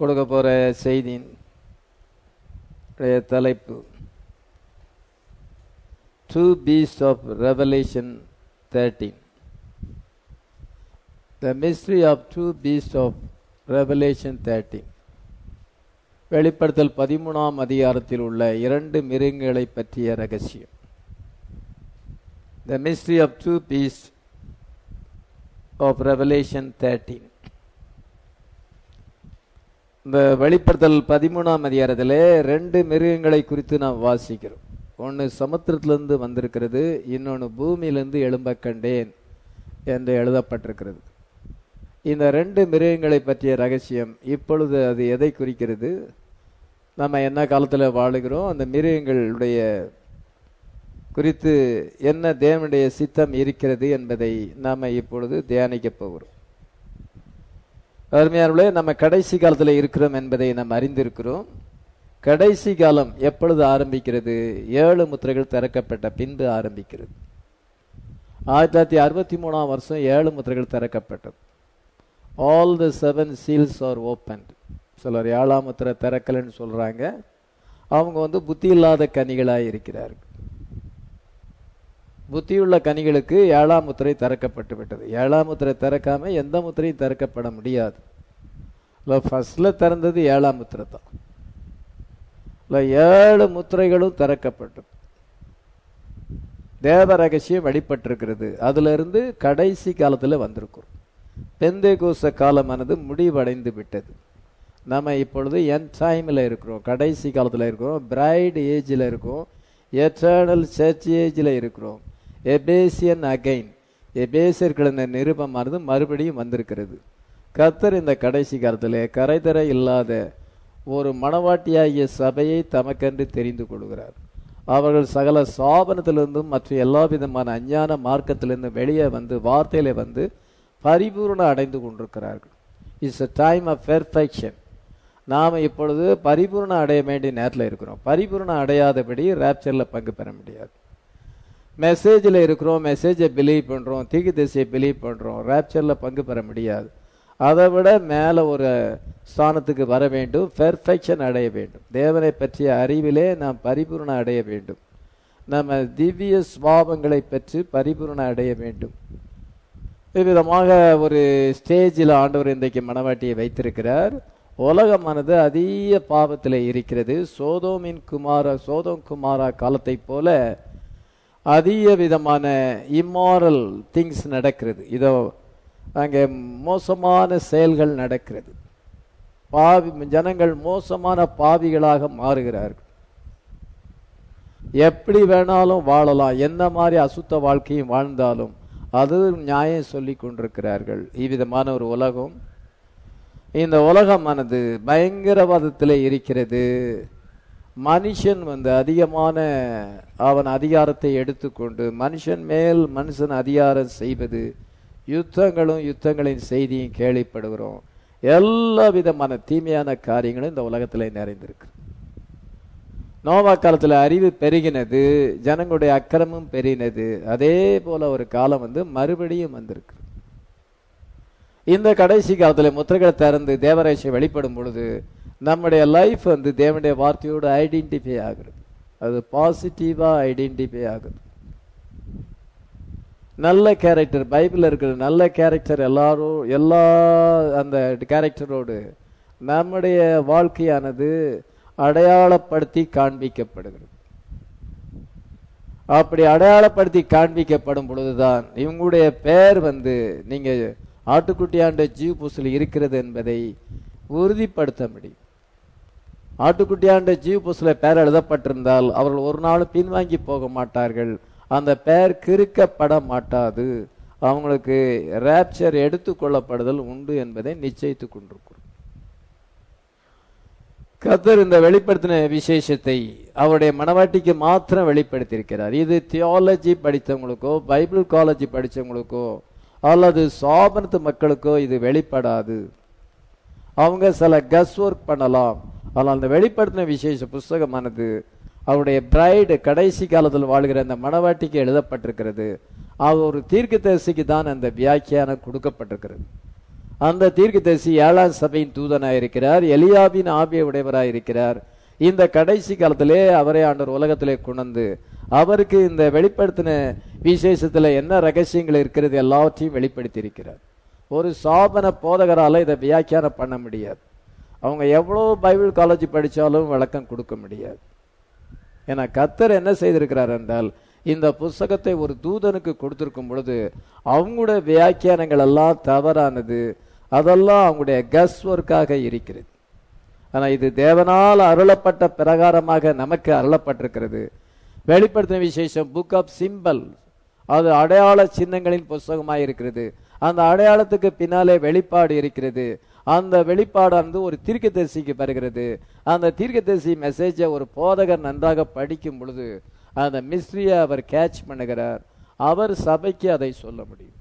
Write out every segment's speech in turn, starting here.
கொடுக்க போற செய்தியின் உடைய தலைப்பு two beast of Revelation thirteen the mystery of two beast of Revelation thirteen வெளிப்படுத்தல் பதிமூணாம் அதிகாரத்தில் உள்ள இரண்டு மிருகங்களை பற்றிய ரகசியம் the mystery of two beast of Revelation thirteen இந்த வெளிப்படுத்தல் பதிமூணாம் அதிகாரத்திலே ரெண்டு மிருகங்களை குறித்து நாம் வாசிக்கிறோம் ஒன்று சமுத்திரத்திலிருந்து வந்திருக்கிறது இன்னொன்று பூமியிலிருந்து எழும்ப கண்டேன் என்று எழுதப்பட்டிருக்கிறது இந்த ரெண்டு மிருகங்களை பற்றிய ரகசியம் இப்பொழுது அது எதை குறிக்கிறது நம்ம என்ன காலத்தில் வாழுகிறோம் அந்த மிருகங்களுடைய குறித்து என்ன தேவனுடைய சித்தம் இருக்கிறது என்பதை நாம் இப்பொழுது தியானிக்க போகிறோம் அருமையானவர்களே நம்ம கடைசி காலத்தில் இருக்கிறோம் என்பதை நாம் அறிந்திருக்கிறோம் கடைசி காலம் எப்பொழுது ஆரம்பிக்கிறது ஏழு முத்திரைகள் திறக்கப்பட்ட பின்பு ஆரம்பிக்கிறது ஆயிரத்தி தொள்ளாயிரத்தி அறுபத்தி மூணாம் வருஷம் ஏழு முத்திரைகள் திறக்கப்பட்டது all the seven seals are open சிலர் ஏழாம் முத்திரை திறக்கலன்னு சொல்றாங்க அவங்க வந்து புத்தி இல்லாத கனிகளாக இருக்கிறார்கள் புத்தியுள்ள கனிகளுக்கு ஏழாம் முத்திரை திறக்கப்பட்டு விட்டது ஏழாம் முத்திரை திறக்காம எந்த முத்திரையும் திறக்கப்பட முடியாது இல்லை ஃபர்ஸ்ட்ல திறந்தது ஏழாம் முத்திரை தான் இல்லை ஏழு முத்திரைகளும் திறக்கப்பட்டது தேவ ரகசியம் வெளிப்பட்டிருக்கிறது அதுல இருந்து கடைசி காலத்துல வந்திருக்கிறோம் பெந்தை கோச காலமானது முடிவடைந்து விட்டது நம்ம இப்பொழுது என் டைமில் இருக்கிறோம் கடைசி காலத்தில் இருக்கிறோம் பிரைட் ஏஜில் இருக்கோம் எட்டர்னல் சர்ச் ஏஜில் இருக்கிறோம் எபேசியன் அகைன் எபேசியர்களின் நிருபமானது மறுபடியும் வந்திருக்கிறது கத்தர் இந்த கடைசி காலத்தில் கரைதர இல்லாத ஒரு மணவாட்டியாகிய சபையை தமக்கென்று தெரிந்து கொள்கிறார் அவர்கள் சகல சாபனத்திலிருந்தும் மற்ற எல்லா விதமான அஞ்ஞான மார்க்கத்திலிருந்து வெளியே வந்து வார்த்தையில வந்து பரிபூர்ணம் அடைந்து கொண்டிருக்கிறார்கள் it's a time of perfection நாம் இப்பொழுது பரிபூர்ணம் அடைய வேண்டிய நேரத்தில் இருக்கிறோம் பரிபூர்ணம் அடையாதபடி ரேப்சரில் பங்கு பெற முடியாது மெசேஜில் இருக்கிறோம் மெசேஜை பிலீவ் பண்ணுறோம் தீக்கு திசையை பிலீவ் பண்ணுறோம் ரேப்சரில் பங்கு பெற முடியாது அதை விட மேலே ஒரு ஸ்தானத்துக்கு வர வேண்டும் பெர்ஃபெக்ஷன் அடைய வேண்டும் தேவனை பற்றிய அறிவிலே நாம் பரிபூர்ணம் அடைய வேண்டும் நம்ம திவ்ய சுவாபங்களை பெற்று பரிபூர்ணம் அடைய வேண்டும் இவ்விதமாக ஒரு ஸ்டேஜில் ஆண்டவர் இன்றைக்கு மனவாட்டியை வைத்திருக்கிறார் உலகமானது அதிக பாவத்தில் இருக்கிறது சோதோமின் குமார சோதோம் குமாரா காலத்தை போல அதிக விதமான இம்மாரல் திங்ஸ் நடக்கிறது இதோ அங்கே மோசமான செயல்கள் நடக்கிறது பாவி ஜனங்கள் மோசமான பாவிகளாக மாறுகிறார்கள் எப்படி வேணாலும் வாழலாம் என்ன மாதிரி அசுத்த வாழ்க்கையும் வாழ்ந்தாலும் அது நியாயம் சொல்லி கொண்டிருக்கிறார்கள் இவ்விதமான ஒரு உலகம் இந்த உலகமானது பயங்கரவாதத்தில் இருக்கிறது மனுஷன் வந்து அதிகமான அவன் அதிகாரத்தை எடுத்துக்கொண்டு மனுஷன் மேல் மனுஷன் அதிகாரம் செய்வது யுத்தங்களும் யுத்தங்களின் செய்தியும் கேள்விப்படுகிறோம் எல்லா விதமான தீமையான காரியங்களும் இந்த உலகத்தில் நிறைந்திருக்கு நோவா காலத்தில் அறிவு பெருகினது ஜனங்களுடைய அக்கிரமும் பெருகினது அதே போல ஒரு காலம் வந்து மறுபடியும் வந்திருக்கு இந்த கடைசி காலத்தில் முத்திரைகளை திறந்து தேவராசியை வெளிப்படும் பொழுது நம்முடைய லைஃப் வந்து தேவனுடைய வார்த்தையோடு ஐடென்டிஃபை ஆகுறது அது பாசிட்டிவா ஐடென்டிஃபை ஆகுது நல்ல கேரக்டர் பைபிளில் இருக்கிற நல்ல கேரக்டர் எல்லாரும் எல்லா அந்த கேரக்டரோடு நம்முடைய வாழ்க்கையானது அடையாளப்படுத்தி காண்பிக்கப்படுகிறது அப்படி அடையாளப்படுத்தி காண்பிக்கப்படும் பொழுதுதான் இவங்களுடைய பெயர் வந்து நீங்க ஆட்டுக்குட்டியாண்ட ஜீவ் புசில் இருக்கிறது என்பதை உறுதிப்படுத்த முடியும் ஆட்டுக்குட்டியாண்ட ஜீவ் புசில பெயர் எழுதப்பட்டிருந்தால் அவர்கள் ஒரு நாள் பின்வாங்கி போக மாட்டார்கள் அந்த பெயர் கிறுக்கப்பட மாட்டாது அவங்களுக்கு ரேப்சர் எடுத்துக்கொள்ளப்படுதல் உண்டு என்பதை நிச்சயித்துக் கொண்டிருக்கிறோம் கத்தர் இந்த வெளிப்படுத்தின விசேஷத்தை அவருடைய மனவாட்டிக்கு மாத்திரம் வெளிப்படுத்தியிருக்கிறார் இது தியாலஜி படித்தவங்களுக்கோ பைபிள் காலேஜ் படித்தவங்களுக்கோ அல்லது சாபனத்து மக்களுக்கோ இது வெளிப்படாது அவங்க சில கஸ் ஒர்க் பண்ணலாம் ஆனால் அந்த வெளிப்படுத்தின விசேஷ புஸ்தகமானது அவருடைய பிரைடு கடைசி காலத்தில் வாழ்கிற அந்த மணவாட்டிக்கு எழுதப்பட்டிருக்கிறது அது ஒரு தீர்க்கதரிசிக்கு தான் அந்த வியாக்கியானம் கொடுக்கப்பட்டிருக்கிறது அந்த தீர்க்கதரிசி ஏழாம் சபையின் தூதனாய் இருக்கிறார் எலியாபின் ஆபிய உடையவராய் இருக்கிறார் இந்த கடைசி காலத்திலே அவரை ஆண்டவர் உலகத்திலே கொண்டு அவருக்கு இந்த வெளிப்படுத்தின விசேஷத்துல என்ன ரகசியங்கள் இருக்கிறது எல்லாவற்றையும் வெளிப்படுத்தி இருக்கிறார் ஒரு சாபன போதகரால இதை வியாக்கியானம் பண்ண முடியாது அவங்க எவ்வளோ பைபிள் காலேஜ் படிச்சாலும் விளக்கம் கொடுக்க முடியாது ஏன்னா கத்தர் என்ன செய்திருக்கிறார் என்றால் இந்த புஸ்தகத்தை ஒரு தூதனுக்கு கொடுத்திருக்கும் பொழுது அவங்களுடைய வியாக்கியானங்கள் எல்லாம் தவறானது அதெல்லாம் அவங்களுடைய கஸ் ஒர்க்காக இருக்கிறது ஆனா இது தேவனால் அருளப்பட்ட பிரகாரமாக நமக்கு அருளப்பட்டிருக்கிறது வெளிப்படுத்தின விசேஷம் புக் ஆஃப் சிம்பல் அது அடையாள சின்னங்களின் புஸ்தகமாக இருக்கிறது அந்த அடையாளத்துக்கு பின்னாலே வெளிப்பாடு இருக்கிறது அந்த வெளிப்பாடானது ஒரு தீர்க்கதரிசிக்கு பெறுகிறது அந்த தீர்க்கதரிசி மெசேஜை ஒரு போதகர் நன்றாக படிக்கும் பொழுது அந்த மிஸ்ட்ரியை அவர் கேட்ச் பண்ணுகிறார் அவர் சபைக்கு அதை சொல்ல முடியும்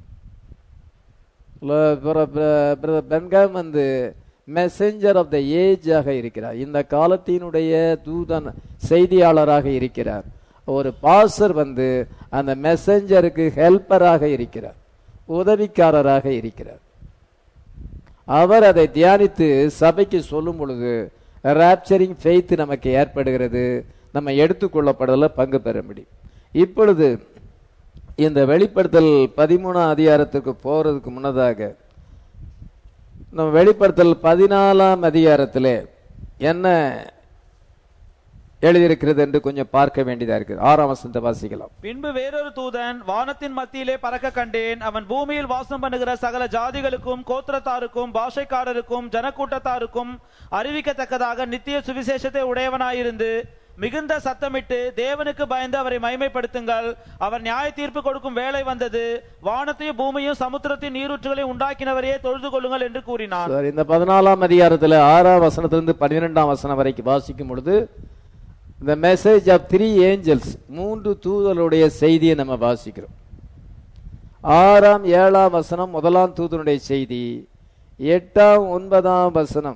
பிரதர் பென்காம் வந்து மெசஞ்சர் ஆஃப் த ஏஜாக இருக்கிறார் இந்த காலத்தினுடைய தூதன் செய்தியாளராக இருக்கிறார் ஒரு பாசர் வந்து அந்த மெசஞ்சருக்கு ஹெல்ப்பராக இருக்கிறார் உதவிக்காரராக இருக்கிறார் அவர் அதை தியானித்து சபைக்கு சொல்லும் பொழுது ராப்சரிங் ஃபெய்த் நமக்கு ஏற்படுகிறது நம்ம எடுத்துக்கொள்ளப்படல பங்கு பெற முடியும் இப்பொழுது இந்த வெளிப்படுத்தல் பதிமூணாம் அதிகாரத்துக்கு போறதுக்கு முன்னதாக நம்ம வெளிப்படுத்தல் பதினாலாம் அதிகாரத்திலே என்ன எழுதியிருக்கிறது என்று கொஞ்சம் பார்க்க வேண்டியதா இருக்குது ஆறாம் வசனத்தை வாசிக்கலாம் பின்பு வேறொரு தூதன் வானத்தின் மத்தியிலே பறக்க கண்டேன் அவன் பூமியில் வாசம் பண்ணுகிற சகல ஜாதிகளுக்கும் கோத்திரத்தாருக்கும் பாஷைக்காரருக்கும் ஜனக்கூட்டத்தாருக்கும் அறிவிக்கத்தக்கதாக நித்திய சுவிசேஷத்தை உடையவனாயிருந்து மிகுந்த சத்தமிட்டு தேவனுக்கு பயந்து அவரை மைமைப்படுத்துங்கள் அவர் நியாய தீர்ப்பு கொடுக்கும் வேலை வந்தது வானத்தையும் பூமியும் சமுத்திரத்தின் நீரூற்றுகளையும் உண்டாக்கினவரையே தொழுது கொள்ளுங்கள் என்று கூறினான் சரி இந்த பதினாலாம் அதிகாரத்துல ஆறாம் வசனத்திலிருந்து பன்னிரெண்டாம் வசனம் வரைக்கும் வாசிக்கும் பொழுது இந்த மெசேஜ் ஆஃப் த்ரீ ஏஞ்சல்ஸ் மூன்று தூதலுடைய செய்தியை நம்ம வாசிக்கிறோம் ஆறாம் ஏழாம் வசனம் முதலாம் தூதனுடைய செய்தி எட்டாம் ஒன்பதாம் வசனம்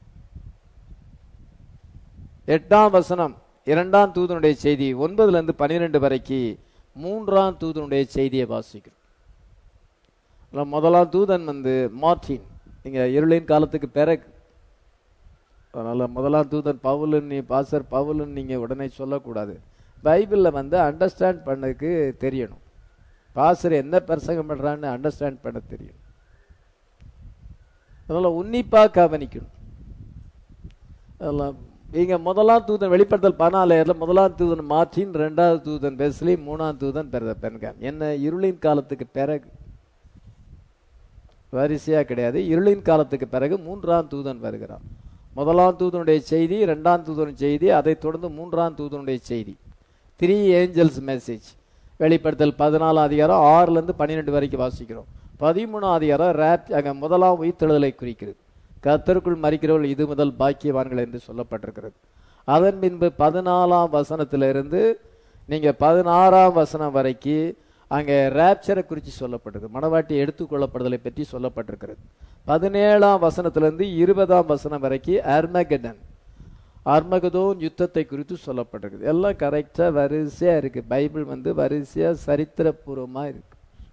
எட்டாம் வசனம் இரண்டாம் தூதனுடைய செய்தி ஒன்பதுல இருந்து பன்னிரெண்டு வரைக்கும் மூன்றாம் தூதனுடைய செய்தியை வாசிக்கிறோம் அதுல முதலாம் தூதன் வந்து மார்டின் நீங்க இருளின் காலத்துக்கு பிறகு அதனால முதலாம் தூதன் பவுலுன்னு நீ பாசர் பவுலுன்னு நீங்க உடனே சொல்லக்கூடாது பைபிள்ல வந்து அண்டர்ஸ்டாண்ட் பண்ணதுக்கு தெரியணும் பாசர் என்ன பிரசங்கம் பண்றான்னு அண்டர்ஸ்டாண்ட் பண்ண தெரியணும் அதனால உன்னிப்பா கவனிக்கணும் அதெல்லாம் இங்க முதலாம் தூதன் வெளிப்படுத்தல் பதினாலேயர்ல முதலாம் தூதன் மார்டின் ரெண்டாவது தூதன் பெஸ்லி மூணாம் தூதன் பெருத பெண்காம் என்ன இருளின் காலத்துக்கு பிறகு வரிசையா கிடையாது இருளின் காலத்துக்கு பிறகு மூன்றாம் தூதன் வருகிறான் முதலாம் தூதனுடைய செய்தி இரண்டாம் தூதனுடைய செய்தி அதைத் தொடர்ந்து மூன்றாம் தூதனுடைய செய்தி த்ரீ ஏஞ்சல்ஸ் மெசேஜ் வெளிப்படுத்தல் பதினாலாம் அதிகாரம் ஆறுல இருந்து பன்னிரெண்டு வரைக்கும் வாசிக்கிறோம் பதிமூணாம் அதிகாரம் ரேப் அங்க முதலாம் உயிர்த்தெழுதலை குறிக்கிறது கத்தருக்குள் மறிக்கிறவர்கள் இது முதல் பாக்கியவான்கள் என்று சொல்லப்பட்டிருக்கிறது அதன் பின்பு பதினாலாம் வசனத்திலிருந்து நீங்க பதினாறாம் வசனம் வரைக்கும் அங்கே ரேப்சரை குறித்து சொல்லப்பட்டிருக்கு மணவாட்டி எடுத்துக்கொள்ளப்படுதலை பற்றி சொல்லப்பட்டிருக்கிறது பதினேழாம் வசனத்திலிருந்து இருபதாம் வசனம் வரைக்கும் அர்மகடன் அர்மகதோன் யுத்தத்தை குறித்து சொல்லப்பட்டிருக்குது எல்லாம் கரெக்டா வரிசையா இருக்கு பைபிள் வந்து வரிசையா சரித்திரபூர்வமா இருக்கு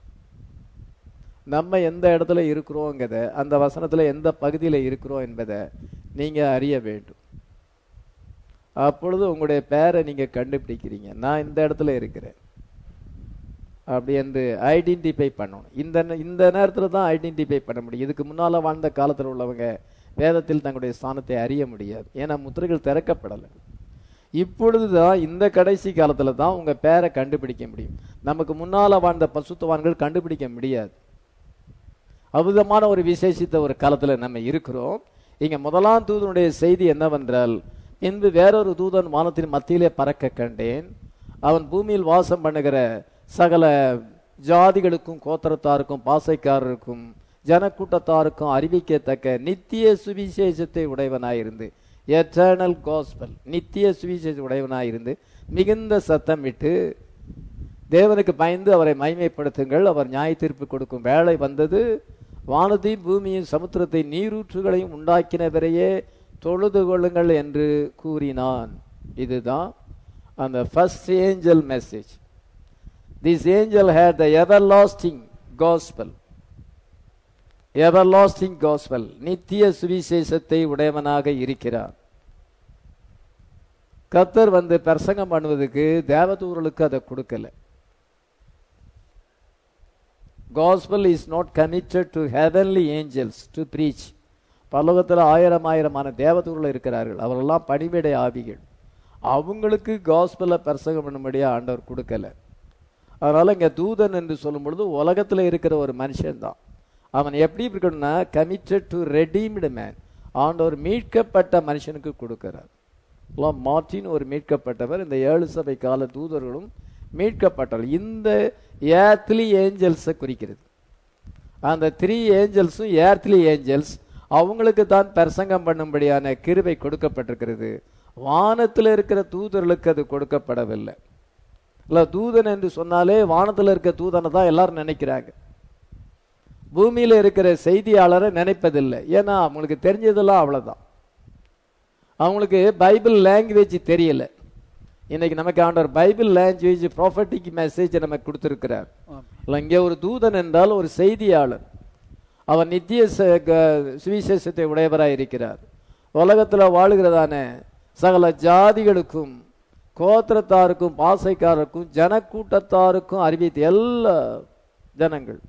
நம்ம எந்த இடத்துல இருக்கிறோங்கிறத அந்த வசனத்துல எந்த பகுதியில இருக்கிறோம் என்பதை நீங்க அறிய வேண்டும் அப்பொழுது உங்களுடைய பேரை நீங்க கண்டுபிடிக்கிறீங்க நான் இந்த இடத்துல இருக்கிறேன் அப்படி என்று ஐடென்டிஃபை பண்ணணும் இந்த நே- இந்த நேரத்தில் தான் ஐடென்டிஃபை பண்ண முடியும் இதுக்கு முன்னால வாழ்ந்த காலத்தில் உள்ளவங்க வேதத்தில் தங்களுடைய ஸ்தானத்தை அறிய முடியாது ஏன்னா முத்திரைகள் திறக்கப்படலை இப்பொழுது தான் இந்த கடைசி காலத்துல தான் உங்க பேரை கண்டுபிடிக்க முடியும் நமக்கு முன்னால வாழ்ந்த பசுத்தவான்கள் கண்டுபிடிக்க முடியாது அபுதமான ஒரு விசேஷித்த ஒரு காலத்துல நம்ம இருக்கிறோம் இங்க முதலாம் தூதனுடைய செய்தி என்னவென்றால் இன்று வேறொரு தூதன் வானத்தின் மத்தியிலே பறக்க கண்டேன் அவன் பூமியில் வாசம் பண்ணுகிற சகல ஜாதிகளுக்கும் கோத்திரத்தாருக்கும் பாசைக்காரருக்கும் ஜனக்கூட்டத்தாருக்கும் அறிவிக்கத்தக்க நித்திய சுவிசேஷத்தை உடையவனாயிருந்து எட்டர்னல் காஸ்பல் நித்திய சுவிசேஷ உடையவனாயிருந்து மிகுந்த சத்தமிட்டு தேவனுக்கு பயந்து அவரை மைமைப்படுத்துங்கள் அவர் நியாய தீர்ப்பு கொடுக்கும் வேலை வந்தது வானத்தையும் பூமியும் சமுத்திரத்தை நீரூற்றுகளையும் உண்டாக்கினவரையே தொழுது கொள்ளுங்கள் என்று கூறினான் இதுதான் அந்த first angel message this angel had the everlasting gospel everlasting gospel நித்திய சுவிசேஷத்தை உடையவனாக இருக்கிறார் கத்தர் வந்து பிரசங்கம் பண்ணுவதுக்கு தேவதூர்களுக்கு அதை கொடுக்கல gospel is not committed to heavenly angels to preach பரலோகத்தில் ஆயிரம் ஆயிரமான தேவதூர்கள் இருக்கிறார்கள் அவரெல்லாம் பணிவிடை ஆவிகள் அவங்களுக்கு காஸ்பலை பிரசங்கம் பண்ணும்படியா ஆண்டவர் கொடுக்கல அதனால இங்க தூதன் என்று சொல்லும் பொழுது உலகத்துல இருக்கிற ஒரு மனுஷன்தான் அவன் எப்படி இருக்கணும்னா கமிட்டட் டு ரெடீம்டு மேன் ஆண்டவர் மீட்கப்பட்ட மனுஷனுக்கு கொடுக்கிறார் எல்லாம் மார்ட்டின் ஒரு மீட்கப்பட்டவர் இந்த ஏழு சபை கால தூதர்களும் மீட்கப்பட்டவர் இந்த ஏர்த்லி ஏஞ்சல்ஸை குறிக்கிறது அந்த த்ரீ ஏஞ்சல்ஸும் ஏர்த்லி ஏஞ்சல்ஸ் அவங்களுக்கு தான் பிரசங்கம் பண்ணும்படியான கிருபை கொடுக்கப்பட்டிருக்கிறது வானத்தில் இருக்கிற தூதர்களுக்கு அது கொடுக்கப்படவில்லை இல்ல தூதன் என்று சொன்னாலே வானத்தில் இருக்க தூதனை தான் எல்லாரும் நினைக்கிறாங்க பூமியில இருக்கிற செய்தியாளரை நினைப்பதில்லை ஏன்னா அவங்களுக்கு தெரிஞ்சதெல்லாம் அவ்வளவுதான் அவங்களுக்கு பைபிள் லாங்குவேஜ் தெரியல இன்னைக்கு நமக்கு ஆண்டவர் பைபிள் லாங்குவேஜ் ப்ராஃபட்டிக் மெசேஜ் நமக்கு கொடுத்திருக்கிறார் இல்ல, இங்கே ஒரு தூதன் என்றால் ஒரு செய்தியாளர் அவர் நித்திய ச- க- சுவிசேஷத்தை உடையவராய் இருக்கிறார் உலகத்துல வாழுகிறதான சகல ஜாதிகளுக்கும் கோத்திரத்தாருக்கும் பாசைக்காரருக்கும் ஜனக்கூட்டத்தாருக்கும் அறிவித்த எல்லா ஜனங்கள்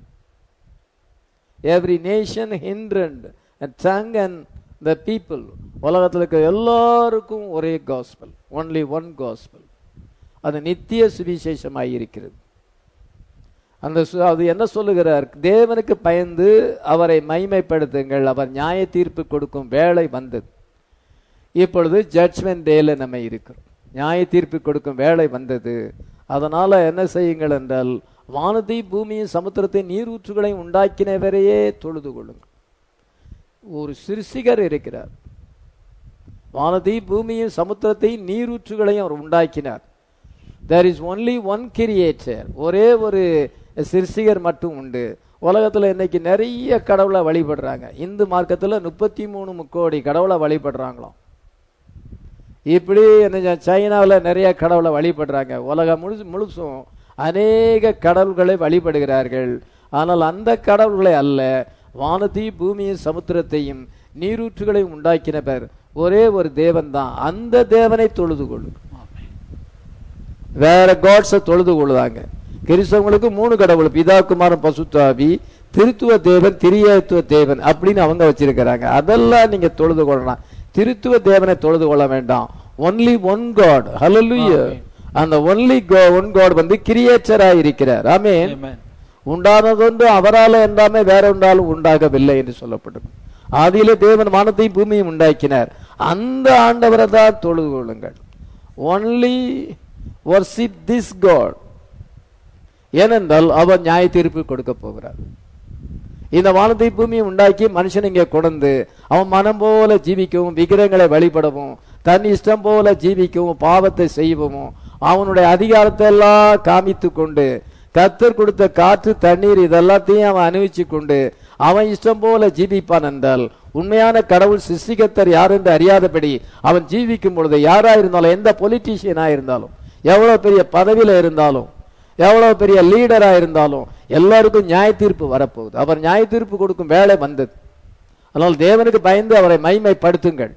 every nation kindred tongue and the people உலகத்தில் இருக்க எல்லாருக்கும் ஒரே காஸ்பல் ஒன்லி ஒன் காஸ்பல் அது நித்திய சுவிசேஷமாய் இருக்கிறது அந்த சு- அது என்ன சொல்லுகிறார் தேவனுக்கு பயந்து அவரை மைமைப்படுத்துங்கள் அவர் நியாய தீர்ப்பு கொடுக்கும் வேலை வந்தது இப்பொழுது ஜட்ஜ்மெண்ட் டேல நம்ம இருக்கிறோம் நியாய தீர்ப்பு கொடுக்கும் வேலை வந்தது அதனால என்ன செய்யுங்கள் என்றால் வானத்தை பூமியும் சமுத்திரத்தை நீரூற்றுகளையும் உண்டாக்கினவரையே தொழுது கொள்ளுங்கள் ஒரு சிறுசிகர் இருக்கிறார் வானத்தை பூமியும் சமுத்திரத்தை நீரூற்றுகளையும் அவர் உண்டாக்கினார் there is only one creator ஒரே ஒரு சிறுசிகர் மட்டும் உண்டு உலகத்துல இன்னைக்கு நிறைய கடவுளை வழிபடுறாங்க இந்து மார்க்கத்துல முப்பத்தி மூணு முக்கோடி கடவுளை வழிபடுறாங்களாம் இப்படி என்ன சைனாவில் நிறைய கடவுளை வழிபடுறாங்க உலகம் முழுசு முழுசும் அநேக கடவுள்களை வழிபடுகிறார்கள் ஆனால் அந்த கடவுள்களை அல்ல வானத்தையும் பூமியும் சமுத்திரத்தையும் நீரூற்றுகளையும் உண்டாக்கினவர் ஒரே ஒரு தேவன் தான் அந்த தேவனை தொழுது கொள்ளும் வேற காட்ஸை தொழுது கொள்ளுதாங்க கிறிஸ்தவங்களுக்கு மூணு கடவுள் பிதா குமாரன் பசுத்தாவி திருத்துவ தேவன் திரியத்துவ தேவன் அப்படின்னு அவங்க வச்சிருக்கிறாங்க அதெல்லாம் நீங்க தொழுது கொள்ளலாம் திருத்துவ தேவனை தொழுது கொள்ள வேண்டாம் ஒன்லி ஒன் காட் ஹalleluya அந்த ஒன்லி ஒன் காட் வந்து கிரியேச்சரா இருக்கிறார் ஆமென் Amen. உண்டானதொன்று அவரால என்றாமே வேற ஒன்றாலும் உண்டாகவில்லை என்று சொல்லப்பட்டது ஆதியிலே தேவன் வானத்தையும் பூமியும் உண்டாக்கினார் அந்த ஆண்டவரை தான் தொழுது கொள்ளுங்கள் ஒன்லி worship திஸ் காட் ஏனென்றால் அவர் நியாய தீர்ப்பு கொடுக்க போகிறார் இந்த வானத்தை பூமியை உண்டாக்கி மனுஷன் இங்கே கொண்டு அவன் மனம் போல ஜீவிக்கவும் விக்கிரங்களை வழிபடவும் தன் இஷ்டம் போல ஜீவிக்கவும் பாவத்தை செய்யவும் அவனுடைய அதிகாரத்தை எல்லாம் காமித்து கொண்டு கத்தர் கொடுத்த காற்று தண்ணீர் இதெல்லாத்தையும் அவன் அனுபவிச்சு கொண்டு அவன் இஷ்டம் போல ஜீவிப்பான் என்றால் உண்மையான கடவுள் சிருஷ்டிகத்தர் யார் என்று அறியாதபடி அவன் ஜீவிக்கும் பொழுது யாரா இருந்தாலும் எந்த பொலிட்டீஷியனா இருந்தாலும் எவ்வளவு பெரிய பதவியில இருந்தாலும் எவ்வளவு பெரிய லீடரா இருந்தாலும் எல்லாருக்கும் நியாய தீர்ப்பு வரப்போகுது அவர் நியாய தீர்ப்பு கொடுக்கும் வேலை வந்தது அதனால் தேவனுக்கு பயந்து அவரை மைமைப்படுத்துங்கள்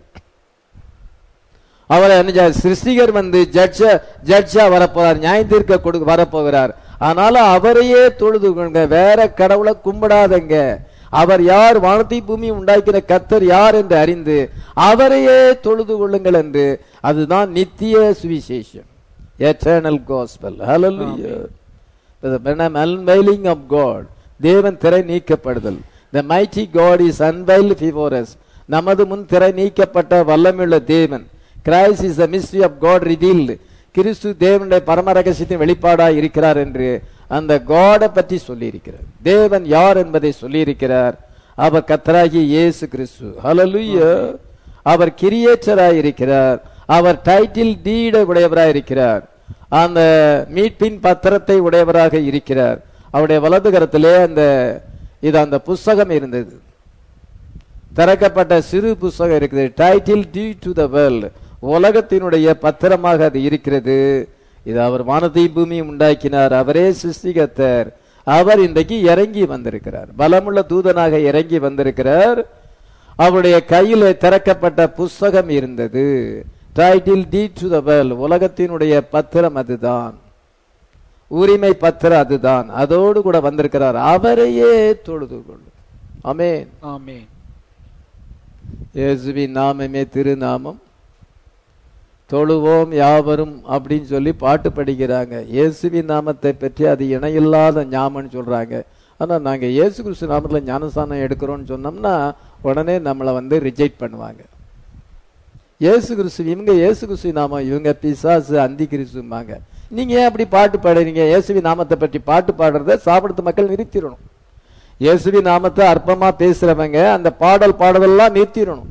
அவரை என்ன செய்ய- சிருஷ்டிகர் வந்து ஜட்ஜ ஜட்ஜா வரப்போறார் நியாய தீர்க்க கொடுக்க வரப்போகிறார் அதனால அவரையே தொழுது கொள்ளுங்க வேற கடவுளை கும்பிடாதங்க அவர் யார் வானத்தை பூமி உண்டாக்கின கத்தர் யார் என்று அறிந்து அவரையே தொழுது கொள்ளுங்கள் என்று அதுதான் நித்திய சுவிசேஷம் eternal gospel hallelujah the unveiling of god தேவன் திரை நீக்கப்படுதல் the mighty god is unveiled before us நமது முன் திரை நீக்கப்பட்ட வல்லமையுள்ள தேவன் Christ is the mystery of god revealed கிறிஸ்து தேவனுடைய பரம ரகசியத்தின் வெளிப்பாடாய் இருக்கிறார் என்று அந்த காடை பற்றி சொல்லியிருக்கிறார் தேவன் யார் என்பதை சொல்லியிருக்கிறார் அவர் கத்தராகிய இயேசு கிறிஸ்து ஹalleluya அவர் கிரியேச்சராய் இருக்கிறார் அவர் டைட்டில் டீட உடையவராய் இருக்கிறார் அந்த மீட்பின் பத்திரத்தை உடையவராக இருக்கிறார் அவருடைய வலது கரத்திலே அந்த இது அந்த புஸ்தகம் இருந்தது திறக்கப்பட்ட சிறு புஸ்தகம் இருக்குது title deed to the world உலகத்தினுடைய பத்திரமாக அது இருக்கிறது இது அவர் வானத்தை பூமியும் உண்டாக்கினார் அவரே சிருஷ்டிகத்தர் அவர் இன்றைக்கு இறங்கி வந்திருக்கிறார் பலமுள்ள தூதனாக இறங்கி வந்திருக்கிறார் அவருடைய கையிலே திறக்கப்பட்ட புஸ்தகம் இருந்தது title deed to the world உலகத்தினுடைய பத்திரம் அதுதான் உரிமை பத்திரம் அதுதான் அதோடு கூட வந்திருக்கிறார் அவரையே தொழுது கொள்ளும் அமேன் ஆமென் இயேசுவின் நாமமே திருநாமம் தொழுவோம் யாவரும் அப்படின்னு சொல்லி பாட்டு படிக்கிறாங்க இயேசுவின் நாமத்தை பற்றி அது இணையில்லாத ஞாபகம்னு சொல்றாங்க ஆனா நாங்க இயேசு கிறிஸ்து நாமத்துல ஞானஸ்தானம் எடுக்கிறோம்னு சொன்னோம்னா உடனே நம்மளை வந்து ரிஜெக்ட் பண்ணுவாங்க இயேசு கிறிஸ்து இவங்க இயேசு கிறிஸ்து நாமம் இவங்க பிசாசு அந்தி கிறிஸ்துமாங்க நீங்க ஏன் அப்படி பாட்டு பாடுறீங்க இயேசுவின் நாமத்தை பற்றி பாட்டு பாடுறத சாப்பிடுறது மக்கள் நிறுத்திடணும் இயேசுவின் நாமத்தை அற்பமா பேசுறவங்க அந்த பாடல் பாடுறதெல்லாம் நிறுத்திடணும்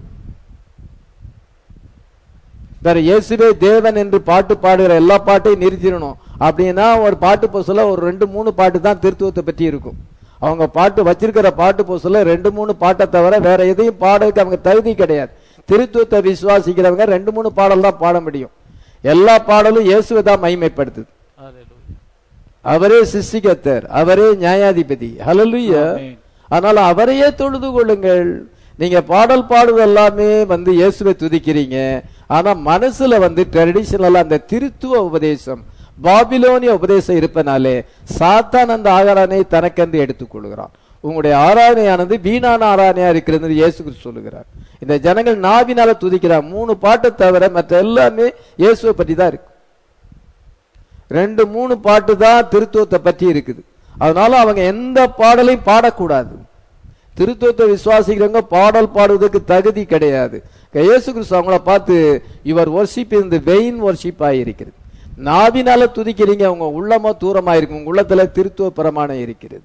வேற இயேசுவே தேவன் என்று பாட்டு பாடுகிற எல்லா பாட்டையும் நிறுத்திடணும் அப்படின்னா ஒரு பாட்டு பொசுல ஒரு ரெண்டு மூணு பாட்டு தான் திருத்துவத்தை பற்றி இருக்கும் அவங்க பாட்டு வச்சிருக்கிற பாட்டு பொசுல ரெண்டு மூணு பாட்டை தவிர வேற எதையும் பாடுறதுக்கு அவங்க தகுதி கிடையாது திருத்துவத்தை விசுவாசிக்கிறவங்க ரெண்டு மூணு பாடல் தான் பாட முடியும் எல்லா பாடலும் இயேசுவை தான் மகிமைப்படுத்துது ஹalleluya அவரே சிஸ்டிகத்தர் அவரே நியாயாதிபதி ஹalleluya ஆமென். அதனால அவரையே தொழுது கொள்ளுங்கள் நீங்க பாடல் பாடுவது எல்லாமே வந்து இயேசுவை துதிக்கிறீங்க ஆனா மனசுல வந்து ட்ரெடிஷனலா அந்த திருத்துவ உபதேசம் பாபிலோனிய உபதேசம் இருப்பனாலே சாத்தான் அந்த ஆராதனை தனக்கென்று எடுத்துக் கொள்கிறான் உங்களுடைய ஆராதனையானது வீணான ஆராதனையா இருக்கிறது என்று இயேசு கிறிஸ்து சொல்லுகிறார் இந்த ஜனங்கள் நாவினால துதிக்கிறார் மூணு பாட்டை தவிர மற்ற எல்லாமே இயேசுவை பற்றி தான் இருக்கு ரெண்டு மூணு பாட்டு தான் திருத்துவத்தை பற்றி இருக்குது அதனால அவங்க எந்த பாடலையும் பாடக்கூடாது திருத்துவத்தை விசுவாசிக்கிறவங்க பாடல் பாடுவதற்கு தகுதி கிடையாது இயேசு கிறிஸ்து அவங்கள பார்த்து இவர் ஒர்ஷிப் இந்த வெயின் ஒர்ஷிப் இருக்கிறது நாவினால துதிக்கிறீங்க உங்க உள்ளமோ தூரமா இருக்கு உங்க உள்ளத்துல திருத்துவ பிரமாணம் இருக்கிறது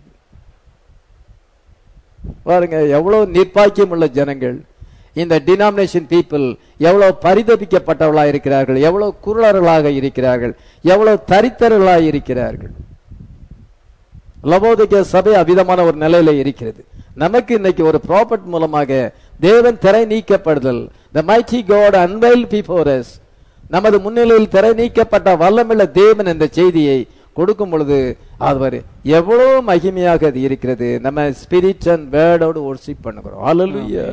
பாருங்க எவ்வளவு நிர்பாக்கியம் உள்ள ஜனங்கள் இந்த டினாமினேஷன் பீப்புள் எவ்வளவு பரிதபிக்கப்பட்டவர்களா இருக்கிறார்கள் எவ்வளவு குருளர்களாக இருக்கிறார்கள் எவ்வளவு தரித்தர்களாக இருக்கிறார்கள் லவோதிக்க சபை அவிதமான ஒரு நிலையில இருக்கிறது நமக்கு இன்னைக்கு ஒரு ப்ராப்பர்ட் மூலமாக தேவன் திரை நீக்கப்படுதல் the mighty God unveil before us நமது முன்னிலையில் திரை நீக்கப்பட்ட வல்லமுள்ள தேவன் என்ற செய்தியை கொடுக்கும் பொழுது அவர் எவ்வளவு மகிமையாக அது இருக்கிறது நம்ம ஸ்பிரிட் அண்ட் வேர்டோடு ஒர்ஷிப் பண்ணுகிறோம் ஹalleluya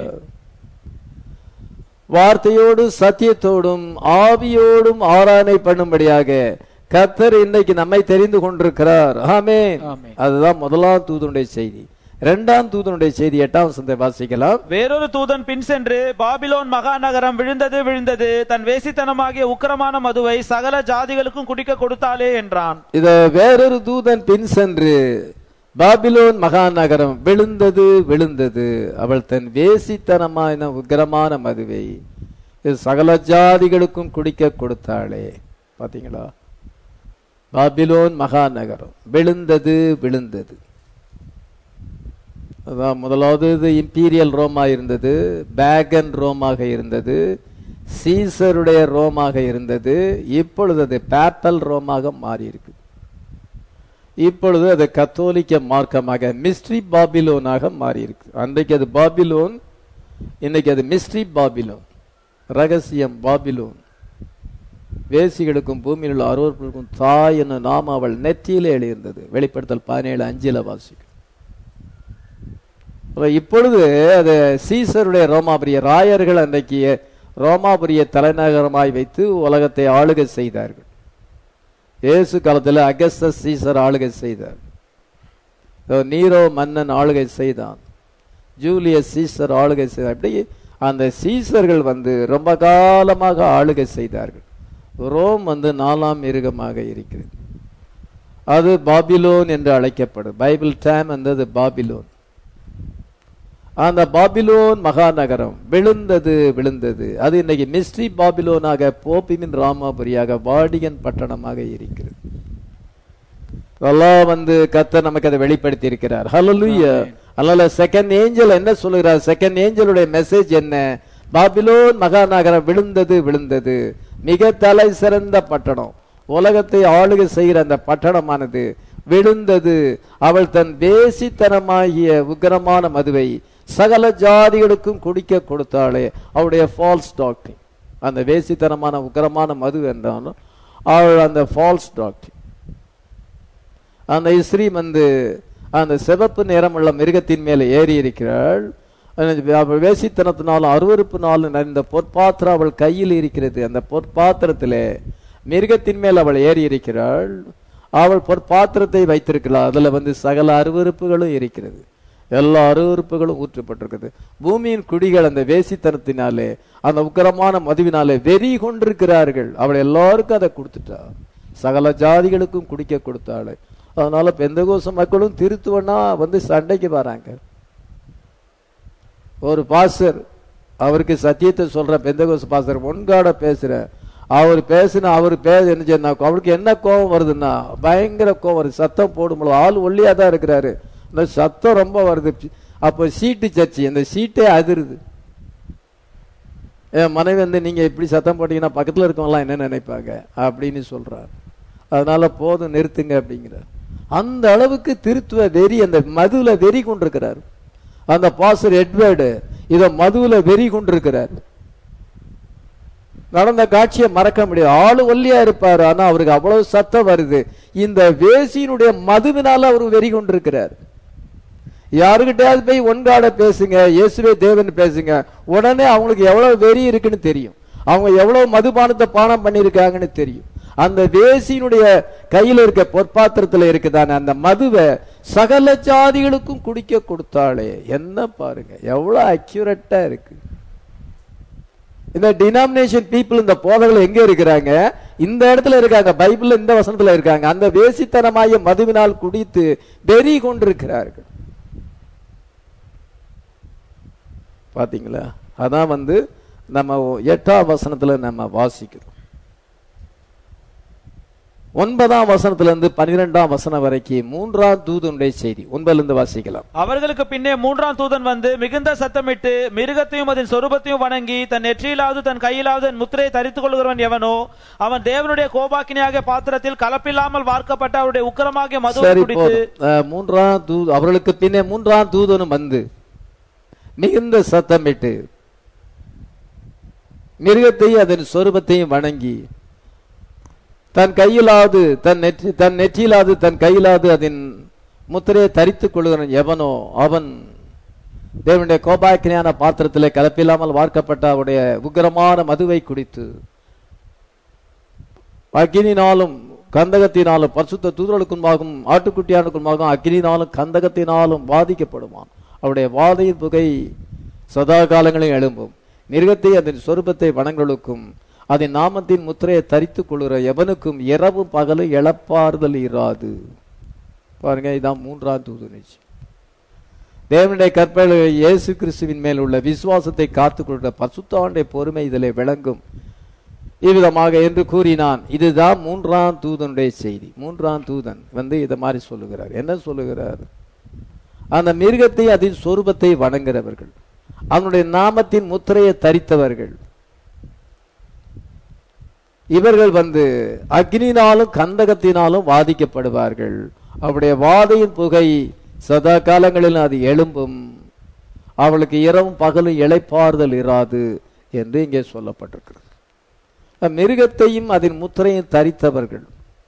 வார்த்தையோடு சத்தியத்தோடும் ஆவியோடும் ஆராதனை பண்ணும்படியாக கர்த்தர் இன்னைக்கு நம்மை தெரிந்து கொண்டிருக்கிறார் ஆமென் ஆமென். அதுதான் முதலாம் தூதனுடைய செய்தி இரண்டாம் தூதனுடைய செய்தி எட்டாம் வசனத்தை வாசிக்கலாம் வேறொரு தூதன் பின் சென்று பாபிலோன் மகாநகரம் விழுந்தது விழுந்தது தன் வேசித்தனமாகிய உக்கிரமான மதுவை சகல ஜாதிகளுக்கும் குடிக்க கொடுத்தாளே என்றான் இத வேறொரு தூதன் பின் சென்று பாபிலோன் மகாநகரம் விழுந்தது விழுந்தது அவள் தன் வேசித்தனமான உக்கிரமான மதுவை இது சகல ஜாதிகளுக்கும் குடிக்க கொடுத்தாளே பாத்தீங்களா பாபிலோன் மகாநகரம் விழுந்தது விழுந்தது அதான் முதலாவது இது இம்பீரியல் ரோமா இருந்தது பேகன் ரோமாக இருந்தது சீசருடைய ரோமாக இருந்தது இப்பொழுது அது பேப்பல் ரோமாக மாறி இருக்கு இப்பொழுது அது கத்தோலிக்க மார்க்கமாக மிஸ்ட்ரி பாபிலோனாக மாறி இருக்கு அன்றைக்கு அது பாபிலோன் இன்னைக்கு அது மிஸ்ட்ரி பாபிலோன் ரகசியம் பாபிலோன் வேசிகளுக்கும் பூமியில் உள்ள அருவர்களுக்கும் தாய் என்ன நாம அவள் நெற்றியிலே எழுதியிருந்தது வெளிப்படுத்தல் பதினேழு அஞ்சில வாசிக்கும் அப்ப இப்பொழுது அது சீசருடைய ரோமாபுரிய ராயர்கள் அன்றைக்கு ரோமாபுரிய தலைநகரமாய் வைத்து உலகத்தை ஆளுகை செய்தார்கள் இயேசு காலத்தில் அகஸ்டஸ் சீசர் ஆளுகை செய்தார் இதோ நீரோ மன்னன் ஆளுகை செய்தான் ஜூலியஸ் சீசர் ஆளுகை செய்தார் இப்படி அந்த சீசர்கள் வந்து ரொம்ப காலமாக ஆளுகை செய்தார்கள் ரோம் வந்து நாலாம் மிருகமாக இருக்கிறது அது பாபிலோன் என்று அழைக்கப்படும் பைபிள் டைம் வந்தது பாபிலோன் அந்த பாபிலோன் மகாநகரம் விழுந்தது விழுந்தது அது இன்னைக்கு மிஸ்ட்ரி பாபிலோனாக போப்பிமின் ராமாபுரியாக வாடிகன் பட்டணமாக இருக்கிறது அதெல்லாம் வந்து கர்த்தர் நமக்கு அதை வெளிப்படுத்தி இருக்கிறார் ஹalleluya அதனால செகண்ட் ஏஞ்சல் என்ன சொல்லுகிறார் செகண்ட் ஏஞ்சலுடைய மெசேஜ் என்ன பாபிலோன் மகாநகரம் விழுந்தது விழுந்தது மிக தலை சிறந்த பட்டணம் உலகத்தை ஆளுகை செய்கிற அந்த பட்டணமானது விழுந்தது அவள் தன் வேசித்தனமாகிய உக்கிரமான மதுவை சகல ஜாதிகளுக்கும் குடிக்க கொடுத்தாளே அவளுடைய ஃபால்ஸ் டாக்டிங் அந்த வேசித்தனமான உக்கிரமான மது என்றாலும் அவள் அந்த ஃபால்ஸ் டாக்டிங் அந்த இஸ்ரீ வந்து அந்த சிவப்பு நிறமுள்ள மிருகத்தின் மேலே ஏறி இருக்கிறாள் அவள் வேசித்தனத்தினாலும் அருவருப்பினாலும் நிறைந்த பொற்பாத்திரம் அவள் கையில் இருக்கிறது அந்த பொற்பாத்திரத்திலே மிருகத்தின் மேல் அவள் ஏறி இருக்கிறாள் அவள் பொற்பாத்திரத்தை வைத்திருக்கிறாள் அதுல வந்து சகல அருவருப்புகளும் இருக்கிறது எல்லா அருவருப்புகளும் ஊற்றப்பட்டிருக்குது பூமியின் குடிகள் அந்த வேசித்தனத்தினாலே அந்த உக்கிரமான மதுவினாலே வெறி கொண்டிருக்கிறார்கள் அவள் எல்லாருக்கும் அதை கொடுத்துட்டா சகல ஜாதிகளுக்கும் குடிக்க கொடுத்தாள் அதனால பெந்தகோச மக்களும் திருத்துவனா வந்து சண்டைக்கு வராங்க ஒரு பாஸ்டர் அவருக்கு சத்தியத்தை சொல்ற பெந்தகோச பாஸ்டர் ஒன்காட பேசுற அவர் பேசின அவர் பேச என்ன சொன்னா அவருக்கு என்ன கோபம் வருதுன்னா பயங்கர கோபம் வருது சத்தம் போடும்போது ஆள் ஒல்லியா தான் இருக்கிறாரு இந்த சத்தம் ரொம்ப வருது அப்போ சீட்டு சர்ச்சி அந்த சீட்டே அதிருது என் மனைவி வந்து நீங்க இப்படி சத்தம் போட்டீங்கன்னா பக்கத்துல இருக்கவங்களாம் என்ன நினைப்பாங்க அப்படின்னு சொல்றாரு அதனால போதும் நிறுத்துங்க அப்படிங்கிறார் அந்த அளவுக்கு திருத்துவ வெறி அந்த மதுல வெறி கொண்டிருக்கிறார் அந்த பாசர் எட்வர்டு இத மதுவுல வெறி கொண்டிருக்கிறார் நடந்த காட்சியை மறக்க முடியாது ஆளு ஒல்லியா இருப்பாரு ஆனா அவருக்கு அவ்வளவு சத்தம் வருது இந்த வேசியினுடைய மதுவினால அவர் வெறி கொண்டிருக்கிறார் யாருகிட்டயாவது போய் ஒன்காட பேசுங்க இயேசுவே தேவன் பேசுங்க உடனே அவங்களுக்கு எவ்வளவு வெறி இருக்குன்னு தெரியும் அவங்க எவ்வளவு மதுபானத்தை பானம் பண்ணிருக்காங்கன்னு தெரியும் அந்த வேசியினுடைய கையில இருக்க பொற்பாத்திரத்துல இருக்குதானே அந்த மதுவை சகல ஜாதிகளுக்கும் குடிக்க கொடுத்தாளே என்ன பாருங்க எவ்வளவு அக்யூரட்டா இருக்கு இந்த டினாமினேஷன் பீப்புள் இந்த போதகள் எங்க இருக்கிறாங்க இந்த இடத்துல இருக்காங்க பைபிள்ல இந்த வசனத்துல இருக்காங்க அந்த வேசித்தனமாய மதுவினால் குடித்து வெறி கொண்டிருக்கிறார்கள் பாத்தீங்களா அதான் வந்து நம்ம எட்டாம் வசனத்துல நம்ம வாசிக்கிறோம் ஒன்பதாம் வசனத்துல இருந்து பன்னிரெண்டாம் வசனம் வரைக்கும் மூன்றாம் தூதனுடைய செய்தி ஒன்பதுல இருந்து வாசிக்கலாம் அவர்களுக்கு பின்னே மூன்றாம் தூதன் வந்து மிகுந்த சத்தமிட்டு மிருகத்தையும் அதன் சொரூபத்தையும் வணங்கி தன் நெற்றியிலாவது தன் கையிலாவது தன் முத்திரையை தரித்துக் கொள்கிறவன் எவனோ அவன் தேவனுடைய கோபாக்கினியாகிய பாத்திரத்தில் கலப்பில்லாமல் வார்க்கப்பட்ட அவருடைய உக்கிரமாகிய மதுவை சரி குடித்து போதும் அஹ், மூன்றாம் தூது அவர்களுக்கு பின்னே மூன்றாம் தூதனும் வந்து மிகுந்த சத்தமிட்டு மிருகத்தையும் அதன் சொரூபத்தையும் வணங்கி தன் கையிலாவது தன் நெற்றி தன் நெற்றியிலாவது தன் கையிலாவது அதன் முத்திரையை தரித்துக் கொள்கிறவன் எவனோ அவன் தேவனுடைய கோபாக்கினியான பாத்திரத்திலே கலப்பில்லாமல் வார்க்கப்பட்ட அவருடைய உக்கிரமான மதுவை குடித்து அக்கினினாலும் கந்தகத்தினாலும் பரிசுத்த தூதர்களுக்குமாகவும் ஆட்டுக்குட்டியானுக்குமாகவும் அக்கினினாலும் கந்தகத்தினாலும் பாதிக்கப்படுமான் அவருடைய வாதையின் புகை சதா காலங்களில் எழும்பும் மிருகத்தை அதன் சொரூபத்தை வணங்களுக்கும் அதன் நாமத்தின் முத்திரையை தரித்துக் கொள்கிற எவனுக்கும் இரவும் பகலும் இழப்பாறுதல் இராது பாருங்க இதான் மூன்றாம் தூது நிச்சயம் தேவனுடைய கற்பனை இயேசு கிறிஸ்துவின் மேல் உள்ள விசுவாசத்தை காத்துக்கொள்கிற பசுத்தாண்டை பொறுமை இதிலே விளங்கும் இவ்விதமாக என்று கூறினான் இதுதான் மூன்றாம் தூதனுடைய செய்தி மூன்றாம் தூதன் வந்து இதை மாதிரி சொல்லுகிறார் என்ன சொல்லுகிறார் அந்த மிருகத்தை அதன் சொரூபத்தை வணங்குகிறவர்கள் அவனுடைய நாமத்தின் முத்திரையை தரித்தவர்கள் இவர்கள் வந்து அக்னினாலும் கந்தகத்தினாலும் வாதிக்கப்படுவார்கள் அவருடைய வாதையின் புகை சதா காலங்களில் அது எழும்பும் அவளுக்கு இரவும் பகலும் இளைப்பாறுதல் இராது என்று இங்கே சொல்லப்பட்டிருக்கிறது மிருகத்தையும் அதன் முத்திரையும் தரித்தவர்கள்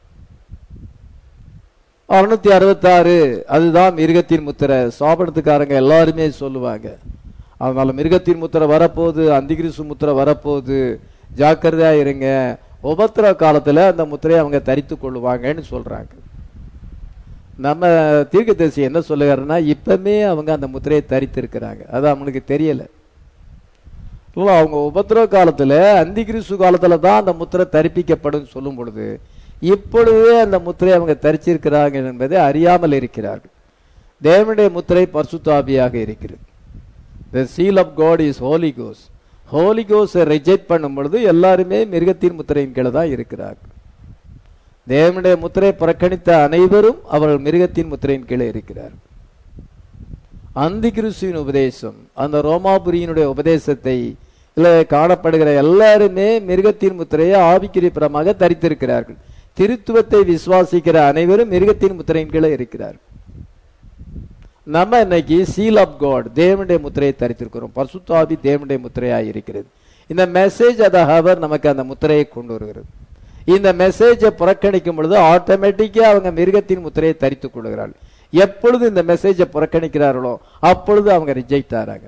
அறுநூத்தி அறுபத்தாறு அதுதான் மிருகத்தின் முத்திரை சாப்பிடத்துக்காரங்க எல்லாருமே சொல்லுவாங்க அதனால மிருகத்தின் முத்திரை வரப்போகுது அந்திகிரிசு முத்திரை வரப்போகுது ஜாக்கிரதையா இருங்க உபத்திர காலத்துல அந்த முத்திரையை அவங்க தரித்து கொள்ளுவாங்கன்னு சொல்றாங்க நம்ம தீர்க்கதரிசி என்ன சொல்லுகிறாருன்னா இப்பமே அவங்க அந்த முத்திரையை தரித்து இருக்கிறாங்க அது அவங்களுக்கு தெரியல இல்ல, அவங்க உபத்திர காலத்துல அந்திகிரிசு காலத்துல தான் அந்த முத்திரை தரிப்பிக்கப்படும் சொல்லும் பொழுது இப்பொழுதே அந்த முத்திரையை அவங்க தரிச்சிருக்கிறாங்க என்பதை அறியாமல் இருக்கிறார்கள் தேவனுடைய முத்திரை பரிசுத்தாபியாக இருக்கிறது the seal of God is Holy கோஸ் ஹோலி கோஸை ரிஜெக்ட் பண்ணும் பொழுது எல்லாருமே மிருகத்தின் முத்திரையின் கீழே தான் இருக்கிறார்கள் தேவனுடைய முத்திரை புறக்கணித்த அனைவரும் அவர்கள் மிருகத்தின் முத்திரையின் கீழே இருக்கிறார்கள் அந்தி கிறிஸ்துவின் உபதேசம் அந்த ரோமாபுரியினுடைய உபதேசத்தை இல்ல காணப்படுகிற எல்லாருமே மிருகத்தின் முத்திரையை ஆவிக்கிரிப்புறமாக தரித்திருக்கிறார்கள் திருத்துவத்தை விசுவாசிக்கிற அனைவரும் மிருகத்தின் முத்திரையின் கீழே இருக்கிறார்கள் நம்ம இன்னைக்கு சீல் ஆஃப் காட் தேவனுடைய முத்திரையை தரித்திருக்கிறோம் பரிசுத்தாவி தேவனுடைய முத்திரையாக இருக்கிறது இந்த மெசேஜ் அத ஹவர் நமக்கு அந்த முத்திரையை கொண்டு வருகிறது இந்த மெசேஜை புறக்கணிக்கும் பொழுது ஆட்டோமேட்டிக்கா அவங்க மிருகத்தின் முத்திரையை தரித்துக் கொள்கிறார்கள் எப்பொழுது இந்த மெசேஜை புறக்கணிக்கிறார்களோ அப்பொழுது அவங்க ரிஜெக்ட் ஆறாங்க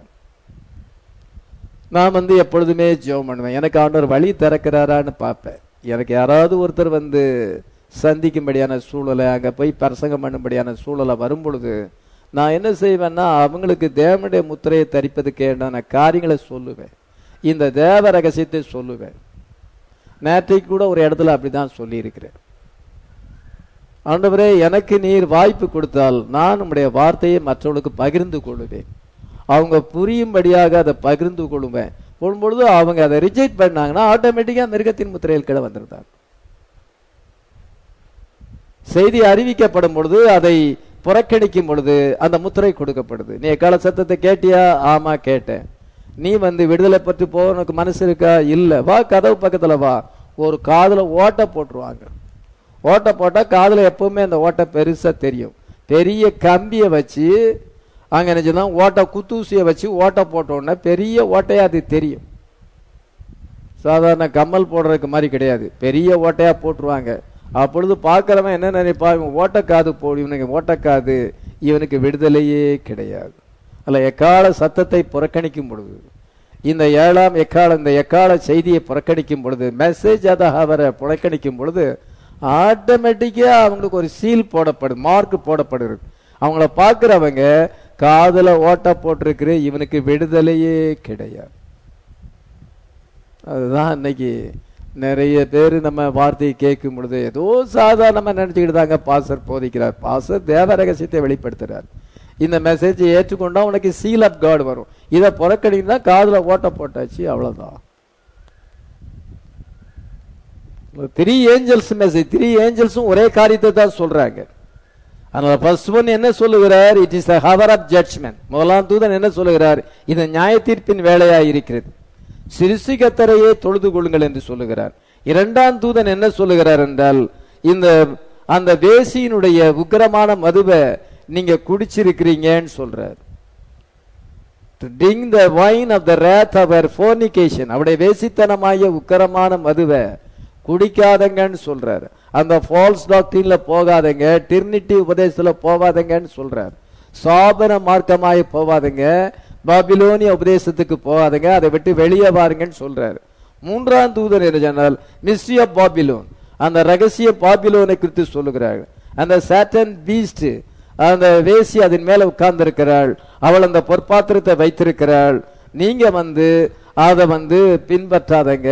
நான் வந்து எப்பொழுதுமே ஜெபம் பண்ணுவேன் எனக்கு ஆண்டவர் வழி திறக்கிறாரான்னு பார்ப்பேன் எனக்கு யாராவது ஒருத்தர் வந்து சந்திக்கும்படியான சூழலை அங்கே போய் பிரசங்கம் பண்ணும்படியான சூழலை வரும் பொழுது நான் என்ன செய்வேன்னா அவங்களுக்கு தேவனுடைய முத்திரையை தரிப்பதுக்கேண்டான காரியங்களை சொல்லுவேன் இந்த தேவ ரகசியத்தை சொல்லுவேன் நேற்றைக்கு கூட ஒரு இடத்துல அப்படிதான் சொல்லியிருக்கிறேன் ஆண்டவரே எனக்கு நீர் வாய்ப்பு கொடுத்தால் நான் உம்முடைய வார்த்தையை மற்றவர்களுக்கு பகிர்ந்து கொள்ளுவேன் அவங்க புரியும்படியாக அதை பகிர்ந்து கொள்ளுவேன் போடும்பொழுது அவங்க அதை ரிஜெக்ட் பண்ணாங்கன்னா ஆட்டோமேட்டிக்காக மிருகத்தின் முத்திரையில் கீழே வந்துருந்தாங்க செய்தி அறிவிக்கப்படும் பொழுது அதை புறக்கணிக்கும் பொழுது அந்த முத்திரை கொடுக்கப்படுது நீ எக்கால சத்தத்தை கேட்டியா ஆமா கேட்டேன் நீ வந்து விடுதலை பற்றி போக உனக்கு மனசு இருக்கா இல்ல வா கதவு பக்கத்துல வா ஒரு காதுல ஓட்டை போட்டுருவாங்க ஓட்டை போட்டா காதுல எப்பவுமே அந்த ஓட்டை பெருசா தெரியும் பெரிய கம்பியை வச்சு அங்க என்ன செய்யலாம் ஓட்டை குத்தூசியை வச்சு ஓட்டை போட்ட உடனே பெரிய ஓட்டையா அது தெரியும் சாதாரண கம்மல் போடுறதுக்கு மாதிரி கிடையாது பெரிய ஓட்டையா போட்டுருவாங்க அப்பொழுது பார்க்கிறவன் என்ன நினைப்பா இவன் ஓட்டக்காது போடு இவனுக்கு ஓட்டக்காது இவனுக்கு விடுதலையே கிடையாது அல்ல எக்கால சத்தத்தை புறக்கணிக்கும் பொழுது இந்த ஏழாம் எக்கால இந்த எக்கால செய்தியை புறக்கணிக்கும் பொழுது மெசேஜ் அதை அவரை புறக்கணிக்கும் பொழுது ஆட்டோமேட்டிக்கா அவங்களுக்கு ஒரு சீல் போடப்படுது மார்க் போடப்படுது அவங்கள பார்க்கிறவங்க காதுல ஓட்ட போட்டிருக்கிற இவனுக்கு விடுதலையே கிடையாது அதுதான் இன்னைக்கு நிறைய பேர் நம்ம வார்த்தையை கேட்கும் பொழுது ஏதோ சாதாரணமா நினைச்சுக்கிட்டு தாங்க பாசர் போதிக்கிறார் பாசர் தேவ ரகசியத்தை வெளிப்படுத்துறார் இந்த மெசேஜை ஏற்றுக்கொண்டா உனக்கு சீல் ஆஃப் காட் வரும் இதை புறக்கணினா காதுல ஓட்ட போட்டாச்சு அவ்வளவுதான் த்ரீ ஏஞ்சல்ஸ் மெசேஜ் த்ரீ ஏஞ்சல்ஸும் ஒரே காரியத்தை தான் சொல்றாங்க அதனால ஃபர்ஸ்ட் ஒன் என்ன சொல்லுகிறார் it is hour of judgment முதலாம் தூதன் என்ன சொல்லுகிறார் இது நியாய தீர்ப்பின் வேலையா இருக்கிறது சிறுசிகத்தரையே தொழுது கொள்ளுங்கள் என்று சொல்லுகிறார் இரண்டாம் தூதன் என்ன சொல்லுகிறார் என்றால் இந்த அந்த வேசியினுடைய உக்கிரமான மதுவை நீங்க குடிச்சிருக்கிறீங்கன்னு சொல்றார் to drink the wine of the wrath of her fornication அவருடைய வேசித்தனமாகிய உக்கரமான மதுவை குடிக்காதங்கன்னு சொல்றாரு அந்த ஃபால்ஸ் டாக்டரின்ல போகாதங்க டிர்னிட்டி உபதேசத்துல போகாதங்கன்னு சொல்றாரு சாபன மார்க்கமாய் போகாதங்க பாபிலோனிய உபதேசத்துக்கு போகாதங்க அதை விட்டு வெளியே பாருங்கன்னு சொல்றாரு மூன்றாம் தூதன் என்ன சொன்னால் மிஸ்ட்ரி ஆஃப் பாபிலோன் அந்த ரகசிய பாபிலோனை குறித்து சொல்லுகிறார் அந்த சாட்டன் பீஸ்ட் அந்த வேசி அதன் மேல உட்கார்ந்து இருக்கிறாள் அவள் அந்த பொற்பாத்திரத்தை வைத்திருக்கிறாள் நீங்க வந்து அதை வந்து பின்பற்றாதங்க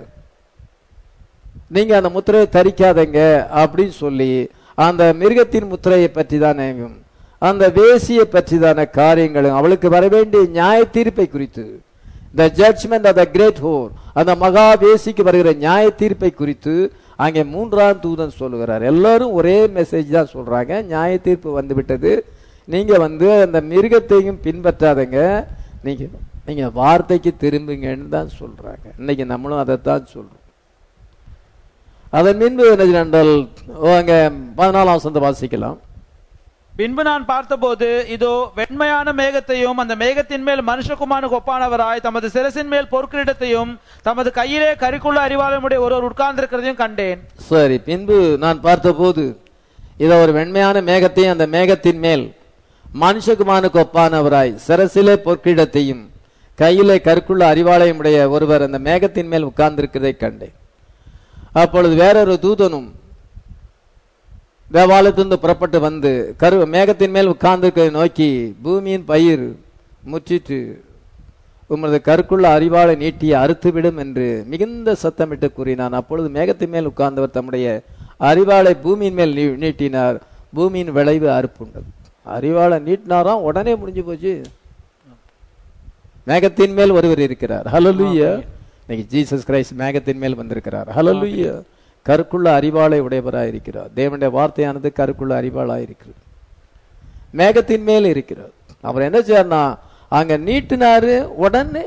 நீங்க அந்த முத்திரையை தரிக்காதங்க அப்படின்னு சொல்லி அந்த மிருகத்தின் முத்திரையை பற்றி தானே அந்த வேசியை பற்றிதான காரியங்களும் அவளுக்கு வர வேண்டிய நியாய தீர்ப்பை குறித்து the judgment of the great whore அந்த மகா வேசிக்கு வருகிற நியாய தீர்ப்பை குறித்து அங்கே மூன்றாம் தூதன் சொல்லுகிறார் எல்லாரும் ஒரே மெசேஜ் தான் சொல்றாங்க நியாய தீர்ப்பு வந்து விட்டது நீங்க வந்து அந்த மிருகத்தையும் பின்பற்றாதங்க நீங்க நீங்க வார்த்தைக்கு திரும்புங்கன்னு தான் சொல்றாங்க இன்னைக்கு நம்மளும் அதைத்தான் சொல்றோம் அதன் பின்பு என்ன என்றால் அங்க பதினாலாம் வசந்த வாசிக்கலாம் பின்பு நான் பார்த்தபோது இதோ வெண்மையான மேகத்தையும் அந்த மேகத்தின் மேல் மனுஷகுமாரனுக்கு ஒப்பானவராய் தமது சிரசின் மேல் பொற்கிரீடத்தையும் தமது கையிலே கரிக்குள்ள அறிவாலயமுடைய ஒருவர் உட்கார்ந்திருக்கிறதையும் கண்டேன் சரி பின்பு நான் பார்த்தபோது இதோ ஒரு வெண்மையான மேகத்தையும் அந்த மேகத்தின் மேல் மனுஷகுமானுக்கு ஒப்பானவராய் சிரசிலே பொற்கிடத்தையும் கையிலே கருக்குள்ள அறிவாலயம் உடைய ஒருவர் அந்த மேகத்தின் மேல் உட்கார்ந்திருக்கிறதை கண்டேன் அப்பொழுது வேறொரு தூதனும் தேவாலயத்திலிருந்து புறப்பட்டு வந்து கரு மேகத்தின் மேல் உட்கார்ந்திருக்கிறதை நோக்கி பூமியின் பயிர் முற்றிற்று உமது கருக்குள்ள அறிவாளை நீட்டி அறுத்துவிடும் என்று மிகுந்த சத்தமிட்டு கூறினான் அப்பொழுது மேகத்தின் மேல் உட்கார்ந்தவர் தம்முடைய அறிவாளை பூமியின் மேல் நீ- நீட்டினார் பூமியின் விளைவு அறுப்புண்டது அறிவாளை நீட்டினாராம் உடனே முடிஞ்சு போச்சு மேகத்தின் மேல் ஒருவர் இருக்கிறார் ஹalleluya இன்னைக்கு ஜீசஸ் கிரைஸ்ட் மேகத்தின் மேல் வந்திருக்கிறார் ஹalleluya கருக்குள்ள அறிவாளை உடையவராய் இருக்கிறார் தேவனுடைய வார்த்தையானது கருக்குள்ள அறிவாளாய் இருக்கிறது மேகத்தின் மேல் இருக்கிறார் அவர் என்ன செய்யறார்னா அங்க நீட்டினாரு உடனே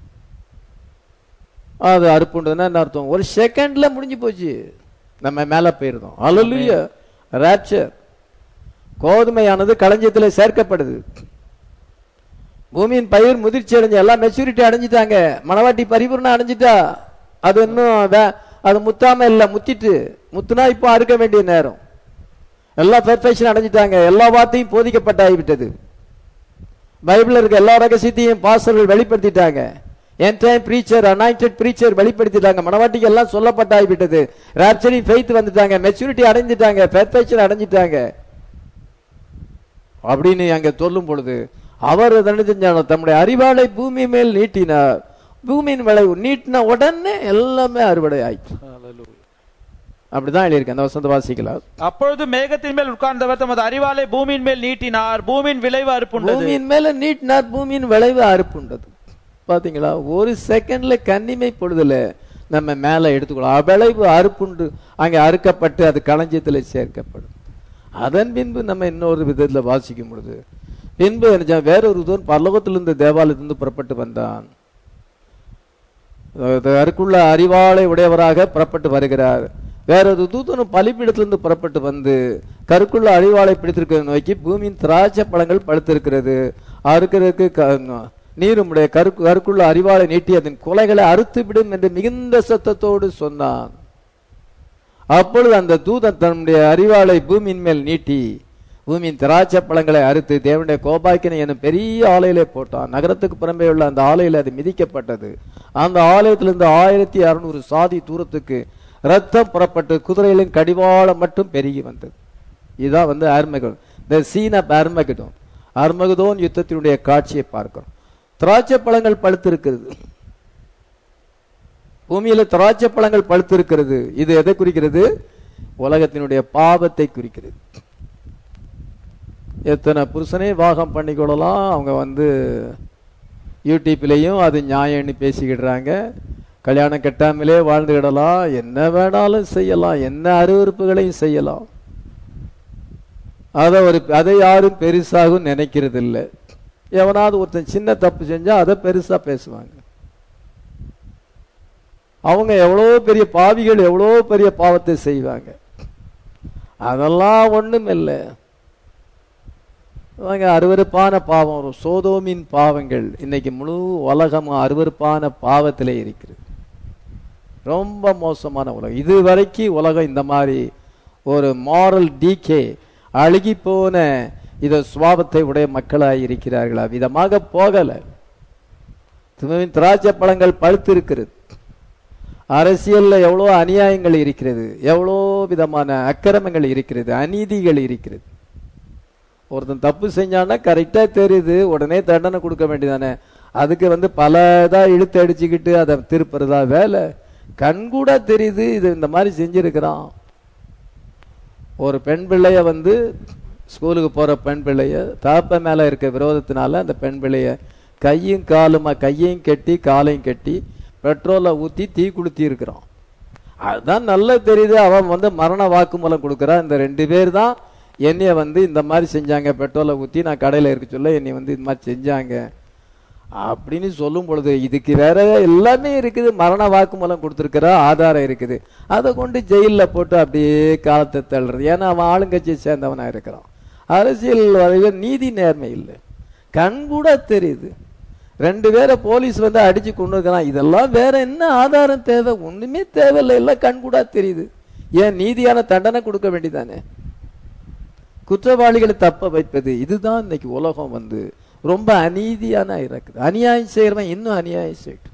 அது அறுப்புண்டதுன்னா என்ன அர்த்தம் ஒரு செகண்ட்ல முடிஞ்சு போச்சு நம்ம மேல போயிருந்தோம் ஹalleluya ராப்சர் கோதுமையானது களஞ்சியத்துல சேர்க்கப்படுது பூமியின் பயிர் முதிர்ச்சி அடைஞ்சு எல்லாம் மெச்சூரிட்டி அடைஞ்சிட்டாங்க மணவாட்டி பரிபூர்ணம் அடைஞ்சிட்டா அது இன்னும் வே- அது முத்தாம இல்ல முத்திட்டு முத்துனா இப்போ அறுக்க வேண்டிய நேரம் எல்லா பெர்ஃபெக்ஷன் அடைஞ்சிட்டாங்க எல்லா வார்த்தையும் போதிக்கப்பட்டாகிவிட்டது பைபிள்ல இருக்க எல்லா ரகசியத்தையும் பாஸ்டர்கள் வெளிப்படுத்திட்டாங்க end time preacher anointed preacher வெளிப்படுத்திட்டாங்க மனவாட்டிக்கு எல்லாம் சொல்லப்பட்டாகிவிட்டது ராப்சரிங் ஃபெய்த் வந்துட்டாங்க மெச்சூரிட்டி அடைஞ்சிட்டாங்க பெர்ஃபெக்ஷன் அடைஞ்சிட்டாங்க அப்படின்னு அங்க சொல்லும் பொழுது அவர் என்ன செஞ்சாங்க தம்முடைய அறிவாளை பூமி மேல் நீட்டினார் பூமியின் விளைவு நீட்டின உடனே எல்லாமே அறுவடை ஆயிடுச்சு அப்படிதான் எழுதியிருக்கு அந்த வசந்த வாசிக்கலாம் அப்பொழுது மேகத்தின் மேல் உட்கார்ந்தவர் தமது அறிவாலை பூமியின் மேல் நீட்டினார் பூமியின் விளைவு அறுப்புண்டது பூமியின் மேல நீட்டினார் பூமியின் விளைவு அறுப்புண்டது பாத்தீங்களா ஒரு செகண்ட்ல கன்னிமை பொழுதுல நம்ம மேல எடுத்துக்கலாம் விளைவு அறுப்புண்டு அங்க அறுக்கப்பட்டு அது களஞ்சியத்துல சேர்க்கப்படும் அதன் பின்பு நம்ம இன்னொரு விதத்துல வாசிக்கும் பொழுது பின்பு என்ன வேறொரு தூரம் பரலோகத்திலிருந்து தேவாலயத்திலிருந்து புறப்பட்டு வந்தான் அருக்குள்ள அறிவாளை உடையவராக புறப்பட்டு வருகிறார் வேறொரு தூதனும் பலிப்பீடத்திலிருந்து புறப்பட்டு வந்து கருக்குள்ள அறிவாளை பிடித்திருக்கிறத நோக்கி பூமியின் திராட்சை பழங்கள் பழுத்திருக்கிறது அறுக்கிறதுக்கு க- நீருமுடைய கருக்கு கருக்குள்ள அறிவாளை நீட்டி அதன் கொலைகளை அறுத்து விடும் என்று மிகுந்த சத்தத்தோடு சொன்னான் அப்பொழுது அந்த தூதன் தன்னுடைய அறிவாளை பூமியின் மேல் நீட்டி பூமியின் திராட்சை பழங்களை அறுத்து தேவனுடைய கோபாக்கினை எனும் பெரிய ஆலையிலே போட்டான் நகரத்துக்கு புறம்பே உள்ள அந்த ஆலையில அது மிதிக்கப்பட்டது அந்த ஆலயத்திலிருந்து ஆயிரத்தி அறுநூறு சாதி தூரத்துக்கு ரத்தம் புறப்பட்டு குதிரைகளின் கடிவாளம் மட்டும் பெருகி வந்தது இதுதான் வந்து அர்மகன் இந்த சீன் ஆஃப் அர்மகதோன் அர்மகதோன் யுத்தத்தினுடைய காட்சியை பார்க்கிறோம் திராட்சை பழங்கள் பழுத்திருக்கிறது பூமியில திராட்சை பழங்கள் பழுத்திருக்கிறது இது எதை குறிக்கிறது உலகத்தினுடைய பாவத்தை குறிக்கிறது எத்தனை புருஷனே வாகம் பண்ணிக்கொள்ளலாம் அவங்க வந்து யூடியூப்லேயும் அது நியாயம்னு பேசிக்கிடுறாங்க கல்யாணம் கட்டாமலே வாழ்ந்துக்கிடலாம் என்ன வேணாலும் செய்யலாம் என்ன அருவறுப்புகளையும் செய்யலாம் அதை ஒரு அதை யாரும் பெருசாகவும் நினைக்கிறது இல்லை எவனாவது ஒருத்தன் சின்ன தப்பு செஞ்சா அதை பெருசா பேசுவாங்க அவங்க எவ்வளோ பெரிய பாவிகள் எவ்வளோ பெரிய பாவத்தை செய்வாங்க அதெல்லாம் ஒண்ணும் இல்லை அவங்க அருவருப்பான பாவம் வரும் சோதோமின் பாவங்கள் இன்னைக்கு முழு உலகமும் அருவருப்பான பாவத்திலே இருக்கிறது ரொம்ப மோசமான உலகம் இது வரைக்கும் உலகம் இந்த மாதிரி ஒரு மாரல் டீகே அழுகி போன இத சுவாபத்தை உடைய மக்களாய் இருக்கிறார்களா விதமாக போகல திரும்பவும் திராட்சை பழங்கள் பழுத்து இருக்கிறது அரசியல்ல எவ்வளோ அநியாயங்கள் இருக்கிறது எவ்வளோ விதமான அக்கிரமங்கள் இருக்கிறது அநீதிகள் இருக்கிறது ஒருத்தன் தப்பு செஞ்சான்னா கரெக்டா தெரியுது உடனே தண்டனை கொடுக்க வேண்டியதானே அதுக்கு வந்து பல இதா இழுத்து அடிச்சுக்கிட்டு அதை திருப்புறதா வேலை கண்கூட தெரியுது இது இந்த மாதிரி செஞ்சிருக்கிறான் ஒரு பெண் பிள்ளைய வந்து ஸ்கூலுக்கு போற பெண் பிள்ளைய தாப்ப மேல இருக்க விரோதத்தினால அந்த பெண் பிள்ளைய கையும் காலுமா கையையும் கட்டி காலையும் கட்டி பெட்ரோலை ஊத்தி தீ குளுத்தி இருக்கிறான் அதுதான் நல்லா தெரியுது அவன் வந்து மரண வாக்குமூலம் கொடுக்குறான் இந்த ரெண்டு பேர் தான் என்னைய வந்து இந்த மாதிரி செஞ்சாங்க பெட்ரோலை ஊத்தி நான் கடையில இருக்க சொல்ல என்னை வந்து இந்த மாதிரி செஞ்சாங்க அப்படின்னு சொல்லும் பொழுது இதுக்கு வேற எல்லாமே இருக்குது மரண வாக்குமூலம் கொடுத்துருக்கிற ஆதாரம் இருக்குது அதை கொண்டு ஜெயில்ல போட்டு அப்படியே காலத்தை தள்ளுறது ஏன்னா அவன் ஆளுங்கட்சியை சேர்ந்தவனா இருக்கிறான் அரசியல் வரையில் நீதி நேர்மை இல்லை கண் கூட தெரியுது ரெண்டு பேரை போலீஸ் வந்து அடிச்சு கொண்டு இருக்கிறான் இதெல்லாம் வேற என்ன ஆதாரம் தேவை ஒண்ணுமே தேவையில்லை எல்லாம் கண் கூட தெரியுது ஏன் நீதியான தண்டனை கொடுக்க வேண்டியதானே குற்றவாளிகளை தப்ப வைப்பது இதுதான் இன்னைக்கு உலகம் வந்து ரொம்ப அநீதியான இருக்குது அநியாயம் செய்யறவன் இன்னும் அநியாயம் செய்யட்டும்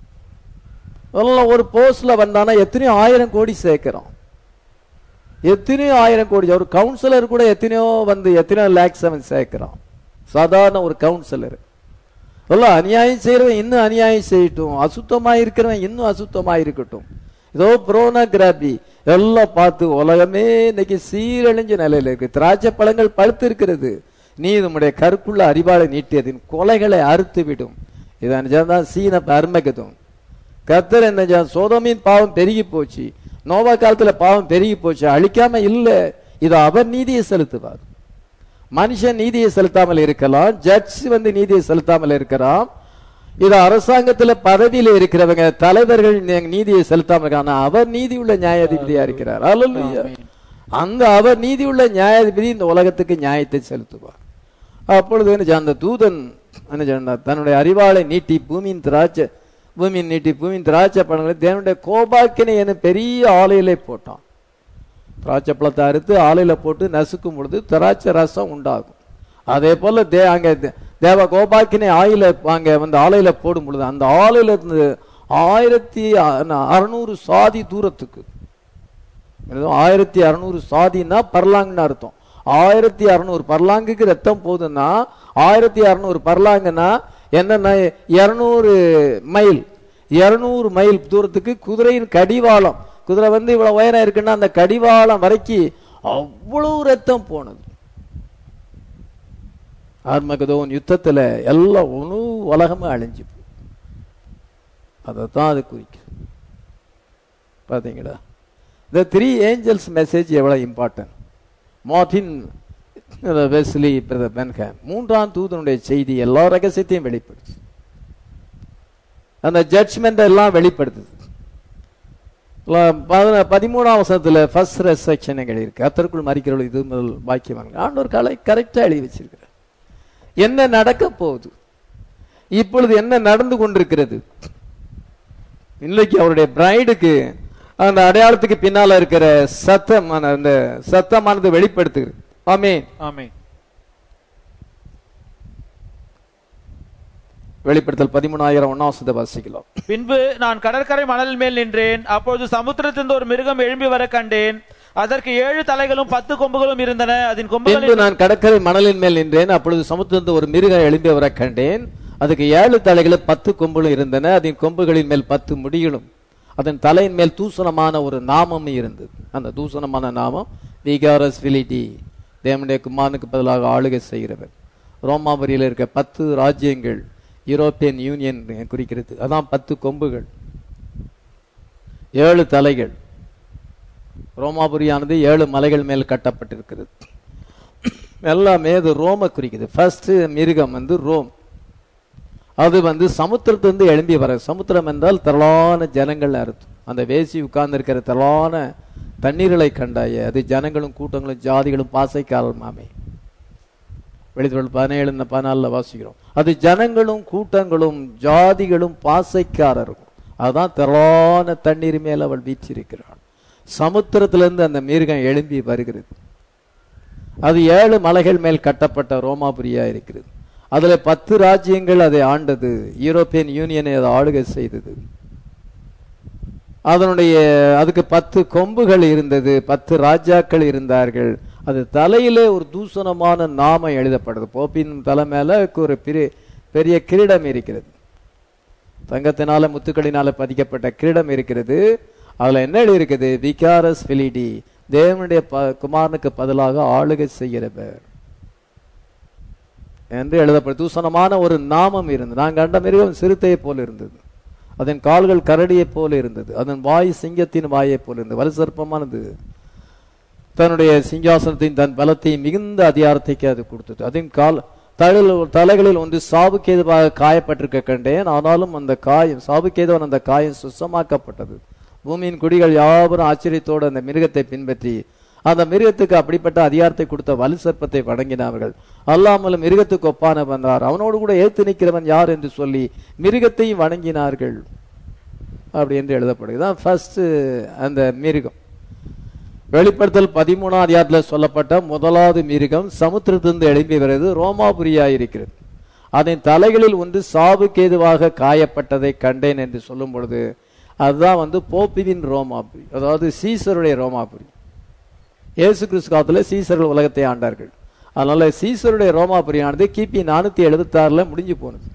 எல்லாம் ஒரு போஸ்ட்ல வந்தானா எத்தனையோ ஆயிரம் கோடி சேர்க்கிறோம் எத்தனையோ ஆயிரம் கோடி ஒரு கவுன்சிலர் கூட எத்தனையோ வந்து எத்தனையோ லேக்ஸ் அவன் சேர்க்கிறான் சாதாரண ஒரு கவுன்சிலர் எல்லாம் அநியாயம் செய்யறவன் இன்னும் அநியாயம் செய்யட்டும் அசுத்தமா இருக்கிறவன் இன்னும் அசுத்தமா இருக்கட்டும் ஏதோ புரோனோகிராபி எல்லாம் பார்த்து உலகமே இன்னைக்கு சீரழிஞ்ச நிலையில இருக்கு திராட்சை பழங்கள் பழுத்து இருக்கிறது நீ நம்முடைய கருக்குள்ள அறிவாளை நீட்டியதின் கொலைகளை அறுத்து விடும் இதான் தான் சீன அருமகதும் கர்த்தர் என்ன செய்தார்? சோதோமின் பாவம் பெருகி போச்சு நோவா காலத்துல பாவம் பெருகி போச்சு அழிக்காம இல்ல இது அவர் நீதியை செலுத்துவார் மனுஷன் நீதியை செலுத்தாமல் இருக்கலாம் ஜட்ஜ் வந்து நீதியை செலுத்தாமல் இருக்கலாம் இது அரசாங்கத்துல பதவியில இருக்கிறவங்க தலைவர்கள் நீ- நீதியை செலுத்தாமல் இருக்காங்க ஆனா அவர் நீதி உள்ள நியாயாதிபதியா இருக்கிறார் அல்லேலூயா. அங்க அவர் நீதி உள்ள நியாயாதிபதி இந்த உலகத்துக்கு நியாயத்தை செலுத்துவார் அப்பொழுது என்ன செய்ய- அந்த தூதன் என்ன செய்யணும்? தன்னுடைய அறிவாளை நீட்டி பூமியின் திராட்சை பூமியின் நீட்டி பூமியின் திராட்சை பழங்களை தேவனுடைய கோபாக்கினை என பெரிய ஆலையிலே போட்டான் திராட்சை பழத்தை அறுத்து ஆலையில போட்டு நசுக்கும் பொழுது திராட்சை ரசம் உண்டாகும் அதே போல தே அங்க தே- தேவ கோபாக்கினை ஆயில அங்க வந்து ஆலையில போடும் பொழுது அந்த ஆலையில இருந்து ஆயிரத்தி அறுநூறு சாதி தூரத்துக்கு ஏதோ ஆயிரத்தி அறுநூறு சாதின்னா பர்லாங்குன்னு அர்த்தம் ஆயிரத்தி அறுநூறு பர்லாங்குக்கு ரத்தம் போகுதுன்னா ஆயிரத்தி அறுநூறு பர்லாங்குன்னா என்னன்னா இருநூறு மைல் இருநூறு மைல் தூரத்துக்கு குதிரையின் கடிவாளம் குதிரை வந்து இவ்வளவு உயரம் இருக்குன்னா அந்த கடிவாளம் வரைக்கும் அவ்வளவு ரத்தம் போனது ஆர்மகதோன் யுத்தத்துல எல்லாம் ஒழு உலகமே அழிஞ்சு அதைத்தான் அது குறிக்கும் பாத்தீங்களா இந்த த்ரீ ஏஞ்சல்ஸ் மெசேஜ் எவ்வளவு important Martin Wesley brother Branham மூன்றாம் தூதனுடைய செய்தி எல்லா ரகசியத்தையும் வெளிப்படுத்து அந்த ஜட்ஜ்மெண்ட் எல்லாம் வெளிப்படுத்துது ல- பதின- பதிமூணாம் வசனத்துல ஃபர்ஸ்ட் ரெசெக்ஷன் இருக்கு கத்தருக்குள் மறிக்கிறவள் இது முதல் பாக்கியவாங்க ஆண்டவர் கலை கரெக்டா எழுதி வச்சிருக்கிறார் என்ன நடக்க போகுது இப்பொழுது என்ன நடந்து கொண்டிருக்கிறது இன்னைக்கு அவருடைய பிரைடுக்கு அந்த அடையாளத்துக்கு பின்னால இருக்கிற சத்தமான அந்த சத்தமானது வெளிப்படுத்துகிறது ஆமே ஆமென் வெளிப்படுத்தல் பதிமூணாயிரம் ஒன்னாவசத்தை வாசிக்கலாம் பின்பு நான் கடற்கரை மணல் மேல் நின்றேன் அப்பொழுது சமுத்திரத்திலிருந்து ஒரு மிருகம் எழும்பி வர கண்டேன் அதற்கு ஏழு தலைகளும் பத்து கொம்புகளும் இருந்தன அதன் பின்பு கொம்புகளில் நான் கடற்கரை மணலின் மேல் நின்றேன் அப்பொழுது சமுத்திரத்து ஒரு மிருகம் எழும்பி வர கண்டேன் அதுக்கு ஏழு தலைகளும் பத்து கொம்புகளும் இருந்தன அதன் கொம்புகளின் மேல் பத்து முடிகளும் அதன் தலையின் மேல் தூசணமான ஒரு நாமம் இருந்தது அந்த தூசணமான நாமம் விகாரஸ் விலிட்டி தேவனுடைய குமாரனுக்கு பதிலாக ஆளுகை செய்கிறவர் ரோமாபுரியில் இருக்க பத்து ராஜ்யங்கள் யூரோப்பியன் யூனியன் குறிக்கிறது அதான் பத்து கொம்புகள் ஏழு தலைகள் ரோமாபுரியானது ஏழு மலைகள் மேல் கட்டப்பட்டிருக்கிறது எல்லாமே அது ரோம குறிக்குது ஃபர்ஸ்ட் மிருகம் வந்து ரோம் அது வந்து சமுத்திரத்திலிருந்து எழும்பி வர சமுத்திரம் என்றால் திரளான ஜனங்கள் அர்த்தம் அந்த வேசி உட்கார்ந்து இருக்கிற திரளான தண்ணீர்களை கண்டாய அது ஜனங்களும் கூட்டங்களும் ஜாதிகளும் பாசைக்காரமாமே வெளித்தொழில் பதினேழு பதினாலில் வாசிக்கிறோம் அது ஜனங்களும் கூட்டங்களும் ஜாதிகளும் பாசைக்காரரும் அதான் திரளான தண்ணீர் மேல் அவள் வீற்றிருக்கிறாள் சமுத்திரத்திலிருந்து அந்த மிருகம் எழும்பி வருகிறது அது ஏழு மலைகள் மேல் கட்டப்பட்ட ரோமாபுரியா இருக்கிறது அதுல பத்து ராஜ்யங்கள் அதை ஆண்டது யூரோப்பியன் யூனியனை அதை ஆளுகை செய்தது அதனுடைய அதுக்கு பத்து கொம்புகள் இருந்தது பத்து ராஜாக்கள் இருந்தார்கள் அது தலையிலே ஒரு தூசணமான நாமம் எழுதப்படுது போப்பின் தலை மேல ஒரு பெரிய பெரிய கிரீடம் இருக்கிறது தங்கத்தினால முத்துக்களினால பதிக்கப்பட்ட கிரீடம் இருக்கிறது அதுல என்ன எழுதி இருக்குது விகாரஸ் பிலிடி தேவனுடைய ப- குமாரனுக்கு பதிலாக ஆளுகை செய்கிறவர் என்று எழுதப்படும் தூசணமான ஒரு நாமம் இருந்தது நான் கண்ட மிருகம் சிறுத்தையை போல இருந்தது அதன் கால்கள் கரடியைப் போல இருந்தது அதன் வாய் சிங்கத்தின் வாயைப் போல இருந்தது வலுசற்பமானது தன்னுடைய சிங்காசனத்தின் தன் பலத்தையும் மிகுந்த அதிகாரத்தைக்கு அது கொடுத்தது அதன் கால் தழில் தலைகளில் ஒன்று சாவுக்கேதுவாக காயப்பட்டிருக்க கண்டேன் ஆனாலும் அந்த காயம் சாவுக்கேதுவன் அந்த காயம் சுத்தமாக்கப்பட்டது பூமியின் குடிகள் யாவரும் ஆச்சரியத்தோடு அந்த மிருகத்தை பின்பற்றி அந்த மிருகத்துக்கு அப்படிப்பட்ட அதிகாரத்தை கொடுத்த வலு சர்ப்பத்தை வணங்கினார்கள் அல்லாமலும் மிருகத்துக்கு ஒப்பான வந்தார் அவனோடு கூட ஏத்து நிற்கிறவன் யார் என்று சொல்லி மிருகத்தையும் வணங்கினார்கள் அப்படி என்று எழுதப்படுகிறது ஃபர்ஸ்ட் அந்த மிருகம் வெளிப்படுத்தல் பதிமூணாம் அதிகாரத்தில் சொல்லப்பட்ட முதலாவது மிருகம் சமுத்திரத்திலிருந்து எழும்பி வருவது ரோமாபுரியா இருக்கிறது அதன் தலைகளில் ஒன்று சாவுக்கேதுவாக காயப்பட்டதை கண்டேன் என்று சொல்லும் பொழுது அதுதான் வந்து போப்பிவின் ரோமாபுரி அதாவது சீசருடைய ரோமாபுரி இயேசு கிறிஸ்து காலத்துல சீசர்கள் உலகத்தை ஆண்டார்கள் அதனால சீசருடைய ரோமாபுரியானது கிபி நானூத்தி எழுபத்தி ஆறுல முடிஞ்சு போனது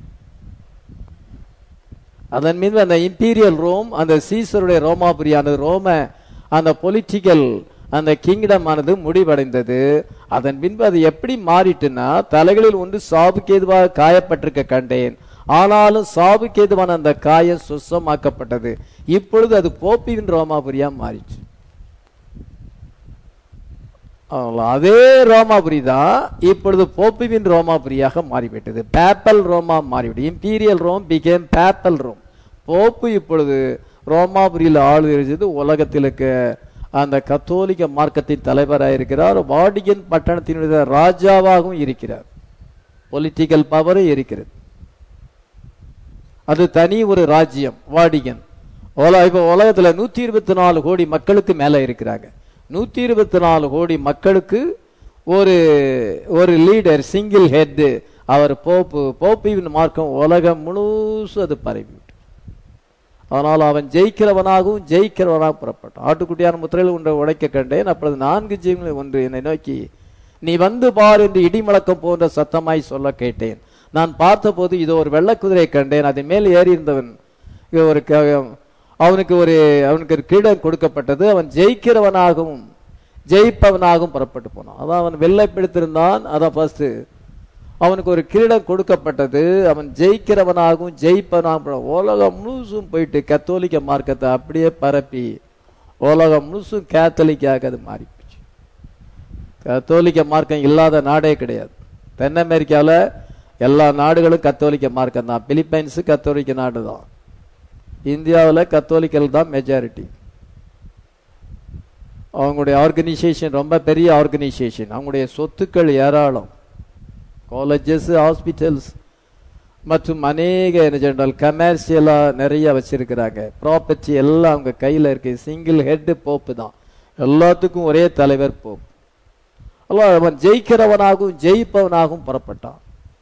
அதன் மீது அந்த இம்பீரியல் ரோம் அந்த சீசருடைய ரோமாபுரியானது ரோம அந்த பொலிட்டிக்கல் அந்த கிங்டம் ஆனது முடிவடைந்தது அதன் பின்பு அது எப்படி மாறிட்டுன்னா தலைகளில் ஒன்று சாவுக்கேதுவாக காயப்பட்டிருக்க கண்டேன் ஆனாலும் சாவுக்கேதுவான அந்த காயம் சுத்தமாக்கப்பட்டது இப்பொழுது அது போப்பிவின் ரோமாபுரியா மாறிச்சு அவ்வளவுதான். அதே ரோமாபுரி தான் இப்பொழுது போப்புவின் ரோமாபுரியாக மாறிவிட்டது பேப்பல் ரோமா மாறிவிட்டது imperial Rome became papal Rome pope இப்பொழுது ரோமாபுரியில் ஆளு இருக்கிறது உலகத்தில் இருக்க அந்த கத்தோலிக்க மார்க்கத்தின் தலைவராக இருக்கிறார் வாடிகன் பட்டணத்தினுடைய ராஜாவாகவும் இருக்கிறார் பொலிட்டிக்கல் பவரும் இருக்கிறது அது தனி ஒரு ராஜ்யம் வாடிகன் உல இப்போ உலகத்துல நூத்தி இருபத்தி நாலு கோடி மக்களுக்கு மேல இருக்கிறாங்க நூத்தி இருபத்தி நாலு கோடி மக்களுக்கு ஒரு ஒரு லீடர் சிங்கிள் ஹெட் அவர் போப்பு போப்பின் மார்க்கம் உலகம் முழுசும் அது பரவி விட்டு ஆனால் அவன் ஜெயிக்கிறவனாகவும் ஜெயிக்கிறவனாக புறப்பட்டான் ஆட்டுக்குட்டியான முத்திரையில் ஒன்றை உடைக்க கண்டேன் அப்பொழுது நான்கு ஜீவன்கள் ஒன்று என்னை நோக்கி நீ வந்து பார் என்று இடிமுழக்கம் போன்ற சத்தமாய் சொல்ல கேட்டேன் நான் பார்த்தபோது இதோ ஒரு வெள்ளக்குதிரை கண்டேன் அதன் மேல் ஏறி இருந்தவன் இது ஒரு க- அவனுக்கு ஒரு அவனுக்கு ஒரு கிரீடம் கொடுக்கப்பட்டது அவன் ஜெயிக்கிறவனாகவும் ஜெயிப்பவனாகவும் புறப்பட்டு போனான் அதான் அவன் வெள்ளை பிடித்திருந்தான் அதான் ஃபர்ஸ்ட் அவனுக்கு ஒரு கிரீடம் கொடுக்கப்பட்டது அவன் ஜெயிக்கிறவனாகவும் ஜெயிப்பவனாகவும் போனான். உலகம் முழுசும் போயிட்டு கத்தோலிக்க மார்க்கத்தை அப்படியே பரப்பி உலகம் முழுசும் கேத்தலிக்காக அது மாறி போச்சு கத்தோலிக்க மார்க்கம் இல்லாத நாடே கிடையாது தென் அமெரிக்காவில் எல்லா நாடுகளும் கத்தோலிக்க மார்க்கம் தான் பிலிப்பைன்ஸு கத்தோலிக்க நாடு தான் இந்தியாவில் கத்தோலிக்கல் தான் மெஜாரிட்டி அவங்களுடைய ஆர்கனைசேஷன் ரொம்ப பெரிய ஆர்கனைசேஷன் அவங்களுடைய சொத்துக்கள் ஏராளம் காலேஜஸ் ஹாஸ்பிட்டல்ஸ் மற்றும் அநேக என்ன ஜெனரல் கமர்ஷியலாக நிறைய வச்சிருக்கிறாங்க ப்ராப்பர்ட்டி எல்லாம் அவங்க கையில் இருக்கு சிங்கிள் ஹெட் போப்பு தான் எல்லாத்துக்கும் ஒரே தலைவர் போப் அல்ல அவன் ஜெயிக்கிறவனாகவும் ஜெயிப்பவனாகவும் புறப்பட்டான்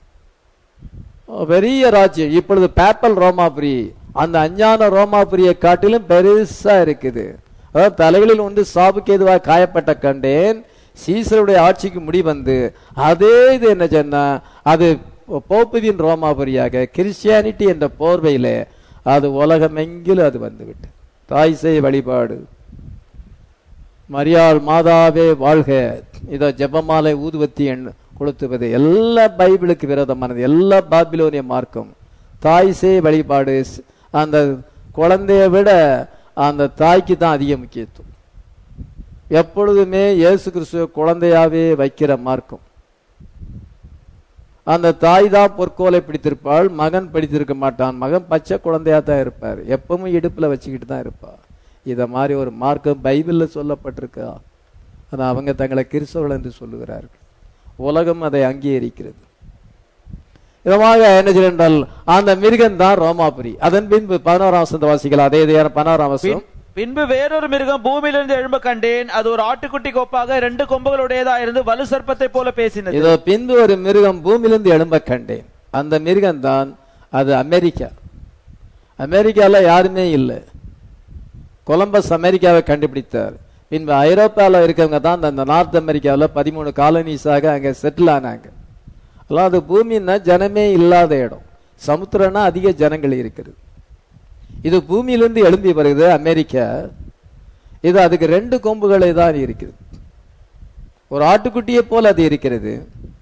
பெரிய ராஜ்யம் இப்பொழுது பேப்பல் ரோமாபுரி அந்த அஞ்ஞான ரோமாபுரியை காட்டிலும் பெருசா இருக்குது அதாவது தலைகளில் ஒன்று சாபுக்கு எதுவாக காயப்பட்ட கண்டேன் சீசருடைய ஆட்சிக்கு முடி வந்து அதே இது என்ன சொன்னா அது போப்புவின் ரோமாபுரியாக கிறிஸ்டியானிட்டி என்ற போர்வையில அது உலகமெங்கிலும் அது வந்துவிட்டு தாய் செய் வழிபாடு மரியாள் மாதாவே வாழ்க இதோ ஜெபமாலை ஊதுவத்தி எண் கொளுத்துவது எல்லா பைபிளுக்கு விரோதமானது எல்லா பாபிலோனிய மார்க்கம் தாய் செய் வழிபாடு ஸ்- அந்த குழந்தைய விட அந்த தாய்க்கு தான் அதிக முக்கியத்துவம் எப்பொழுதுமே இயேசு கிறிஸ்துவ குழந்தையாவே வைக்கிற மார்க்கம் அந்த தாய் தான் பொற்கோலை பிடித்திருப்பாள் மகன் பிடித்திருக்க மாட்டான் மகன் பச்சை குழந்தையா தான் இருப்பார் எப்பவும் இடுப்புல வச்சுக்கிட்டு தான் இருப்பார் இத மாதிரி ஒரு மார்க்கம் பைபிள்ல சொல்லப்பட்டிருக்கா ஆனா அவங்க தங்களை கிறிஸ்தவர்கள் என்று சொல்லுகிறார்கள் உலகம் அதை அங்கீகரிக்கிறது இதமாக என்ன செய்ய என்றால் அந்த மிருகம் தான் ரோமாபுரி அதன் பின்பு பதினோராம் வசந்த வாசிகள் அதே இதே பதினோராம் வசம் பின்- பின்பு வேறொரு மிருகம் பூமியிலிருந்து எழும்ப கண்டேன் அது ஒரு ஆட்டுக்குட்டி கோப்பாக ரெண்டு கொம்புகளுடையதா இருந்து வலு சர்ப்பத்தை போல பேசினது இதோ பின்பு ஒரு மிருகம் பூமியிலிருந்து எழும்ப கண்டேன் அந்த மிருகம் தான் அது அமெரிக்கா அமெரிக்கால யாருமே இல்லை கொலம்பஸ் அமெரிக்காவை கண்டுபிடித்தார் பின்பு ஐரோப்பாவில் இருக்கவங்க தான் அந்த நார்த் அமெரிக்காவில் பதிமூணு காலனிஸாக அங்கே செட்டில் ஆனாங்க அதெல்லாம் அது பூமின்னா ஜனமே இல்லாத இடம் சமுத்திரம்னா அதிக ஜனங்கள் இருக்கிறது இது பூமியிலிருந்து எழும்பி வருகிறது அமெரிக்கா இது அதுக்கு ரெண்டு கொம்புகளை தான் இருக்குது ஒரு ஆட்டுக்குட்டியை போல அது இருக்கிறது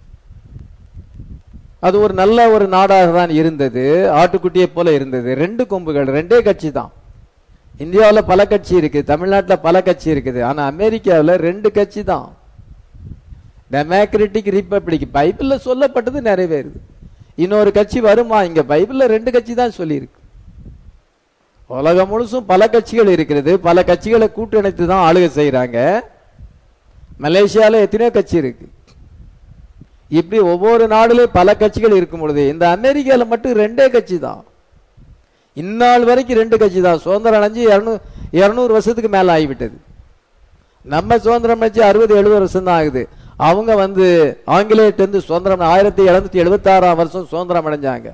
அது ஒரு நல்ல ஒரு நாடாக தான் இருந்தது ஆட்டுக்குட்டியை போல இருந்தது ரெண்டு கொம்புகள் ரெண்டே கட்சி தான் இந்தியாவில் பல கட்சி இருக்கு தமிழ்நாட்டில் பல கட்சி இருக்குது ஆனா அமெரிக்காவில் ரெண்டு கட்சி தான் டெமோக்ராட்டிக் ரிப்பப்ளிக் பைபிள்ல சொல்லப்பட்டது நிறைவேறுது இன்னொரு கட்சி வருமா இங்க பைபிள்ல ரெண்டு கட்சி தான் சொல்லியிருக்கு உலகம் முழுசும் பல கட்சிகள் இருக்கிறது பல கட்சிகளை கூட்டணித்து தான் ஆளுகை செய்யறாங்க மலேசியால எத்தனையோ கட்சி இருக்கு இப்படி ஒவ்வொரு நாடுலயும் பல கட்சிகள் இருக்கும் பொழுது இந்த அமெரிக்கால மட்டும் ரெண்டே கட்சி தான் இந்நாள் வரைக்கும் ரெண்டு கட்சி தான் சுதந்திரம் அடைஞ்சு இருநூறு இருநூறு வருஷத்துக்கு மேல ஆகிவிட்டது நம்ம சுதந்திரம் அடைஞ்சு அறுபது எழுபது வருஷம் தான் ஆகுது அவங்க வந்து ஆங்கிலேயர்ட்ட இருந்து சுதந்திரம் ஆயிரத்தி எழுநூத்தி எழுபத்தி ஆறாம் வருஷம் சுதந்திரம் அடைஞ்சாங்க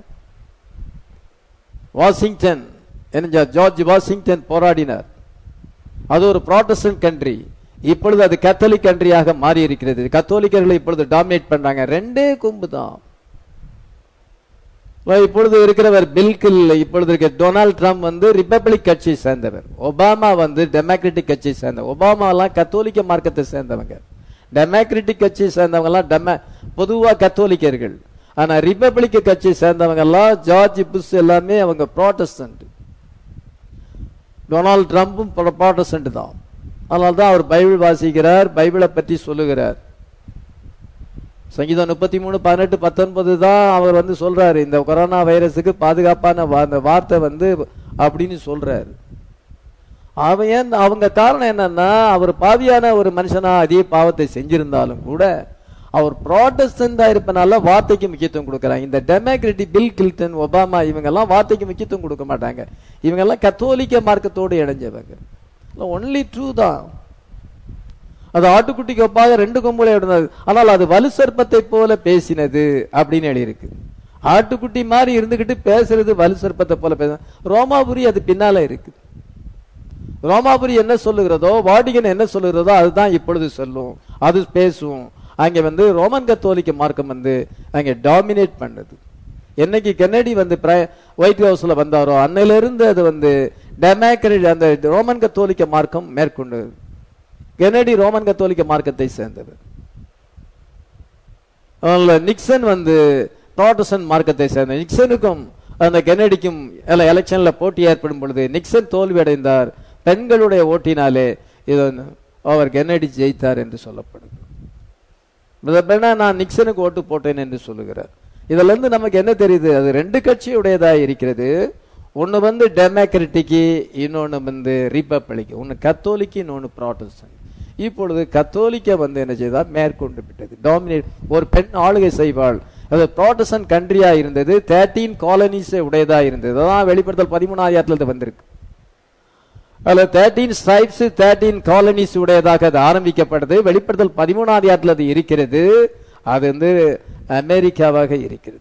வாஷிங்டன் என்ன ஜார்ஜ் வாஷிங்டன் போராடினார் அது ஒரு ப்ராட்டஸ்டன்ட் கண்ட்ரி இப்பொழுது அது கத்தோலிக் கண்ட்ரியாக மாறி இருக்கிறது கத்தோலிக்கர்களை இப்பொழுது டாமினேட் பண்றாங்க ரெண்டே கொம்பு தான் இப்பொழுது இருக்கிறவர் பில்கில் இப்பொழுது இருக்க டொனால்ட் ட்ரம்ப் வந்து ரிப்பப்ளிக் கட்சியை சேர்ந்தவர் ஒபாமா வந்து டெமோக்ராட்டிக் கட்சியை சேர்ந்தவர் ஒபாமா எல்லாம் கத்தோலிக்க மார்க்கத்தை சேர்ந்தவங்க டெமோக்ராட்டிக் கட்சியை சேர்ந்தவங்க எல்லாம் டெம பொதுவா கத்தோலிக்கர்கள் ஆனா ரிப்பப்ளிக் கட்சியை சேர்ந்தவங்க எல்லாம் ஜார்ஜ் புஷ் எல்லாமே அவங்க ப்ராட்டஸ்டன்ட் டொனால்ட் ட்ரம்ப்பும் ப்ராட்டஸ்டன்ட் தான் அதனால தான் அவர் பைபிள் வாசிக்கிறார் பைபிளை பற்றி சொல்லுகிறார் சங்கீதம் முப்பத்தி மூணு பதினெட்டு பத்தொன்பது தான் அவர் வந்து சொல்றாரு இந்த கொரோனா வைரஸுக்கு பாதுகாப்பான வா- அந்த வார்த்தை வந்து அப்படின்னு சொல்றாரு அவன் ஏன் அவங்க காரணம் என்னன்னா அவர் பாவியான ஒரு மனுஷனா அதே பாவத்தை செஞ்சிருந்தாலும் கூட அவர் ப்ராட்டஸ்டண்டா இருப்பனால வார்த்தைக்கு முக்கியத்துவம் கொடுக்கறாங்க இந்த டெமோக்ராட்டிக் பில் கில்டன் ஒபாமா இவங்க எல்லாம் வார்த்தைக்கு முக்கியத்துவம் கொடுக்க மாட்டாங்க இவங்க எல்லாம் கத்தோலிக்க மார்க்கத்தோடு இணைஞ்சவங்க ஒன்லி ட்ரூ தான் அது ஆட்டுக்குட்டிக்கு ஒப்பாக ரெண்டு கொம்புல இருந்தது ஆனால் அது வலு சர்ப்பத்தை போல பேசினது அப்படின்னு எழுதியிருக்கு ஆட்டுக்குட்டி மாதிரி இருந்துகிட்டு பேசுறது வலு சர்ப்பத்தை போல பேச ரோமாபுரி அது பின்னால இருக்கு ரோமாபுரி என்ன சொல்லுகிறதோ வாடிகன் என்ன சொல்லுகிறதோ அதுதான் இப்பொழுது சொல்லும் அது பேசும் அங்க வந்து ரோமன் கத்தோலிக்க மார்க்கம் வந்து அங்க டாமினேட் பண்ணுது என்னைக்கு கென்னடி வந்து ஒயிட் ஹவுஸ்ல வந்தாரோ அன்னையில இருந்து அது வந்து டெமோக்ரட் அந்த ரோமன் கத்தோலிக்க மார்க்கம் மேற்கொண்டது கென்னடி ரோமன் கத்தோலிக்க மார்க்கத்தை சேர்ந்தவர் அதனால நிக்சன் வந்து ப்ராட்டஸ்டன்ட் மார்க்கத்தை சேர்ந்த நிக்சனுக்கும் அந்த கென்னடிக்கும் எலெக்ஷன்ல போட்டி ஏற்படும் பொழுது நிக்சன் தோல்வி அடைந்தார் பெண்களுடைய ஓட்டினாலே இது வந்து அவர் கென்னடி ஜெயித்தார் என்று சொல்லப்படுது பெண்ணா நான் நிக்சனுக்கு ஓட்டு போட்டேன் என்று சொல்லுகிறார் இதுல இருந்து நமக்கு என்ன தெரியுது அது ரெண்டு கட்சியுடையதா இருக்கிறது ஒன்னு வந்து டெமோக்ரட்டிக்கு இன்னொன்னு வந்து ரிப்பப்ளிக் ஒன்னு கத்தோலிக்கு இன்னொன்னு ப்ராட்டஸ்டன்ட் இப்பொழுது கத்தோலிக்க வந்து என்ன செய்தா மேற்கொண்டு விட்டது டாமினேட் ஒரு பெண் ஆளுகை செய்வாள் அது ப்ராட்டஸ்டன்ட் கண்ட்ரியா இருந்தது தேர்ட்டீன் காலனிஸ் உடையதா இருந்தது அதான் வெளிப்படுத்தல் பதிமூணாயிரத்துல வந்திருக்கு அதுல தேர்ட்டீன் ஸ்ட்ரைப்ஸ் தேர்ட்டீன் காலனிஸ் உடையதாக அது ஆரம்பிக்கப்பட்டது வெளிப்படுத்தல் பதிமூணாவது ஆட்டில் அது இருக்கிறது அது வந்து அமெரிக்காவாக இருக்கிறது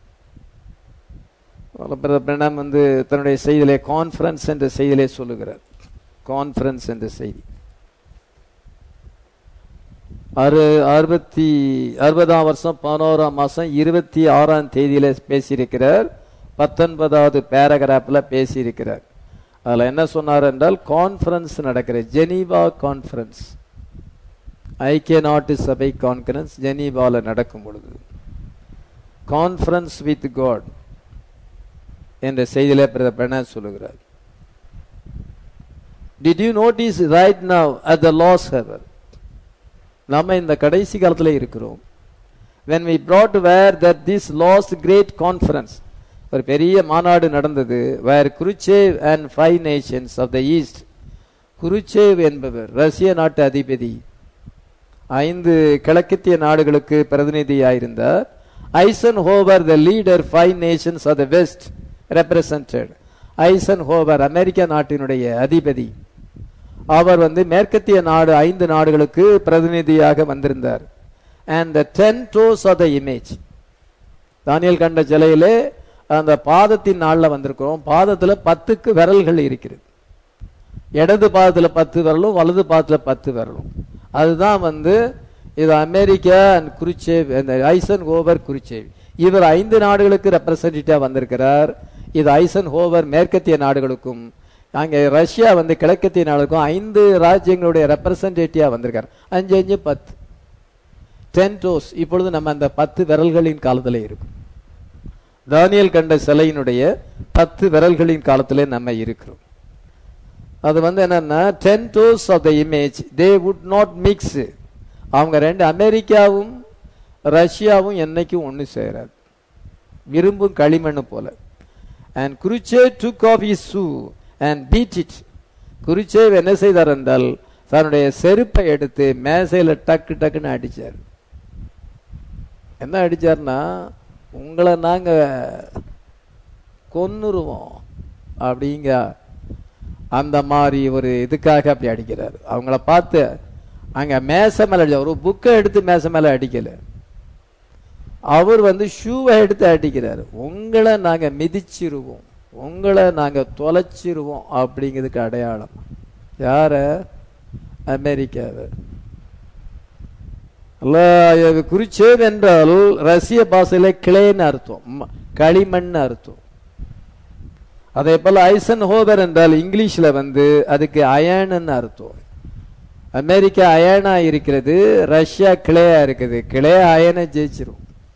பிரணம் வந்து தன்னுடைய செய்தியிலே கான்ஃபரன்ஸ் என்ற செய்தியிலே சொல்லுகிறார் கான்ஃபரன்ஸ் என்ற செய்தி அறு அறுபத்தி அறுபதாம் வருஷம் பதினோராம் மாசம் இருபத்தி ஆறாம் தேதியில பேசியிருக்கிறார் பத்தொன்பதாவது பேராகிராஃப்ல பேசியிருக்கிறார் அதுல என்ன சொன்னார் என்றால் கான்ஃபரன்ஸ் நடக்கிற ஜெனீவா கான்ஃபரன்ஸ் ஐக்கிய நாட்டு சபை கான்ஃபரன்ஸ் ஜெனீவால நடக்கும் பொழுது கான்ஃபரன்ஸ் வித் காட் என்ற செய்தியில பிரதமர் சொல்லுகிறார் did you notice right now at the last hour நாம இந்த கடைசி காலத்துல இருக்கிறோம் when we brought where that this lost great conference ஒரு பெரிய மாநாடு நடந்தது where Khrushchev and five nations of the east Khrushchev என்பவர் ரஷ்ய நாட்டு அதிபதி ஐந்து கிழக்கத்திய நாடுகளுக்கு பிரதிநிதியாயிருந்தார் Eisenhower the leader five nations of the west represented Eisenhower அமெரிக்க நாட்டினுடைய அதிபதி அவர் வந்து மேற்கத்திய நாடு ஐந்து நாடுகளுக்கு பிரதிநிதியாக வந்திருந்தார் and the ten toes of the image Daniel கண்ட சிலையிலே அந்த பாதத்தின் நாள்ல வந்திருக்கிறோம் பாதத்துல பத்துக்கு விரல்கள் இருக்கிறது இடது பாதத்துல பத்து விரலும் வலது பாதத்துல பத்து விரலும் அதுதான் வந்து இது அமெரிக்கா அண்ட் குருச்சேவ் இந்த ஐசன் ஹோவர் குருச்சேவ் இவர் ஐந்து நாடுகளுக்கு ரெப்ரசன்டேட்டிவா வந்திருக்கிறார் இது ஐசன் ஹோவர் மேற்கத்திய நாடுகளுக்கும் அங்கே ரஷ்யா வந்து கிழக்கத்திய நாடுகளுக்கும் ஐந்து ராஜ்யங்களுடைய ரெப்ரசன்டேட்டிவா வந்திருக்கார் அஞ்சு அஞ்சு பத்து டென் டோஸ் இப்பொழுது நம்ம அந்த பத்து விரல்களின் காலத்துல இருக்கும் தானியல் கண்ட சிலையினுடைய பத்து விரல்களின் காலத்திலே நம்ம இருக்கிறோம் அது வந்து என்னன்னா ten toes of the image they would not mix அவங்க ரெண்டு அமெரிக்காவும் ரஷ்யாவும் என்னைக்கும் ஒன்று சேராது இரும்பும் களிமண்ணு போல and Khrushchev took off his shoe and beat it Khrushchev என்ன செய்தார் என்றால் தன்னுடைய செருப்பை எடுத்து மேசையில டக்கு டக்குன்னு அடிச்சார் என்ன அடிச்சார்னா உங்களை நாங்க கொன்னுருவோம் அப்படிங்க அந்த மாதிரி ஒரு இதுக்காக அப்படி அடிக்கிறார் அவங்கள பார்த்து அங்க மேசை மேல அடிச்ச ஒரு புக்கை எடுத்து மேசை மேல அடிக்கல அவர் வந்து ஷூவை எடுத்து அடிக்கிறார் உங்களை நாங்க மிதிச்சிருவோம் உங்களை நாங்க தொலைச்சிருவோம் அப்படிங்கிறதுக்கு அடையாளம் யார அமெரிக்காவை குறிச்சேவ் என்றால் ரஷ்ய பாஷையில கிளேன்னு அர்த்தம் களிமண் அர்த்தம் அதே போல ஐசன் ஹோவர் என்றால் இங்கிலீஷ்ல வந்து அதுக்கு அயன்னு அர்த்தம் அமெரிக்கா அயனா இருக்கிறது ரஷ்யா கிளேயா இருக்குது கிளே அயனை ஜெயிச்சிரும்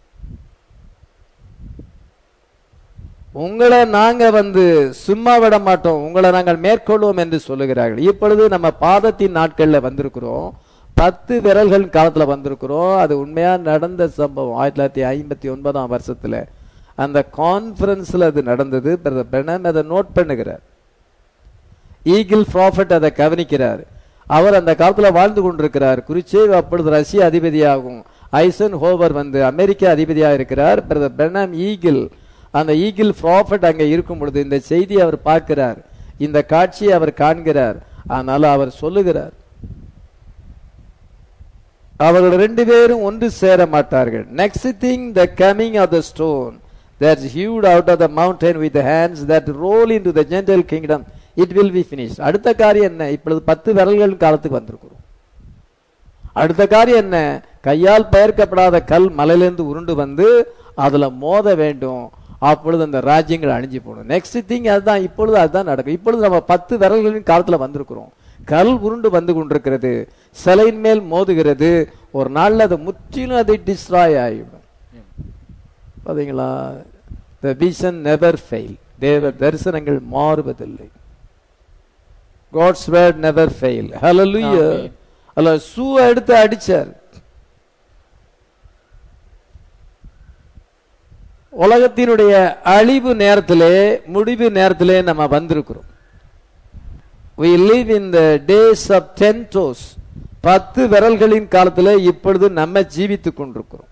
உங்களை நாங்க வந்து சும்மா விட மாட்டோம் உங்களை நாங்கள் மேற்கொள்வோம் என்று சொல்லுகிறார்கள் இப்பொழுது நம்ம பாதத்தின் நாட்கள்ல வந்திருக்கிறோம் பத்து விரல்கள் காலத்துல வந்திருக்கிறோம் அது உண்மையா நடந்த சம்பவம் ஆயிரத்தி தொள்ளாயிரத்தி ஐம்பத்தி ஒன்பதாம் வருஷத்துல அந்த கான்பரன்ஸ்ல அது நடந்தது பெனம் அதை நோட் பண்ணுகிறார் ஈகிள் ப்ராஃபட் அதை கவனிக்கிறார் அவர் அந்த காலத்துல வாழ்ந்து கொண்டிருக்கிறார் குறிச்சே அப்பொழுது ரஷ்ய அதிபதியாகும் ஐசன் ஹோவர் வந்து அமெரிக்க அதிபதியா இருக்கிறார் பிரதர் பெர்னாம் ஈகிள் அந்த ஈகிள் ப்ராஃபட் அங்க இருக்கும் பொழுது இந்த செய்தியை அவர் பார்க்கிறார் இந்த காட்சியை அவர் காண்கிறார் அதனால அவர் சொல்லுகிறார் அவர்கள் ரெண்டு பேரும் ஒன்று சேர மாட்டார்கள் next thing the coming of the stone that hewed out of the mountain with the hands that roll into the gentle kingdom it will be finished அடுத்த காரியம் என்ன இப்பொழுது பத்து விரல்கள் காலத்துக்கு வந்திருக்கிறோம் அடுத்த காரியம் என்ன கையால் பெயர்க்கப்படாத கல் மலையிலிருந்து உருண்டு வந்து அதுல மோத வேண்டும் அப்பொழுது அந்த ராஜ்யங்கள் அழிஞ்சு போகணும் நெக்ஸ்ட் திங் அதுதான் இப்பொழுது அதுதான் நடக்கும் இப்பொழுது நம்ம பத்து விரல்களின் காலத்துல வந்திருக்கிறோம் கல் உருண்டு வந்து கொண்டிருக்கிறது சிலையின் மேல் மோதுகிறது ஒரு நாள்ல அது முற்றிலும் அது டிஸ்ட்ராய் ஆகிடும் பாத்தீங்களா த விஷன் நெவர் ஃபெயில் தேவ தரிசனங்கள் மாறுவதில்லை காட்ஸ் வேர்ட் நெவர் ஃபெயில் ஹalleluya Amen. அல்ல சூ எடுத்து அடிச்சார் உலகத்தினுடைய அழிவு நேரத்திலே முடிவு நேரத்திலே நம்ம வந்திருக்கிறோம் we live in the days of ten toes பத்து விரல்களின் காலத்திலே இப்பொழுது நம்ம ஜீவித்துக் கொண்டிருக்கிறோம்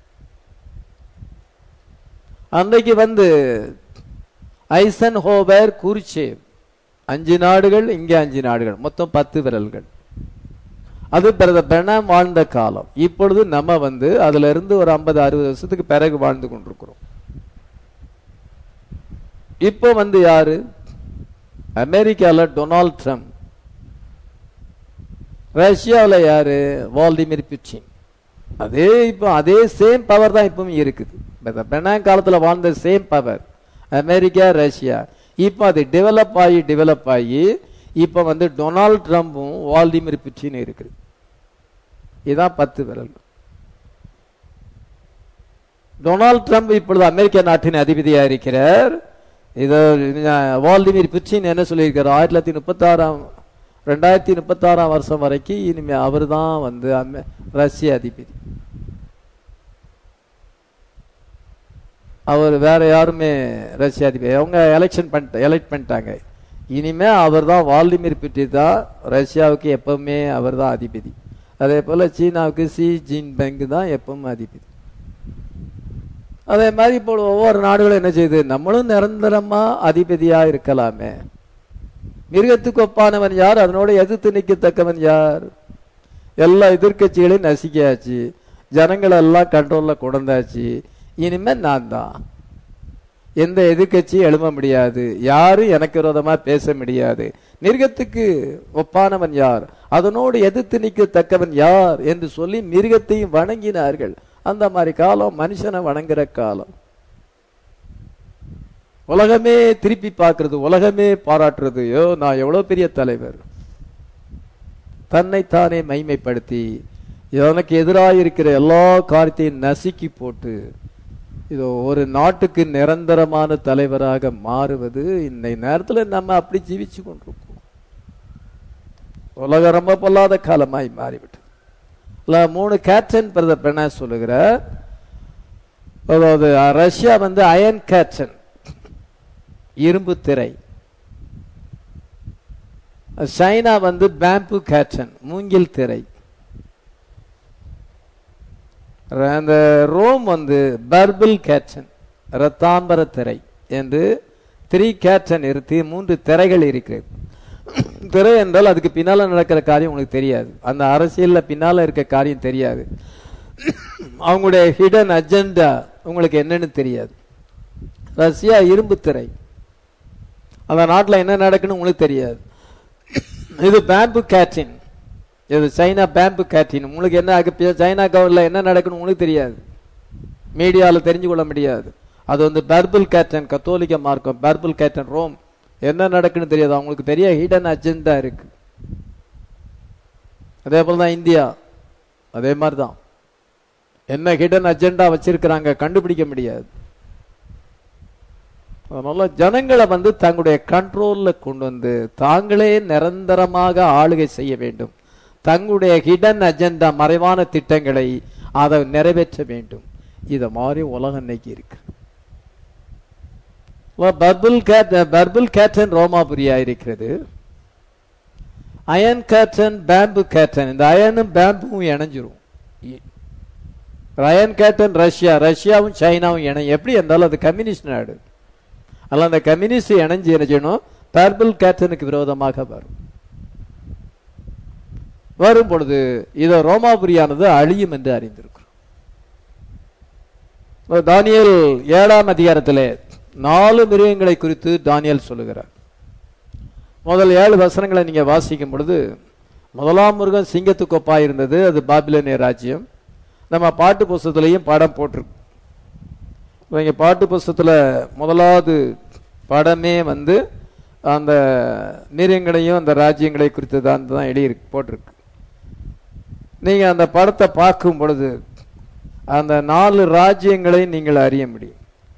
அன்றைக்கு வந்து ஐசன் ஹோவர் குறிச்சேவ் அஞ்சு நாடுகள் இங்கே அஞ்சு நாடுகள் மொத்தம் பத்து விரல்கள் அது பிரதர் பிரணாம் வாழ்ந்த காலம் இப்பொழுது நம்ம வந்து அதுல இருந்து ஒரு ஐம்பது அறுபது வருஷத்துக்கு பிறகு வாழ்ந்து கொண்டிருக்கிறோம் இப்போ வந்து யாரு அமெரிக்கால டொனால்ட் ட்ரம்ப் ரஷ்யாவுல யாரு வால்டிமிர் புட்டின் அதே இப்போ அதே சேம் பவர் தான் இப்பவும் இருக்குது பெனாங் காலத்துல வாழ்ந்த சேம் பவர் அமெரிக்கா ரஷ்யா இப்போ அது டெவலப் ஆகி டெவலப் ஆகி இப்போ வந்து டொனால்ட் ட்ரம்பும் வால்டிமிர் புட்டின் இருக்குது இதான் பத்து விரல் டொனால்ட் ட்ரம்ப் இப்பொழுது அமெரிக்க நாட்டின் அதிபதியா இருக்கிறார் இத வால்டிமிர் புட்டின் என்ன சொல்லியிருக்காரு ஆயிரத்தி தொள்ளாயிரத்தி முப்பத்தாறாம் ரெண்டாயிரத்தி முப்பத்தாறாம் வருஷம் வரைக்கும் இனிமே அவர் தான் வந்து அமெ- ரஷ்ய அதிபதி அவர் வேற யாருமே ரஷ்ய அதிபதி அவங்க எலெக்ஷன் பண்ணிட்ட எலெக்ட் பண்ணிட்டாங்க இனிமே அவர் தான் வால்டிமிர் புட்டின் தான் ரஷ்யாவுக்கு எப்பவுமே அவர் தான் அதிபதி அதே போல சீனாவுக்கு சி ஜின்பிங் தான் எப்பவும் அதிபதி அதே மாதிரி இப்போ ஒவ்வொரு நாடுகளும் என்ன செய்யுது நம்மளும் நிரந்தரமா அதிபதியா இருக்கலாமே மிருகத்துக்கு ஒப்பானவன் யார் அதனோட எதிர்த்து நிற்கத்தக்கவன் யார் எல்லா எதிர்க்கட்சிகளையும் நசுக்கியாச்சு ஜனங்களை எல்லாம் கண்ட்ரோல்ல கொண்டாச்சு இனிமே நான் தான் எந்த எதிர்க்கட்சியும் எழும்ப முடியாது யாரும் எனக்கு விரோதமா பேச முடியாது மிருகத்துக்கு ஒப்பானவன் யார் அதனோடு எதிர்த்து நிற்கத்தக்கவன் யார் என்று சொல்லி மிருகத்தையும் வணங்கினார்கள் அந்த மாதிரி காலம் மனுஷனை வணங்குற காலம் உலகமே திருப்பி பார்க்கிறது உலகமே பாராட்டுறது யோ நான் எவ்வளவு பெரிய தலைவர் தன்னைத்தானே மைமைப்படுத்தி எனக்கு எதிராக இருக்கிற எல்லா காரியத்தையும் நசுக்கி போட்டு இதோ ஒரு நாட்டுக்கு நிரந்தரமான தலைவராக மாறுவது இந்த நேரத்துல நம்ம அப்படி ஜீவிச்சு கொண்டிருக்கோம் உலகம் ரொம்ப பொல்லாத காலமாய் மாறிவிட்டது இல்ல மூணு கேப்டன் பிரதர் பெண்ணா சொல்லுகிறார் அதாவது ரஷ்யா வந்து அயன் கேப்டன் இரும்பு திரை சைனா வந்து பேம்பு கேட்டன் மூங்கில் திரை அந்த ரோம் வந்து பர்பிள் கேட்டன் ரத்தாம்பர திரை என்று த்ரீ கேட்டன் இருக்கு மூன்று திரைகள் இருக்கிறது திரை என்றால் அதுக்கு பின்னால நடக்கிற காரியம் உங்களுக்கு தெரியாது அந்த அரசியல்ல பின்னால இருக்க காரியம் தெரியாது அவங்களுடைய ஹிடன் அஜெண்டா உங்களுக்கு என்னன்னு தெரியாது ரஷ்யா இரும்பு திரை அந்த நாட்டில் என்ன நடக்குன்னு உங்களுக்கு தெரியாது இது பேம்பு கேட்டின் இது சைனா பேம்பு கேட்டின் உங்களுக்கு என்ன ஆகு- சைனா கவர்ல என்ன நடக்குன்னு உங்களுக்கு தெரியாது மீடியாவில் தெரிஞ்சு கொள்ள முடியாது அது வந்து பர்பிள் கேட்டன் கத்தோலிக்க மார்க்கம் பர்பிள் கேட்டன் ரோம் என்ன நடக்குன்னு தெரியாது அவங்களுக்கு பெரிய ஹிடன் அஜெண்டா இருக்கு அதே போல தான் இந்தியா அதே மாதிரி தான் என்ன ஹிடன் அஜெண்டா வச்சிருக்கிறாங்க கண்டுபிடிக்க முடியாது அதனால ஜனங்களை வந்து தங்களுடைய கண்ட்ரோல்ல கொண்டு வந்து தாங்களே நிரந்தரமாக ஆளுகை செய்ய வேண்டும் தங்களுடைய ஹிடன் அஜெண்டா மறைவான திட்டங்களை அதை நிறைவேற்ற வேண்டும் இத மாதிரி உலகம் இன்னைக்கு இருக்கு பர்பிள் கேட் பர்பிள் கேட்டன் ரோமாபுரியா இருக்கிறது அயன் கேட்டன் பேம்பு கேட்டன் இந்த அயனும் பேம்பும் இணைஞ்சிரும் இ- ரயன் கேட்டன் ரஷ்யா ரஷ்யாவும் சைனாவும் இணையும் எப்படி இருந்தாலும் அது கம்யூனிஸ்ட் நாடு அதனால அந்த கம்யூனிஸ்ட் இணைஞ்சு என்ன செய்யணும் பர்பிள் கேட்டனுக்கு விரோதமாக வரும் வரும் பொழுது இதோ ரோமாபுரியானது அழியும் என்று அறிந்திருக்கிறோம் தானியல் ஏழாம் அதிகாரத்திலே நாலு மிருகங்களை குறித்து தானியல் சொல்லுகிறார் முதல் ஏழு வசனங்களை நீங்க வாசிக்கும் பொழுது முதலாம் மிருகம் சிங்கத்துக்கு ஒப்பா இருந்தது அது பாபிலோனிய ராஜ்யம் நம்ம பாட்டு புஸ்தகத்திலையும் படம் போட்டிருக்கு இங்க பாட்டு புஸ்தகத்துல முதலாவது படமே வந்து அந்த மிருகங்களையும் அந்த ராஜ்யங்களை குறித்து தான் தான் எழுதியிருக்கு போட்டிருக்கு நீங்க அந்த படத்தை பார்க்கும் பொழுது அந்த நாலு ராஜ்யங்களை நீங்கள் அறிய முடியும்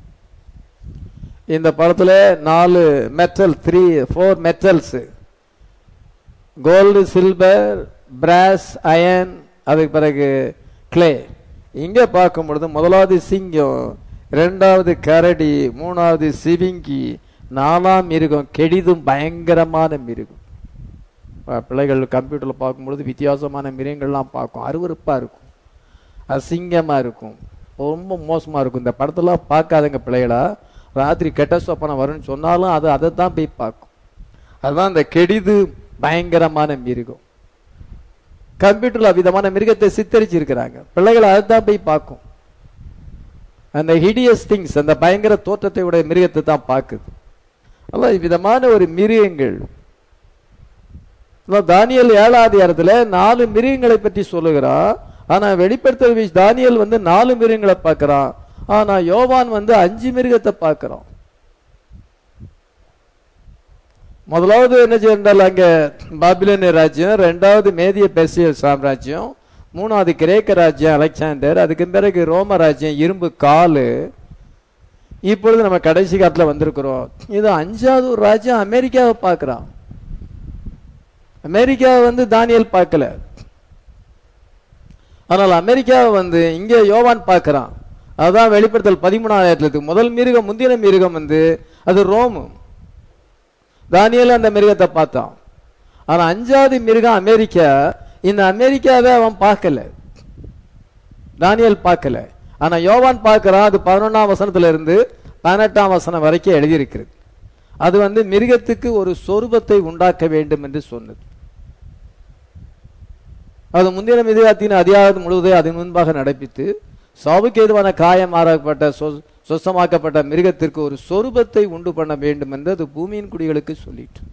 இந்த படத்துல நாலு metal three four metals gold silver brass iron அதுக்கு பிறகு கிளே இங்க பார்க்கும் பொழுது முதலாவது சிங்கம் இரண்டாவது கரடி மூணாவது சிவிங்கி நாலாம் மிருகம் கெடிதும் பயங்கரமான மிருகம் ப- பிள்ளைகள் கம்ப்யூட்டர்ல பார்க்கும் பொழுது வித்தியாசமான மிருகங்கள்லாம் பார்க்கும் அருவருப்பா இருக்கும் அசிங்கமா இருக்கும் ரொம்ப மோசமா இருக்கும் இந்த படத்தெல்லாம் பார்க்காதங்க பிள்ளைகளா ராத்திரி கெட்ட சொப்பனம் வரும்னு சொன்னாலும் அது அதை தான் போய் பார்க்கும் அதுதான் அந்த கெடிது பயங்கரமான மிருகம் கம்ப்யூட்டர்ல விதமான மிருகத்தை சித்தரிச்சிருக்கிறாங்க பிள்ளைகள் அதுதான் போய் பார்க்கும் அந்த ஹிடியஸ் திங்ஸ் அந்த பயங்கர தோற்றத்தை உடைய மிருகத்தை தான் பார்க்குது அதான் விதமான ஒரு மிருகங்கள் அதான் தானியல் ஏழாவது இடத்துல நாலு மிருகங்களை பற்றி சொல்லுகிறான் ஆனா வெளிப்படுத்தல் வீ- தானியல் வந்து நாலு மிருகங்களை பார்க்கறான் ஆனா யோவான் வந்து அஞ்சு மிருகத்தை பார்க்கறான் முதலாவது என்ன செய்தால் அங்க பாபிலோனிய ராஜ்யம் ரெண்டாவது மேதிய பெர்சிய சாம்ராஜ்யம் மூணாவது கிரேக்க ராஜ்யம் அலெக்சாண்டர் அதுக்கு பிறகு ரோம ராஜ்யம் இரும்பு காலு இப்பொழுது நம்ம கடைசி காலத்துல வந்திருக்கிறோம் இது அஞ்சாவது ஒரு ராஜ்யம் அமெரிக்காவை பார்க்கறான் அமெரிக்காவை வந்து தானியல் பார்க்கல ஆனால் அமெரிக்காவை வந்து இங்க யோவான் பார்க்கறான் அதுதான் வெளிப்படுத்தல் பதிமூணாயிரத்துக்கு முதல் மிருகம் முந்தின மிருகம் வந்து அது ரோமு தானியல் அந்த மிருகத்தை பார்த்தான் ஆனா அஞ்சாவது மிருகம் அமெரிக்கா இந்த அமெரிக்காவை அவன் பார்க்கல தானியல் பார்க்கல ஆனா யோவான் பார்க்கறான் அது பதினொன்னாம் வசனத்துல இருந்து பதினெட்டாம் வசனம் வரைக்கும் எழுதியிருக்கிறது அது வந்து மிருகத்துக்கு ஒரு சொரூபத்தை உண்டாக்க வேண்டும் என்று சொன்னது அது முந்தின மிதியாத்தின் அதிகாரம் முழுவதை அதன் முன்பாக நடப்பித்து சாவுக்கு ஏதுவான காயமாறப்பட்ட சொ- சொஸ்தமாக்கப்பட்ட மிருகத்திற்கு ஒரு சொரூபத்தை உண்டு பண்ண வேண்டும் என்று அது பூமியின் குடிகளுக்கு சொல்லிட்டு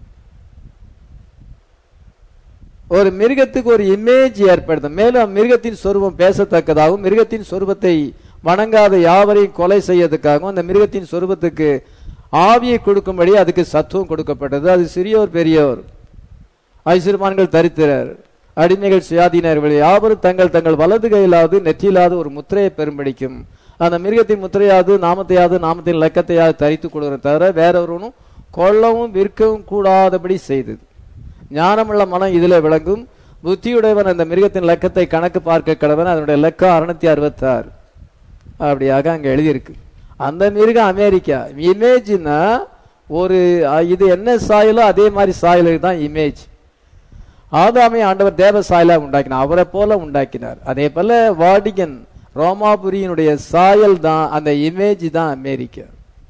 ஒரு மிருகத்துக்கு ஒரு இமேஜ் ஏற்படுத்தும் மேலும் மிருகத்தின் சொரூபம் பேசத்தக்கதாகவும் மிருகத்தின் சொரூபத்தை வணங்காத யாவரையும் கொலை செய்யறதுக்காகவும் அந்த மிருகத்தின் சொரூபத்துக்கு ஆவியை கொடுக்கும்படி அதுக்கு சத்துவம் கொடுக்கப்பட்டது அது சிறியோர் பெரியோர் ஐசிறுமான்கள் தரித்திரர் அடிமைகள் சுயாதீனர்கள் யாவரும் தங்கள் தங்கள் வலது கையிலாவது நெற்றியிலாவது ஒரு முத்திரையை பெரும்படிக்கும் அந்த மிருகத்தின் முத்திரையாவது நாமத்தையாவது நாமத்தின் இலக்கத்தையாவது தரித்துக் கொள்கிற தவிர வேறொருவனும் கொல்லவும் விற்கவும் கூடாதபடி செய்தது ஞானமுள்ள மனம் இதுல விளங்கும் புத்தியுடையவன் அந்த மிருகத்தின் இலக்கத்தை கணக்கு பார்க்க கடவன் அதனுடைய இலக்கம் அறுநூத்தி அறுபத்தாறு அப்படியாக அங்க எழுதியிருக்கு அந்த மிருகம் அமெரிக்கா இமேஜ்னா ஒரு அஹ், இது என்ன சாயலோ அதே மாதிரி சாயலுக்கு தான் இமேஜ் ஆதாமை ஆண்டவர் தேவ சாயலா உண்டாக்கினார் அவரை போல உண்டாக்கினார் அதே போல வாடிகன் ரோமாபுரியினுடைய சாயல் தான் அந்த இமேஜ் தான் அமெரிக்கா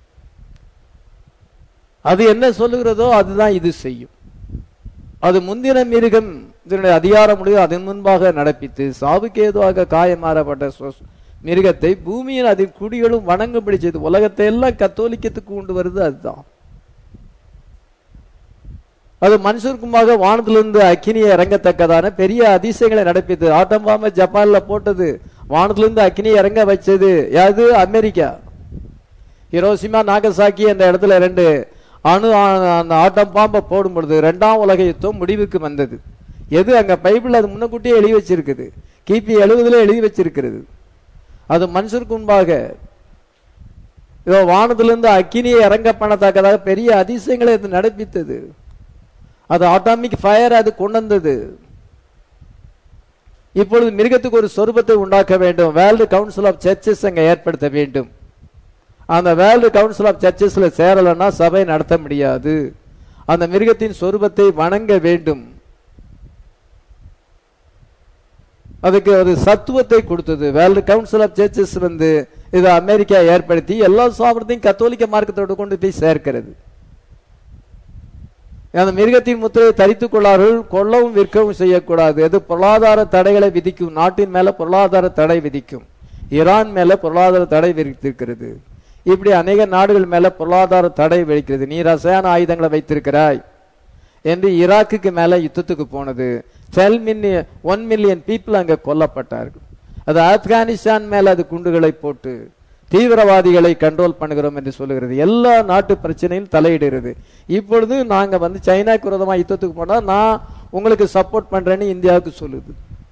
அது என்ன சொல்லுகிறதோ அதுதான் இது செய்யும் அது முந்தின மிருகம் இதனுடைய அதிகாரம் முடிவு அதன் முன்பாக நடப்பித்து சாவுக்கு ஏதுவாக காயமாறப்பட்ட சொ- மிருகத்தை பூமியின் அதன் குடிகளும் வணங்கும்படி செய்து உலகத்தை எல்லாம் கத்தோலிக்கத்துக்கு கொண்டு வருது அதுதான் அது மனுஷருக்குமாக வானத்திலிருந்து அக்கினியை இறங்கத்தக்கதான பெரிய அதிசயங்களை நடப்பித்து ஆட்டம்பாம ஜப்பான்ல போட்டது வானத்திலிருந்து அக்கினியை இறங்க வச்சது அது அமெரிக்கா ஹிரோசிமா நாகசாக்கி அந்த இடத்துல ரெண்டு அணு ஆ- அந்த ஆட்டம் பாம்பை போடும் பொழுது ரெண்டாம் உலக யுத்தம் முடிவுக்கு வந்தது எது அங்க பைபிள் அது முன்னக்கூட்டியே எழுதி வச்சிருக்குது கிபி எழுபதுல எழுதி வச்சிருக்கிறது அது மனுஷருக்கு முன்பாக இதோ வானத்திலிருந்து அக்கினியை இறங்க பண்ணத்தக்கதாக பெரிய அதிசயங்களை அது நடப்பித்தது அது ஆட்டாமிக் ஃபயர் அது கொண்டு வந்தது இப்பொழுது மிருகத்துக்கு ஒரு சொரூபத்தை உண்டாக்க வேண்டும் வேர்ல்டு கவுன்சில் ஆஃப் சர்ச்சஸ் அங்க ஏற்படுத்த வேண்டும் அந்த வேர்ல்டு கவுன்சில் ஆஃப் சர்ச்சஸ்ல சேரலன்னா சபை நடத்த முடியாது அந்த மிருகத்தின் சொரூபத்தை வணங்க வேண்டும் அதுக்கு ஒரு சத்துவத்தை கொடுத்தது வேர்ல்டு கவுன்சில் ஆஃப் சர்ச்சஸ் வந்து இது அமெரிக்கா ஏற்படுத்தி எல்லா சாப்பிடத்தையும் கத்தோலிக்க மார்க்கத்தோடு கொண்டு போய் சேர்க்கிறது அந்த மிருகத்தின் முத்திரையை தரித்துக் கொள்ளார்கள் கொல்லவும் விற்கவும் செய்யக்கூடாது அது பொருளாதார தடைகளை விதிக்கும் நாட்டின் மேல பொருளாதார தடை விதிக்கும் ஈரான் மேல பொருளாதார தடை விதித்திருக்கிறது இப்படி அநேக நாடுகள் மேல பொருளாதார தடை விதிக்கிறது நீ ரசாயன ஆயுதங்களை வைத்திருக்கிறாய் என்று ஈராக்குக்கு மேல யுத்தத்துக்கு போனது twelve million one million people அங்க கொல்லப்பட்டார்கள் அது ஆப்கானிஸ்தான் மேல அது குண்டுகளை போட்டு தீவிரவாதிகளை கண்ட்ரோல் பண்ணுகிறோம் என்று சொல்லுகிறது எல்லா நாட்டு பிரச்சனையும் தலையிடுகிறது இப்பொழுது நாங்க வந்து சைனாக்கு விரோதமா யுத்தத்துக்கு போனா நான் உங்களுக்கு சப்போர்ட் பண்றேன்னு இந்தியாவுக்கு சொல்லுது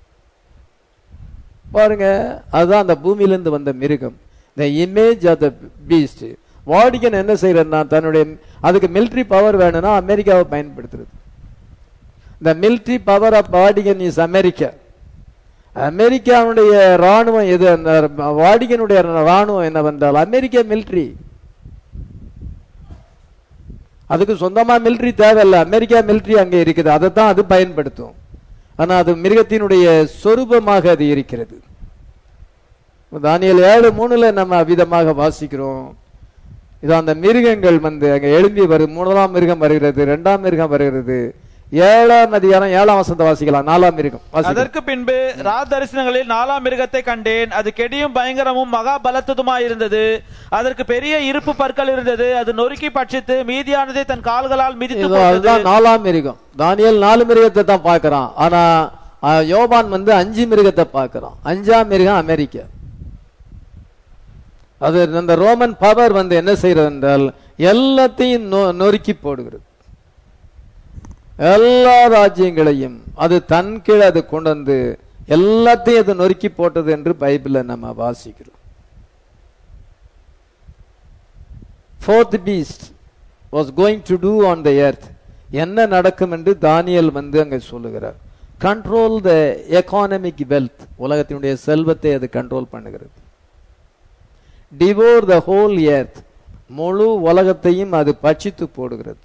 பாருங்க அதுதான் அந்த பூமியிலிருந்து வந்த மிருகம் the image of the beast Vatican என்ன செய்யறதுன்னா தன்னுடைய அதுக்கு மிலிட்ரி பவர் வேணும்னா அமெரிக்காவை பயன்படுத்துறது the military power of Vatican is America அமெரிக்காவுடைய ராணுவம் எது அந்த வாடிகனுடைய ராணுவம் என்னவென்றால் அமெரிக்க மிலிட்ரி அதுக்கு சொந்தமா மிலிட்ரி தேவையில்லை அமெரிக்கா மிலிட்ரி அங்க இருக்குது அதை தான் அது பயன்படுத்தும் ஆனா அது மிருகத்தினுடைய சொரூபமாக அது இருக்கிறது தானியல் ஏழு மூணுல நம்ம அவ்விதமாக வாசிக்கிறோம் இது அந்த மிருகங்கள் வந்து அங்க எழும்பி வரும் முதலாம் மிருகம் வருகிறது இரண்டாம் மிருகம் வருகிறது ஏழாம் அதிகாரம் ஏழாம் வசந்த வாசிக்கலாம் நாலாம் மிருகம் வாசிக்கலாம். அதற்கு பின்பு ராத் தரிசனங்களில் நாலாம் மிருகத்தை கண்டேன் அது கெடியும் பயங்கரமும் மகா பலத்ததுமாயிருந்தது அதற்கு பெரிய இருப்பு பற்கள் இருந்தது அது நொறுக்கி பட்சித்து மீதியானதை தன் கால்களால் மிதித்து இதோ போட்டது அதுதான் நாலாம் மிருகம் தானியல் நாலு மிருகத்தை தான் பார்க்கறான் ஆனா அஹ், யோவான் வந்து அஞ்சு மிருகத்தை பார்க்கறான் அஞ்சாம் மிருகம் அமெரிக்கா அது அந்த ரோமன் பவர் வந்து என்ன செய்யறது என்றால் எல்லாத்தையும் நொ- நொறுக்கி போடுகிறது எல்லா ராஜ்யங்களையும் அது தன் கீழ் அது கொண்டு வந்து எல்லாத்தையும் அது நொறுக்கி போட்டது என்று பைபிள்ல நம்ம வாசிக்கிறோம் fourth beast was going to do on the earth என்ன நடக்கும் என்று தானியல் வந்து அங்க சொல்லுகிறார் கண்ட்ரோல் த எக்கானமிக் வெல்த் உலகத்தினுடைய செல்வத்தை அது கண்ட்ரோல் பண்ணுகிறது டிவோர் த ஹோல் எர்த் முழு உலகத்தையும் அது பட்சித்து போடுகிறது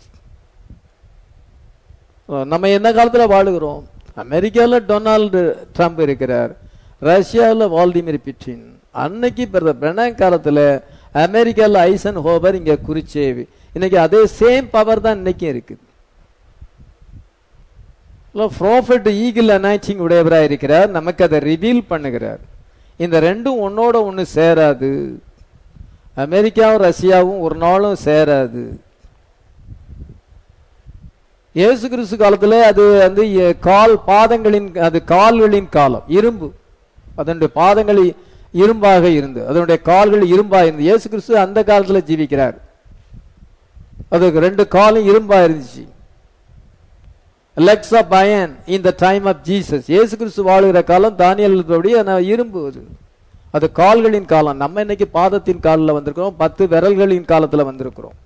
நம்ம என்ன காலத்துல வாழுகிறோம் அமெரிக்கால டொனால்டு ட்ரம்ப் இருக்கிறார் ரஷ்யாவில் வால்டிமிர் பிட்டின் அன்னைக்கு பிரதர் பிரணாங் காலத்துல அமெரிக்கால ஐசன் ஹோபர் இங்க குறிச்சேவி இன்னைக்கு அதே சேம் பவர் தான் இன்னைக்கும் இருக்குது ப்ராஃபிட் ஈகிள் அனாய்ச்சிங் உடையவராக இருக்கிறார் நமக்கு அதை ரிவீல் பண்ணுகிறார் இந்த ரெண்டும் ஒன்னோட ஒன்று சேராது அமெரிக்காவும் ரஷ்யாவும் ஒரு நாளும் சேராது இயேசு கிறிஸ்து காலத்துல அது வந்து எ- கால் பாதங்களின் அது கால்களின் காலம் இரும்பு அதனுடைய பாதங்கள் இ- இரும்பாக இருந்து அதனுடைய கால்கள் இரும்பா இருந்து இயேசு கிறிஸ்து அந்த காலத்துல ஜீவிக்கிறார் அதுக்கு ரெண்டு காலும் இரும்பா இருந்துச்சு லெக்ஸ் ஆஃப் பயன் in the time of Jesus இயேசு கிறிஸ்து வாழுகிற காலம் தானியல் படி அது இரும்பு அது அது கால்களின் காலம் நம்ம இன்னைக்கு பாதத்தின் காலில் வந்திருக்கிறோம் பத்து விரல்களின் காலத்துல வந்திருக்கிறோம்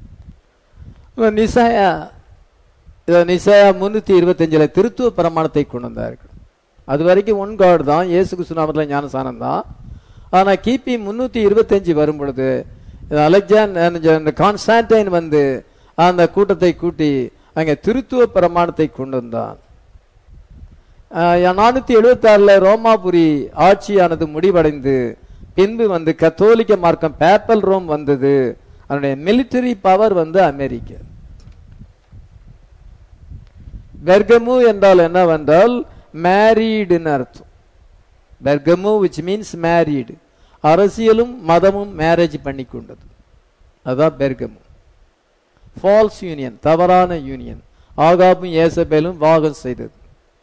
நிசாயா இதை நிசாயா முன்னூத்தி இருபத்தஞ்சுல திருத்துவ பிரமாணத்தை கொண்டு வந்தார்கள் அது வரைக்கும் ஒன் காட் தான் இயேசு கிறிஸ்து நாமத்தில் ஞானசானம் தான் ஆனா கிபி முன்னூத்தி இருபத்தஞ்சு வரும் பொழுது அலெக்சான் இந்த கான்ஸ்டான்டைன் வந்து அந்த கூட்டத்தை கூட்டி அங்க திருத்துவ பிரமாணத்தை கொண்டு வந்தான் நானூத்தி எழுபத்தி ஆறுல ரோமாபுரி ஆட்சியானது முடிவடைந்து பின்பு வந்து கத்தோலிக்க மார்க்கம் பேப்பல் ரோம் வந்தது அதனுடைய மிலிட்டரி பவர் வந்து அமெரிக்கா பெர்கமு என்றால் என்னவென்றால் மேரீடுன்னு அர்த்தம் பெர்கமு விச் மீன்ஸ் மேரீடு அரசியலும் மதமும் மேரேஜ் பண்ணி கொண்டது அதான் பெர்கமு ஃபால்ஸ் யூனியன் தவறான யூனியன் ஆகாபும் ஏசபேலும் வாகம் செய்தது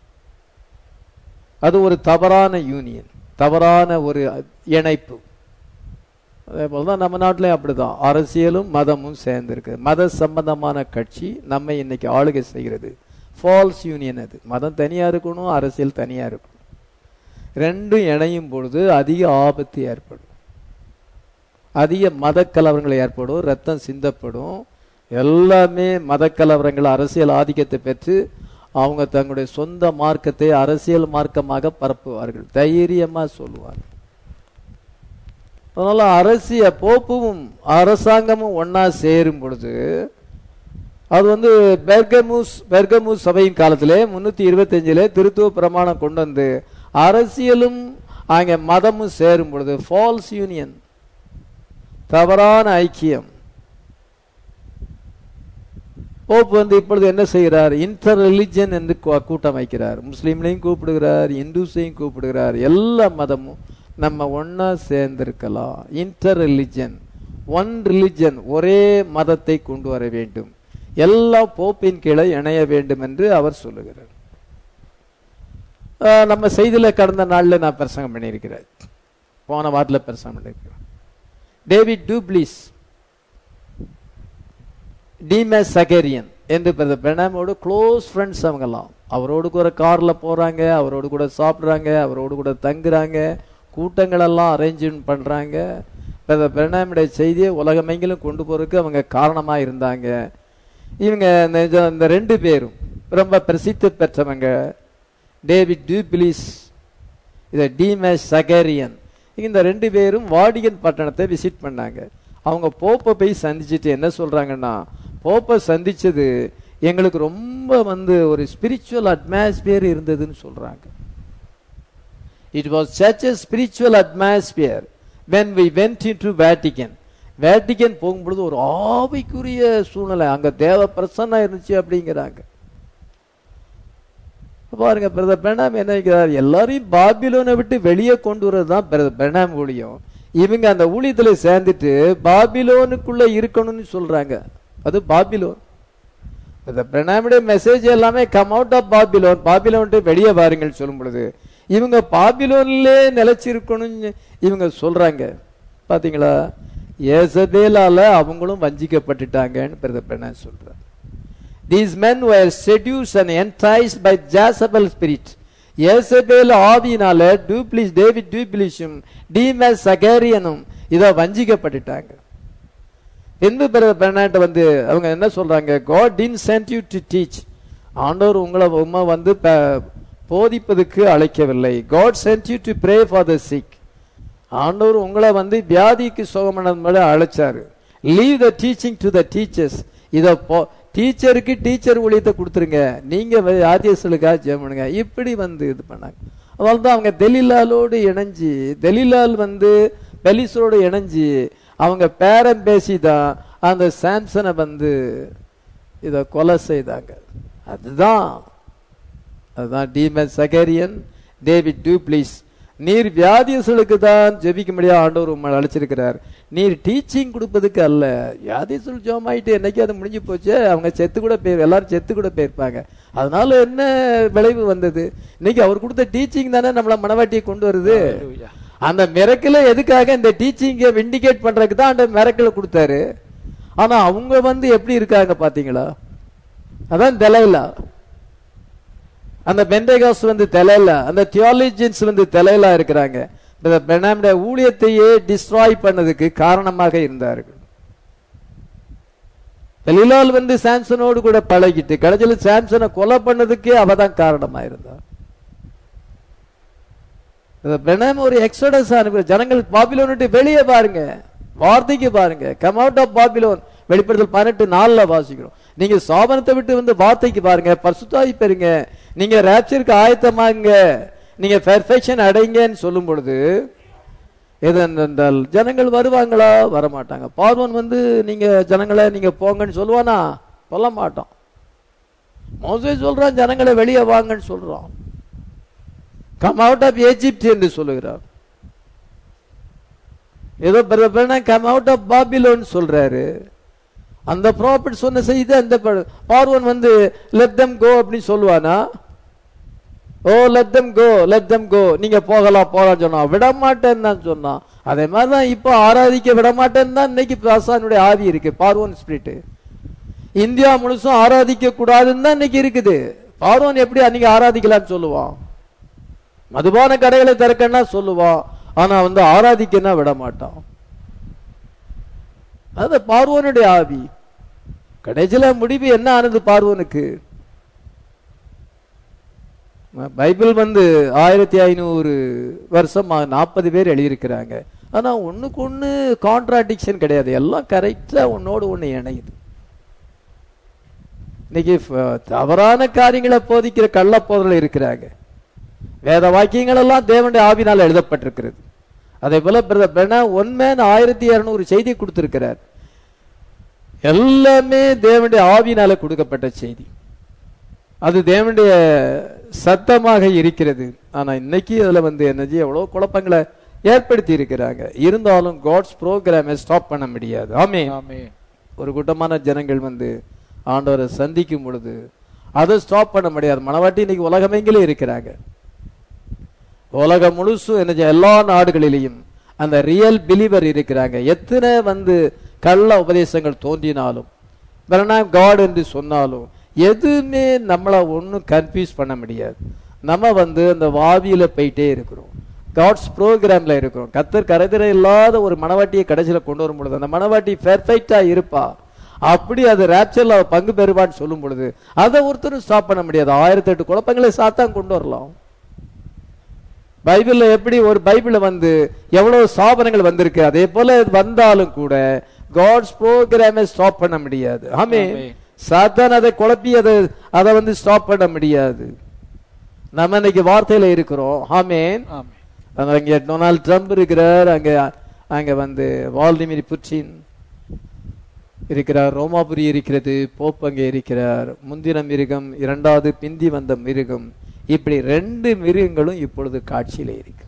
அது ஒரு தவறான யூனியன் தவறான ஒரு இணைப்பு அதே போல தான் நம்ம நாட்டிலையும் அப்படிதான் அரசியலும் மதமும் சேர்ந்திருக்கு மத சம்பந்தமான கட்சி நம்மை இன்னைக்கு ஆளுகை செய்கிறது ஃபால்ஸ் யூனியன் அது மதம் தனியா இருக்கணும் அரசியல் தனியா இருக்கணும் ரெண்டும் இணையும் பொழுது அதிக ஆபத்து ஏற்படும் அதிக மத கலவரங்கள் ஏற்படும் ரத்தம் சிந்தப்படும் எல்லாமே மத கலவரங்கள் அரசியல் ஆதிக்கத்தை பெற்று அவங்க தங்களுடைய சொந்த மார்க்கத்தை அரசியல் மார்க்கமாக பரப்புவார்கள் தைரியமா சொல்லுவார்கள் அதனால அரசிய போப்பும் அரசாங்கமும் ஒன்னா சேரும் பொழுது அது வந்து பெர்கமூஸ் பெர்கமூஸ் சபையின் காலத்திலே முன்னூத்தி இருபத்தஞ்சிலே திருத்துவ பிரமாணம் கொண்டு வந்து அரசியலும் அங்கே மதமும் சேரும் பொழுது ஃபால்ஸ் யூனியன் தவறான ஐக்கியம் போப் வந்து இப்பொழுது என்ன செய்கிறார் இன்டர் ரிலிஜன் என்று கூ- கூட்டம் வைக்கிறார் முஸ்லீம்லையும் கூப்பிடுகிறார் இந்துஸையும் கூப்பிடுகிறார் எல்லா மதமும் நம்ம ஒண்ணா சேர்ந்திருக்கலாம் இன்டர் ரிலிஜன் ஒன் ரிலிஜன் ஒரே மதத்தை கொண்டு வர வேண்டும் எல்லா போப்பின் கீழே இணைய வேண்டும் என்று அவர் சொல்லுகிறார் ஆஹ் நம்ம செய்தியில கடந்த நாள்ல நான் பிரசங்கம் பண்ணியிருக்கிறேன் போன வாரத்தில் பிரசங்கம் பண்ணியிருக்கிறேன் டேவிட் டூப்ளிஸ் டிமேஸ் சகேரியன் என்று பிரதர் பிரணாமோட க்ளோஸ் ஃப்ரெண்ட்ஸ் அவங்கெல்லாம் அவரோடு கூட கார்ல போறாங்க அவரோடு கூட சாப்பிடுறாங்க அவரோடு கூட தங்குறாங்க கூட்டங்களெல்லாம் அரேஞ்ச்மெண்ட் பண்றாங்க பிரதர் பிரணாமுடைய செய்தியை உலகமெங்கிலும் கொண்டு போறதுக்கு அவங்க காரணமா இருந்தாங்க இவங்க இந்த- இந்த- இந்த ரெண்டு பேரும் ரொம்ப பிரசித்தி பெற்றவங்க டேவிட் டியூபிலிஸ் இதை டிமேஸ் சகேரியன் இந்த ரெண்டு பேரும் வாடிகன் பட்டணத்தை விசிட் பண்ணாங்க அவங்க போப்பை போய் சந்திச்சுட்டு என்ன சொல்றாங்கன்னா போப்பை சந்திச்சது எங்களுக்கு ரொம்ப வந்து ஒரு ஸ்பிரிச்சுவல் அட்மாஸ்பியர் இருந்ததுன்னு சொல்றாங்க it was such a spiritual atmosphere when we went into Vatican Vatican போகும்பொழுது ஒரு ஆவிக்குரிய சூழ்நிலை அங்க தேவ பிரசன்னா இருந்துச்சு அப்படிங்கிறாங்க பாருங்க பிரதர் பிரணாம் என்ன நினைக்கிறார் எல்லாரையும் பாபிலோனை விட்டு வெளியே கொண்டு வரது தான் பிரதர் பிரணாம் ஊழியம் இவங்க அந்த ஊழியத்துல சேர்ந்துட்டு பாபிலோனுக்குள்ள இருக்கணும்னு சொல்றாங்க அது பாபிலோன் இந்த பிரணாமுடைய மெசேஜ் எல்லாமே come out of Babylon Babylon விட்டு வெளியே வாருங்கள் சொல்லும் பொழுது இவங்க பாபிலோன்லே நிலைச்சிருக்கணும்னு இவங்க சொல்றாங்க பாத்தீங்களா ஏசபேலால அவங்களும் வஞ்சிக்கப்பட்டுட்டாங்கன்னு பிரதர் பிரணாம் சொல்றாங்க These men were seduced and enticed by Jezebel spirit. Jezebel ஆவியினால டூப்ளிஸ் டேவிட் டூப்ளிஷும் டிமஸ் சகேரியனும் இதை வஞ்சிக்கப்பட்டுட்டாங்க பின்பு பிறகு பெர்னாட் வந்து அவங்க என்ன சொல்றாங்க God didn't send you to teach ஆண்டவர் உங்களை உண்மை வந்து ப- போதிப்பதுக்கு அழைக்கவில்லை God sent you to pray for the sick ஆண்டவர் உங்களை வந்து வியாதிக்கு சுகமனது அழைச்சாரு leave the teaching to the teachers இத போ டீச்சருக்கு டீச்சர் ஊழியத்தை கொடுத்துருங்க நீங்க ஆதியர்களுக்காக ஜெபம் பண்ணுங்க இப்படி வந்து இது பண்ணாங்க அதனால தான் அவங்க தெலிலாலோடு இணைஞ்சு தெலிலால் வந்து பெலிஸோடு இணைஞ்சு அவங்க பேரம் பேசி தான் அந்த சாம்சனை வந்து இத கொலை செய்தாங்க அதுதான் அதுதான் டீமன் சகேரியன் டேவிட் டூப்ளிஸ் நீர் வியாதியர்களுக்கு தான் ஜெபிக்கும்படியா ஆண்டவர் உங்களை அழைச்சிருக்கிறார் நீர் டீச்சிங் கொடுப்பதுக்கு அல்ல வியாதியர்கள் ஜோமாயிட்டு என்னைக்கு அது முடிஞ்சு போச்சு அவங்க செத்து கூட போய் எல்லாரும் செத்து கூட போயிருப்பாங்க அதனால என்ன விளைவு வந்தது இன்னைக்கு அவர் கொடுத்த டீச்சிங் தானே நம்மள மனவாட்டியை கொண்டு வருது அந்த மிரக்கில எதுக்காக இந்த டீச்சிங்க விண்டிகேட் பண்றதுக்கு தான் அந்த மிரக்கில கொடுத்தாரு ஆனா அவங்க வந்து எப்படி இருக்காங்க பாத்தீங்களா அதான் தெலைலா அந்த பெண்டேகாஸ் வந்து தெலைல அந்த தியாலஜின்ஸ் வந்து தெலைலா இருக்கிறாங்க இந்த பெனாமுடைய ஊழியத்தையே டிஸ்ட்ராய் பண்ணதுக்கு காரணமாக இருந்தார்கள் பெலிலால் வந்து சாம்சனோடு கூட பழகிட்டு கடைசியில சாம்சனை கொலை பண்ணதுக்கே அவ தான் காரணமா இருந்தா பெனாம் ஒரு எக்ஸோடஸ் அனுப்புற ஜனங்கள் பாபிலோன் விட்டு வெளியே பாருங்க வார்த்தைக்கு பாருங்க கம் அவுட் ஆஃப் பாபிலோன் வெளிப்படுத்தல் பதினெட்டு நாலுல வாசிக்கிறோம் நீங்க சாபனத்தை விட்டு வந்து வார்த்தைக்கு பாருங்க பரிசுத்தாய் பெறுங்க நீங்க ரேப்சருக்கு ஆயத்தமாங்க நீங்க பெர்ஃபெக்ஷன் அடைங்கன்னு சொல்லும் பொழுது எது என்றால் ஜனங்கள் வருவாங்களா வரமாட்டாங்க பார்வன் வந்து நீங்க ஜனங்களை நீங்க போங்கன்னு சொல்லுவானா சொல்ல மாட்டான் மோசே சொல்றான் ஜனங்களை வெளியே வாங்கன்னு சொல்றான் கம் அவுட் ஆஃப் எஜிப்ட் என்று சொல்லுகிறார் ஏதோ கம் அவுட் ஆஃப் பாபிலோன் சொல்றாரு அந்த ப்ராஃபிட் சொன்ன செய்தி அந்த ப- பார்வன் வந்து லெட் தம் கோ அப்படின்னு சொல்லுவானா ஓ லெட் தம் கோ லெட் தம் கோ நீங்க போகலாம் போகலாம் சொன்னா விட மாட்டேன்னு தான் சொன்னான் அதே மாதிரி தான் இப்போ ஆராதிக்க விட மாட்டேன்னு தான் இன்னைக்கு பிரசானுடைய ஆவி இருக்கு பார்வன் ஸ்பிரிட் இந்தியா முழுசும் ஆராதிக்க கூடாதுன்னு தான் இன்னைக்கு இருக்குது பார்வன் எப்படி அன்னைக்கு ஆராதிக்கலாம்னு சொல்லுவான் மதுபான கடைகளை திறக்கன்னா சொல்லுவான் ஆனா வந்து ஆராதிக்கன்னா விட மாட்டான் அது பார்வோனுடைய ஆவி கடைசியில முடிவு என்ன ஆனது பார்வோனுக்கு பைபிள் வந்து ஆயிரத்தி ஐநூறு வருஷம் நாற்பது பேர் எழுதியிருக்கிறாங்க ஆனா ஒண்ணுக்கு ஒண்ணு கான்ட்ராடிக்ஷன் கிடையாது எல்லாம் கரெக்டா ஒன்னோடு ஒண்ணு இணையுது இன்னைக்கு ஃப- தவறான காரியங்களை போதிக்கிற கள்ள இருக்கிறாங்க வேத வாக்கியங்கள் எல்லாம் தேவனுடைய ஆவினால் எழுதப்பட்டிருக்கிறது அதே போல பிரதர் பெனா ஒன் மேன் ஆயிரத்தி இருநூறு செய்தி கொடுத்திருக்கிறார் எல்லாமே தேவனுடைய ஆவினால கொடுக்கப்பட்ட செய்தி அது தேவனுடைய சத்தமாக இருக்கிறது ஆனா இன்னைக்கு அதுல வந்து என்னஜி எவ்வளவு குழப்பங்களை ஏற்படுத்தி இருக்கிறாங்க இருந்தாலும் காட்ஸ் ப்ரோக்ராமை ஸ்டாப் பண்ண முடியாது ஆமே ஆமென் ஒரு கூட்டமான ஜனங்கள் வந்து ஆண்டவரை சந்திக்கும் பொழுது அதை ஸ்டாப் பண்ண முடியாது மனவாட்டி இன்னைக்கு உலகமெங்கிலும் இருக்கிறாங்க உலகம் முழுசும் என்ன செய்ய- எல்லா நாடுகளிலேயும் அந்த ரியல் பிலீவர் இருக்கிறாங்க எத்தனை வந்து கள்ள உபதேசங்கள் தோன்றினாலும் காட் என்று சொன்னாலும் எதுவுமே நம்மளை ஒன்றும் கன்ஃபியூஸ் பண்ண முடியாது நம்ம வந்து அந்த வாவியில போயிட்டே இருக்கிறோம் காட்ஸ் ப்ரோக்ராம்ல இருக்கிறோம் கத்தர் கரைதிரை இல்லாத ஒரு மனவாட்டியை கடைசியில கொண்டு வரும் பொழுது அந்த மனவாட்டி பெர்ஃபெக்டா இருப்பா அப்படி அது ரேப்சர்ல அவ பங்கு பெறுவான்னு சொல்லும் பொழுது அதை ஒருத்தரும் ஸ்டாப் பண்ண முடியாது ஆயிரத்தி எட்டு குழப்பங்களை சாத்தான் கொண்டு வரலாம் பைபிள்ல எப்படி ஒரு பைபிள்ல வந்து எவ்வளவு சாபனங்கள் வந்திருக்கு அதே போல இது வந்தாலும் கூட காட்ஸ் ப்ரோக்ராமை ஸ்டாப் பண்ண முடியாது ஆமே ஆமென். சாத்தான் அதை குழப்பி அதை அதை வந்து ஸ்டாப் பண்ண முடியாது நம்ம இன்னைக்கு வார்த்தையில இருக்கிறோம் ஆமேன் ஆமென் அங்க அங்க டொனால்ட் ட்ரம்ப் இருக்கிறார் அங்க அங்க வந்து வால்டிமிர் புட்டின் இருக்கிறார் ரோமாபுரி இருக்கிறது போப் அங்கே இருக்கிறார் முந்தின மிருகம் இரண்டாவது பிந்தி வந்த மிருகம் இப்படி ரெண்டு மிருகங்களும் இப்பொழுது காட்சியில இருக்கு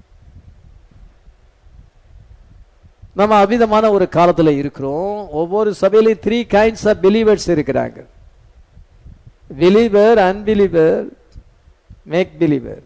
நம்ம அவிதமான ஒரு காலத்துல இருக்கிறோம் ஒவ்வொரு சபையிலையும் த்ரீ கைண்ட்ஸ் ஆஃப் பிலீவர்ஸ் இருக்கிறாங்க பிலீவர் அன்பிலீவர் மேக் பிலீவர்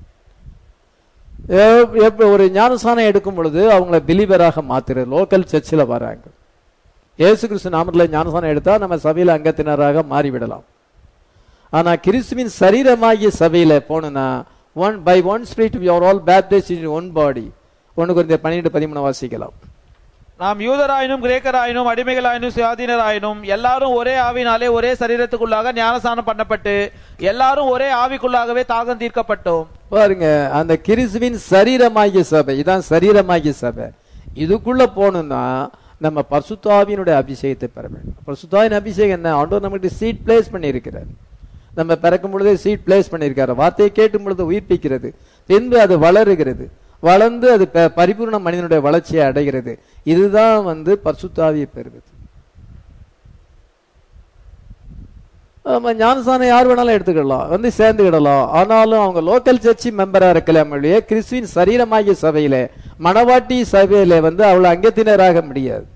எப்ப ஒரு ஞானசானம் எடுக்கும் பொழுது அவங்கள பிலீவராக மாத்துறது லோக்கல் சர்ச்சில் வராங்க இயேசு கிறிஸ்து நாமத்தில் ஞானசானம் எடுத்தா நம்ம சபையில அங்கத்தினராக மாறிவிடலாம் ஆனா கிறிஸ்துவின் சரீரமாகிய சபையில போனோம்னா one by one spirit you are all baptize in one body ஒன்று கொஞ்சம் பன்னிரெண்டு பதிமூணு வாசிக்கலாம் நாம் யூதராயினும் கிரேக்கராயினும் அடிமைகளாயினும் சுயாதீனராயினும் எல்லாரும் ஒரே ஆவினாலே ஒரே சரீரத்துக்குள்ளாக ஞானசானம் பண்ணப்பட்டு எல்லாரும் ஒரே ஆவிக்குள்ளாகவே தாகம் தீர்க்கப்பட்டோம் பாருங்க அந்த கிறிஸ்துவின் சரீரமாகிய சபை இதான் சரீரமாகிய சபை இதுக்குள்ள போகணும்னா நம்ம பரிசுத்தாவினுடைய அபிஷேகத்தை பெற வேண்டும் பரிசுத்தாவின் அபிஷேகம் என்ன ஆண்டவர் நமக்கு சீட் பிளேஸ் பண்ணியிருக்கிறார் நம்ம பிறக்கும் பொழுதே சீட் பிளேஸ் பண்ணியிருக்காரு வார்த்தையை கேட்டும் பொழுது உயிர்ப்பிக்கிறது பின்பு அது வளருகிறது வளர்ந்து அது ப- பரிபூர்ண மனிதனுடைய வளர்ச்சியை அடைகிறது இதுதான் வந்து பரிசுத்தாவியை பெறுவது ஆமா ஞானசானம் யார் வேணாலும் எடுத்துக்கிடலாம் வந்து சேர்ந்துக்கிடலாம் ஆனாலும் அவங்க லோக்கல் சர்ச்சி மெம்பரா இருக்கலாம் இல்லையே கிறிஸ்துவின் சரீரமாகிய சபையில மணவாட்டி சபையில வந்து அவளை அங்கத்தினராக முடியாது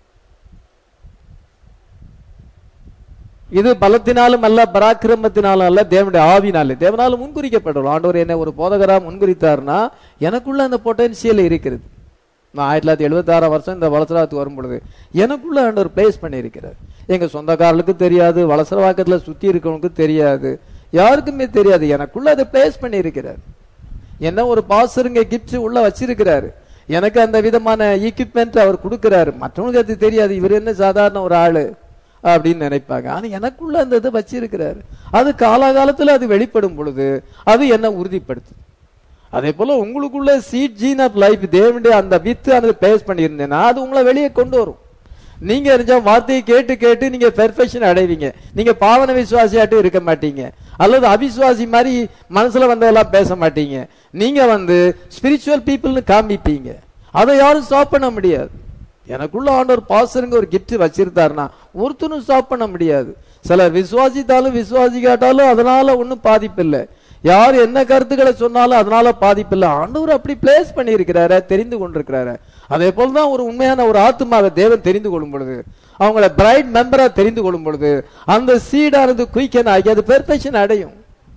இது பலத்தினாலும் அல்ல பராக்கிரமத்தினாலும் அல்ல தேவனுடைய ஆவினாலே தேவனாலும் முன்குறிக்கப்படும் ஆண்டவர் என்ன ஒரு போதகரா முன்குறித்தார்னா எனக்குள்ள அந்த பொட்டன்சியல் இருக்கிறது நான் ஆயிரத்தி தொள்ளாயிரத்தி எழுபத்தாறாம் வருஷம் இந்த வளசரவாத்துக்கு வரும் பொழுது எனக்குள்ள ஆண்டவர் பிளேஸ் பண்ணியிருக்கிறார் எங்க சொந்தக்காரர்களுக்கு தெரியாது வளசரவாக்கத்துல சுத்தி இருக்கவனுக்கு தெரியாது யாருக்குமே தெரியாது எனக்குள்ள அதை பிளேஸ் பண்ணியிருக்கிறார் என்ன ஒரு பாசருங்க கிஃப்ட் உள்ள வச்சிருக்கிறாரு எனக்கு அந்த விதமான ஈக்விப்மெண்ட் அவர் கொடுக்கிறாரு மற்றவங்களுக்கு அது தெரியாது இவர் என்ன சாதாரண ஒரு ஆளு அப்படின்னு நினைப்பாங்க ஆனா எனக்குள்ள அந்த இதை வச்சிருக்கிறாரு அது காலாகாலத்துல அது வெளிப்படும் பொழுது அது என்ன உறுதிப்படுத்துது அதே போல உங்களுக்குள்ள சீட் ஜீன் ஆஃப் லைஃப் தேவனுடைய அந்த வித்து அந்த பேஸ் பண்ணியிருந்தேன்னா அது உங்களை வெளியே கொண்டு வரும் நீங்க இருந்த வார்த்தையை கேட்டு கேட்டு நீங்க பெர்ஃபெக்ஷன் அடைவீங்க நீங்க பாவன விசுவாசியாட்டும் இருக்க மாட்டீங்க அல்லது அவிசுவாசி மாதிரி மனசுல வந்ததெல்லாம் பேச மாட்டீங்க நீங்க வந்து ஸ்பிரிச்சுவல் பீப்புள்னு காமிப்பீங்க அதை யாரும் ஸ்டாப் பண்ண முடியாது எனக்குள்ள ஆண்டவர் பாசருங்க ஒரு கிஃப்ட் வச்சிருந்தாருன்னா ஒருத்தனும் ஸ்டாப் பண்ண முடியாது சிலர் விசுவாசித்தாலும் விசுவாசிக்காட்டாலும் அதனால ஒன்றும் பாதிப்பு இல்லை யார் என்ன கருத்துக்களை சொன்னாலும் அதனால பாதிப்பு இல்லை ஆண்டவர் அப்படி பிளேஸ் பண்ணியிருக்கிறாரு தெரிந்து கொண்டிருக்கிறாரு அதே போல தான் ஒரு உண்மையான ஒரு ஆத்மாவை தேவன் தெரிந்து கொள்ளும் பொழுது அவங்கள பிரைட் மெம்பரா தெரிந்து கொள்ளும் பொழுது அந்த சீடானது குயிக்கன் ஆகி அது பெர்ஃபெக்ஷன் அடையும்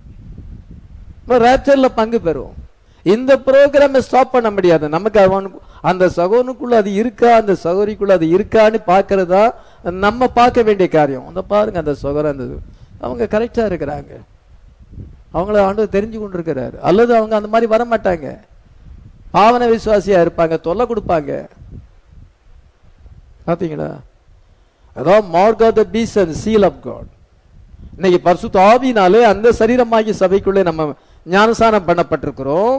ரேப்சர்ல பங்கு பெறும் இந்த ப்ரோக்ராமை ஸ்டாப் பண்ண முடியாது நமக்கு அவனுக்கு அந்த சகோனுக்குள்ள அது இருக்கா அந்த சகோதரிக்குள்ள அது இருக்கான்னு பார்க்கறது தான் நம்ம பார்க்க வேண்டிய காரியம் அந்த பாருங்க அந்த சகோதரன் அந்த அவங்க கரெக்டா இருக்கிறாங்க அவங்கள ஆண்டு தெரிஞ்சு கொண்டிருக்கிறாரு அல்லது அவங்க அந்த மாதிரி வர மாட்டாங்க பாவன விசுவாசியா இருப்பாங்க தொல்லை கொடுப்பாங்க பாத்தீங்களா அதான் mark of the beast and seal of God இன்னைக்கு பரிசுத்த ஆவினாலே அந்த சரீரமாகிய சபைக்குள்ளே நம்ம ஞானசானம் பண்ணப்பட்டிருக்கிறோம்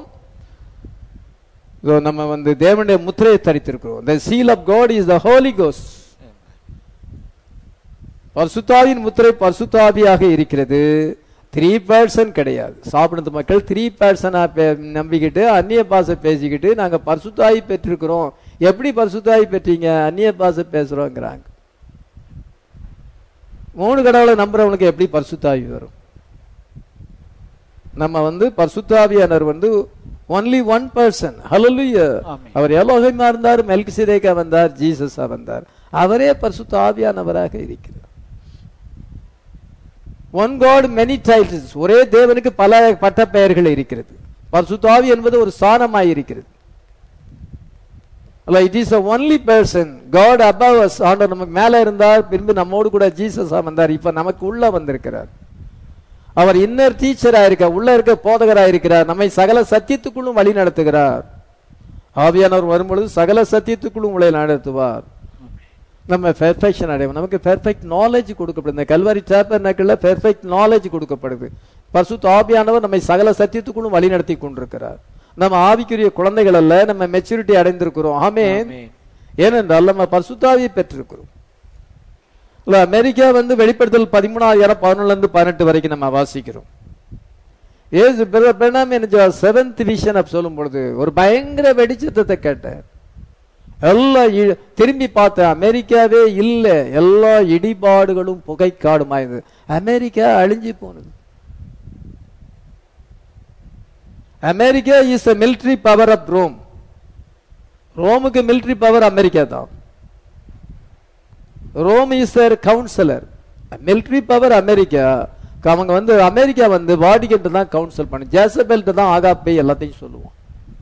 இதோ நம்ம வந்து தேவனுடைய முத்திரையை தரித்திருக்கிறோம் the seal of god is the holy ghost பரிசுத்தாவின் முத்திரை பரிசுத்தாவியாக இருக்கிறது த்ரீ பர்சன்ட் கிடையாது சாப்பிடுறது மக்கள் த்ரீ பர்சனா நம்பிக்கிட்டு அந்நிய பாசை பேசிக்கிட்டு நாங்க பரிசுத்தாய் பெற்றிருக்கிறோம் எப்படி பரிசுத்தாய் பெற்றீங்க அந்நிய பாசை பேசுறோங்கிறாங்க மூணு கடவுளை நம்புறவனுக்கு எப்படி பரிசுத்தாவி வரும் நம்ம வந்து பரிசுத்தாவியானவர் வந்து ஒன்லி ஒன் பர்சன் ஹalleluya ஆமென். அவர் எலோகிமா இருந்தார் மெல்கிசேதேக்கா வந்தார் ஜீசஸா வந்தார் அவரே பரிசுத்த ஆவியானவராக இருக்கிறார் ஒன் காட் மெனி டைட்டில்ஸ் ஒரே தேவனுக்கு பல பட்ட பெயர்கள் இருக்கிறது பரிசுத்தாவி என்பது ஒரு சாணமாய் இருக்கிறது அல்ல it is only person God above us ஆண்டவர் நமக்கு மேல இருந்தார் பின்பு நம்மோடு கூட ஜீசஸா வந்தார் இப்ப நமக்கு உள்ள வந்திருக்கிறார் அவர் இன்னர் டீச்சரா இருக்க உள்ள இருக்க போதகரா இருக்கிறார் நம்மை சகல சத்தியத்துக்குள்ளும் வழி நடத்துகிறார் ஆவியானவர் வரும்பொழுது சகல சத்தியத்துக்குள்ளும் உங்களை நடத்துவார் நம்ம பெர்ஃபெக்ஷன் அடைவோம் நமக்கு பெர்ஃபெக்ட் நாலேஜ் கொடுக்கப்படுது இந்த கல்வாரி சாப்பர் நக்கில் பெர்ஃபெக்ட் நாலேஜ் கொடுக்கப்படுது பரிசுத்த ஆவியானவர் நம்மை சகல சத்தியத்துக்குள்ளும் வழி நடத்தி கொண்டிருக்கிறார் நம்ம ஆவிக்குரிய குழந்தைகள் அல்ல நம்ம மெச்சூரிட்டி அடைந்திருக்கிறோம் ஆமென் ஆமென். ஏனென்றால் நம்ம பரிசுத்தாவியை பெற்றிருக்கிறோம் இல்ல அமெரிக்கா வந்து வெளிப்படுத்தல் பதிமூணாயிரம் பதினொன்னுல இருந்து பதினெட்டு வரைக்கும் நம்ம வாசிக்கிறோம் ஏசு பிரணாம் செவன்த் விஷன் அப்ப சொல்லும் பொழுது ஒரு பயங்கர வெடிச்சத்தத்தை கேட்டேன் எல்லாம் இ- திரும்பி பார்த்தேன் அமெரிக்காவே இல்ல எல்லா இடிபாடுகளும் புகைக்காடுமாயுது அமெரிக்கா அழிஞ்சு போனது America is a military power of Rome ரோமுக்கு military பவர் அமெரிக்கா தான் Rome is their councillor military power America அவங்க வந்து அமெரிக்கா வந்து வாடிக்கிட்டு தான் கவுன்சில் பண்ணு ஜேசபெல்ட்டு தான் ஆகாப்பை எல்லாத்தையும் சொல்லுவோம்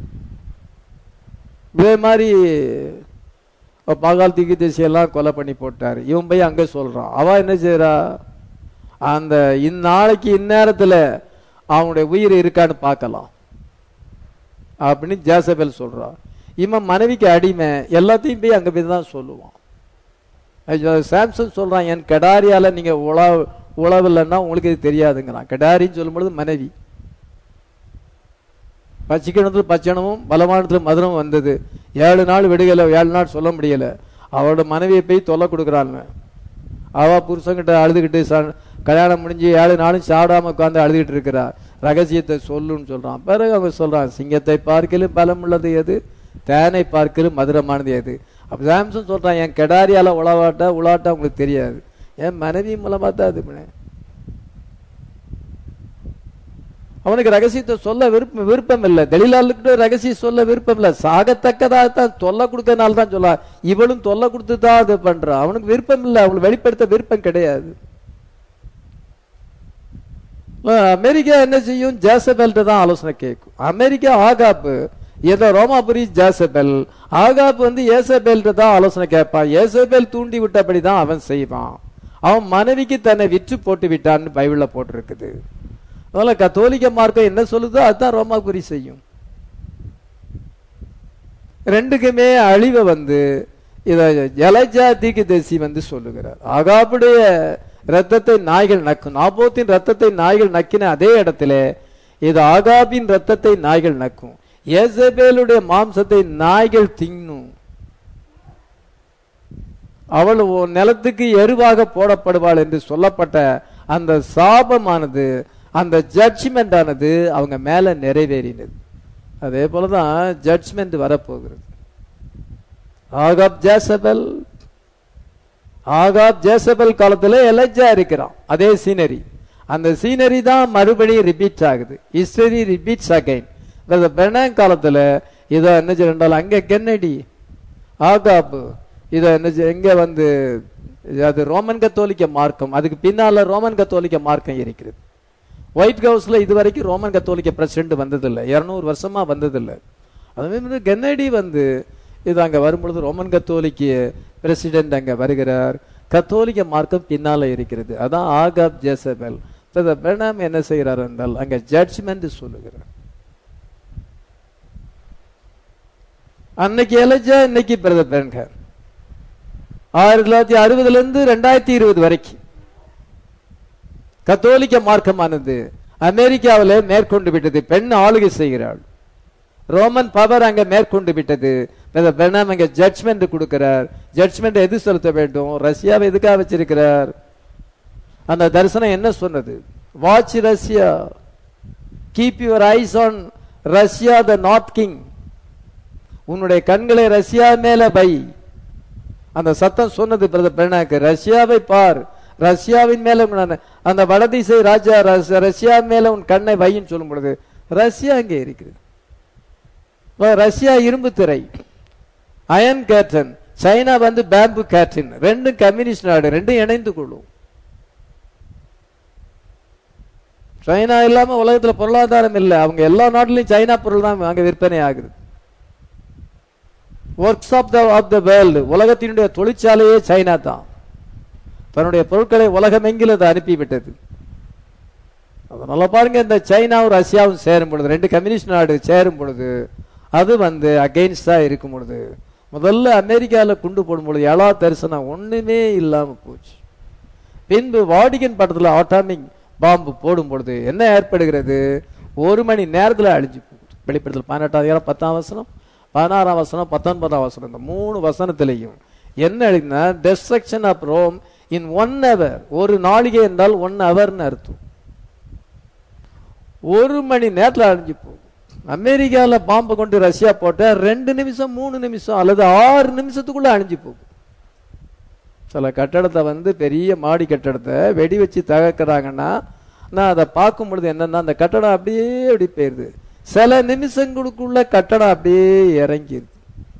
இதே மாதிரி பாகால் திக்கு எல்லாம் கொலை பண்ணி போட்டாரு இவன் போய் அங்க சொல்றான் அவ என்ன செய்றா அந்த இந்நாளைக்கு இந்நேரத்துல அவனுடைய உயிர் இருக்கான்னு பார்க்கலாம் அப்படின்னு ஜேசபெல் சொல்றான் இவன் மனைவிக்கு அடிமை எல்லாத்தையும் போய் அங்க போய் தான் சொல்லுவான் ஐயோ, சாம்சன் சொல்றான் என் கெடாரியால நீங்க உழவு உழவில்லைன்னா உங்களுக்கு இது தெரியாதுங்கிறான் கெடாரின்னு சொல்லும்பொழுது மனைவி பச்சிக்கணத்துல பச்சனமும் பலமானத்துல மதுரமும் வந்தது ஏழு நாள் விடுகலை ஏழு நாள் சொல்ல முடியல அவளோட மனைவியை போய் தொல்லை கொடுக்குறாங்க அவ புருஷன்கிட்ட அழுதுகிட்டு ச- கல்யாணம் முடிஞ்சு ஏழு நாளும் சாப்பிடாம உட்காந்து அழுதுகிட்டு இருக்கிறா ரகசியத்தை சொல்லுன்னு சொல்றான் பிறகு அவங்க சொல்றான் சிங்கத்தை பார்க்கலும் பலம் உள்ளது எது தேனை பார்க்கலும் மதுரமானது எது அப்ப சாம்சன் சொல்றான் என் கெடாரியால உழவாட்டா உலாட்டா உங்களுக்கு தெரியாது என் மனைவி மூலமா தான் அது பண்ணேன் அவனுக்கு ரகசியத்தை சொல்ல விருப்பம் விருப்பம் இல்லை தெளிலாளுக்கு ரகசியம் சொல்ல விருப்பம் இல்லை சாகத்தக்கதாக தான் தொல்லை கொடுக்கறனால தான் சொல்ல இவளும் தொல்லை கொடுத்து தான் அது பண்றான் அவனுக்கு விருப்பம் இல்லை அவனுக்கு வெளிப்படுத்த விருப்பம் கிடையாது அஹ் அமெரிக்கா என்ன செய்யும் ஜேசபெல்ட்ட தான் ஆலோசனை கேட்கும் அமெரிக்கா ஆகாப்பு ஏதோ ரோமாபுரி ஜேசபெல் ஆகாப்பு வந்து ஏசபெல்ட்ட தான் ஆலோசனை கேட்பான் ஏசபெல் தூண்டி விட்டபடி தான் அவன் செய்வான் அவன் மனைவிக்கு தன்னை விற்று போட்டு விட்டான்னு பைபிள்ல போட்டிருக்குது அதனால கத்தோலிக்க மார்க்கம் என்ன சொல்லுதோ அதுதான் ரோமாபுரி செய்யும் ரெண்டுக்குமே அழிவை வந்து இத எலைஜா தீர்க்கதரிசி வந்து சொல்லுகிறார் ஆகாப்புடைய ரத்தத்தை நாய்கள் நக்கும் நாபோத்தின் ரத்தத்தை நாய்கள் நக்கின அதே இடத்துல இது ஆகாபின் ரத்தத்தை நாய்கள் நக்கும் ஏசபேலுடைய மாம்சத்தை நாய்கள் தின்னும் அவள் உன் நிலத்துக்கு எருவாக போடப்படுவாள் என்று சொல்லப்பட்ட அந்த சாபமானது அந்த ஜட்ஜ்மெண்ட் ஆனது அவங்க மேல நிறைவேறினது அதே போலதான் ஜட்ஜ்மெண்ட் வரப்போகிறது ஆகாப் ஜேசபெல் ஆகாப் ஜேசபெல் காலத்துல எலஜா இருக்கிறான் அதே சீனரி அந்த சீனரி தான் மறுபடியும் ரிப்பீட் ஆகுது ஹிஸ்டரி ரிப்பீட்ஸ் அகைன் பெனாங் காலத்துல இதை என்ன செய்யறால் அங்க கென்னடி ஆகாப் இதை என்ன செய்ய- எங்க வந்து அது ரோமன் கத்தோலிக்க மார்க்கம் அதுக்கு பின்னால ரோமன் கத்தோலிக்க மார்க்கம் இருக்கிறது ஒயிட் ஹவுஸ்ல இதுவரைக்கும் ரோமன் கத்தோலிக்க பிரசிடென்ட் வந்ததில்லை இருநூறு வருஷமா வந்ததில்லை அதுவே வந்து கென்னடி வந்து இது அங்க வரும்பொழுது ரோமன் கத்தோலிக்க பிரசிடென்ட் அங்க வருகிறார் கத்தோலிக்க மார்க்கம் பின்னால இருக்கிறது அதான் ஆகாப் ஜேசபெல் பெனாம் என்ன செய்கிறார் என்றால் அங்க ஜட்ஜ்மெண்ட் சொல்லுகிறார் அன்னைக்கு எலஜா இன்னைக்கு பிரதர் பென்கர் ஆயிரத்தி தொள்ளாயிரத்தி அறுபதுல இருந்து ரெண்டாயிரத்தி இருபது வரைக்கும் கத்தோலிக்க மார்க்கமானது அமெரிக்காவிலே மேற்கொண்டு விட்டது பெண் ஆளுகை செய்கிறாள் ரோமன் பவர் அங்க மேற்கொண்டு விட்டது பெண்ணாம் அங்க ஜட்ஜ்மெண்ட் கொடுக்கிறார் ஜட்ஜ்மெண்ட் எது செலுத்த வேண்டும் ரஷ்யாவை எதுக்காக வச்சிருக்கிறார் அந்த தரிசனம் என்ன சொன்னது watch Russia keep your eyes on Russia the north king உன்னுடைய கண்களை ரஷ்யா மேல வை அந்த சத்தம் சொன்னது பிரதர் பிரணாக்கு ரஷ்யாவை பார் ரஷ்யாவின் மேல உன் அந்த வடதிசை ராஜா ரஸ்- ரஷ்யா மேல உன் கண்ணை வைன்னு சொல்லும் பொழுது ரஷ்யா அங்கே இருக்குது இப்ப ரஷ்யா இரும்பு திரை அயன் கேட்டன் சைனா வந்து பேம்பு கேட்டன் ரெண்டும் கம்யூனிஸ்ட் நாடு ரெண்டும் இணைந்து கொள்ளும் சைனா இல்லாம உலகத்துல பொருளாதாரம் இல்லை அவங்க எல்லா நாட்டிலையும் சைனா பொருள் தான் அங்க விற்பனை ஆகுது works of the of the world உலகத்தினுடைய தொழிற்சாலையே சைனா தான் தன்னுடைய பொருட்களை உலகமெங்கிலும் அதை அனுப்பிவிட்டது அதனால பாருங்க இந்த சைனாவும் ரஷ்யாவும் சேரும் பொழுது ரெண்டு கம்யூனிஸ்ட் நாடு சேரும் பொழுது அது வந்து அகெயின்ஸ்டா இருக்கும் பொழுது முதல்ல அமெரிக்கால குண்டு போடும் பொழுது எலா தரிசனம் ஒண்ணுமே இல்லாம போச்சு பின்பு வாடிகன் படத்துல ஆட்டாமிக் பாம்பு போடும் பொழுது என்ன ஏற்படுகிறது ஒரு மணி நேரத்துல அழிஞ்சு போகுது வெளிப்படத்தில் பதினெட்டாம் அதிகாரம் பத்தாம் வசனம் பதினாறாம் வசனம் பத்தொன்பதாம் வசனம் இந்த மூணு வசனத்திலையும் என்ன எழுதினா destruction of Rome in one hour ஒரு நாளிகை என்றால் ஒன் ஹவர்னு அர்த்தம் ஒரு மணி நேரத்துல அழிஞ்சு போகும் அமெரிக்கால பாம்பை கொண்டு ரஷ்யா போட்ட ரெண்டு நிமிஷம் மூணு நிமிஷம் அல்லது ஆறு நிமிஷத்துக்குள்ள அழிஞ்சு போகும் சில கட்டடத்தை வந்து பெரிய மாடி கட்டடத்தை வெடி வச்சு தகர்க்கிறாங்கன்னா நான் அதை பார்க்கும் பொழுது என்னன்னா அந்த கட்டடம் அப்படியே அப்படி போயிருது சில நிமிஷங்களுக்குள்ள கட்டடம் அப்படியே இறங்கிருது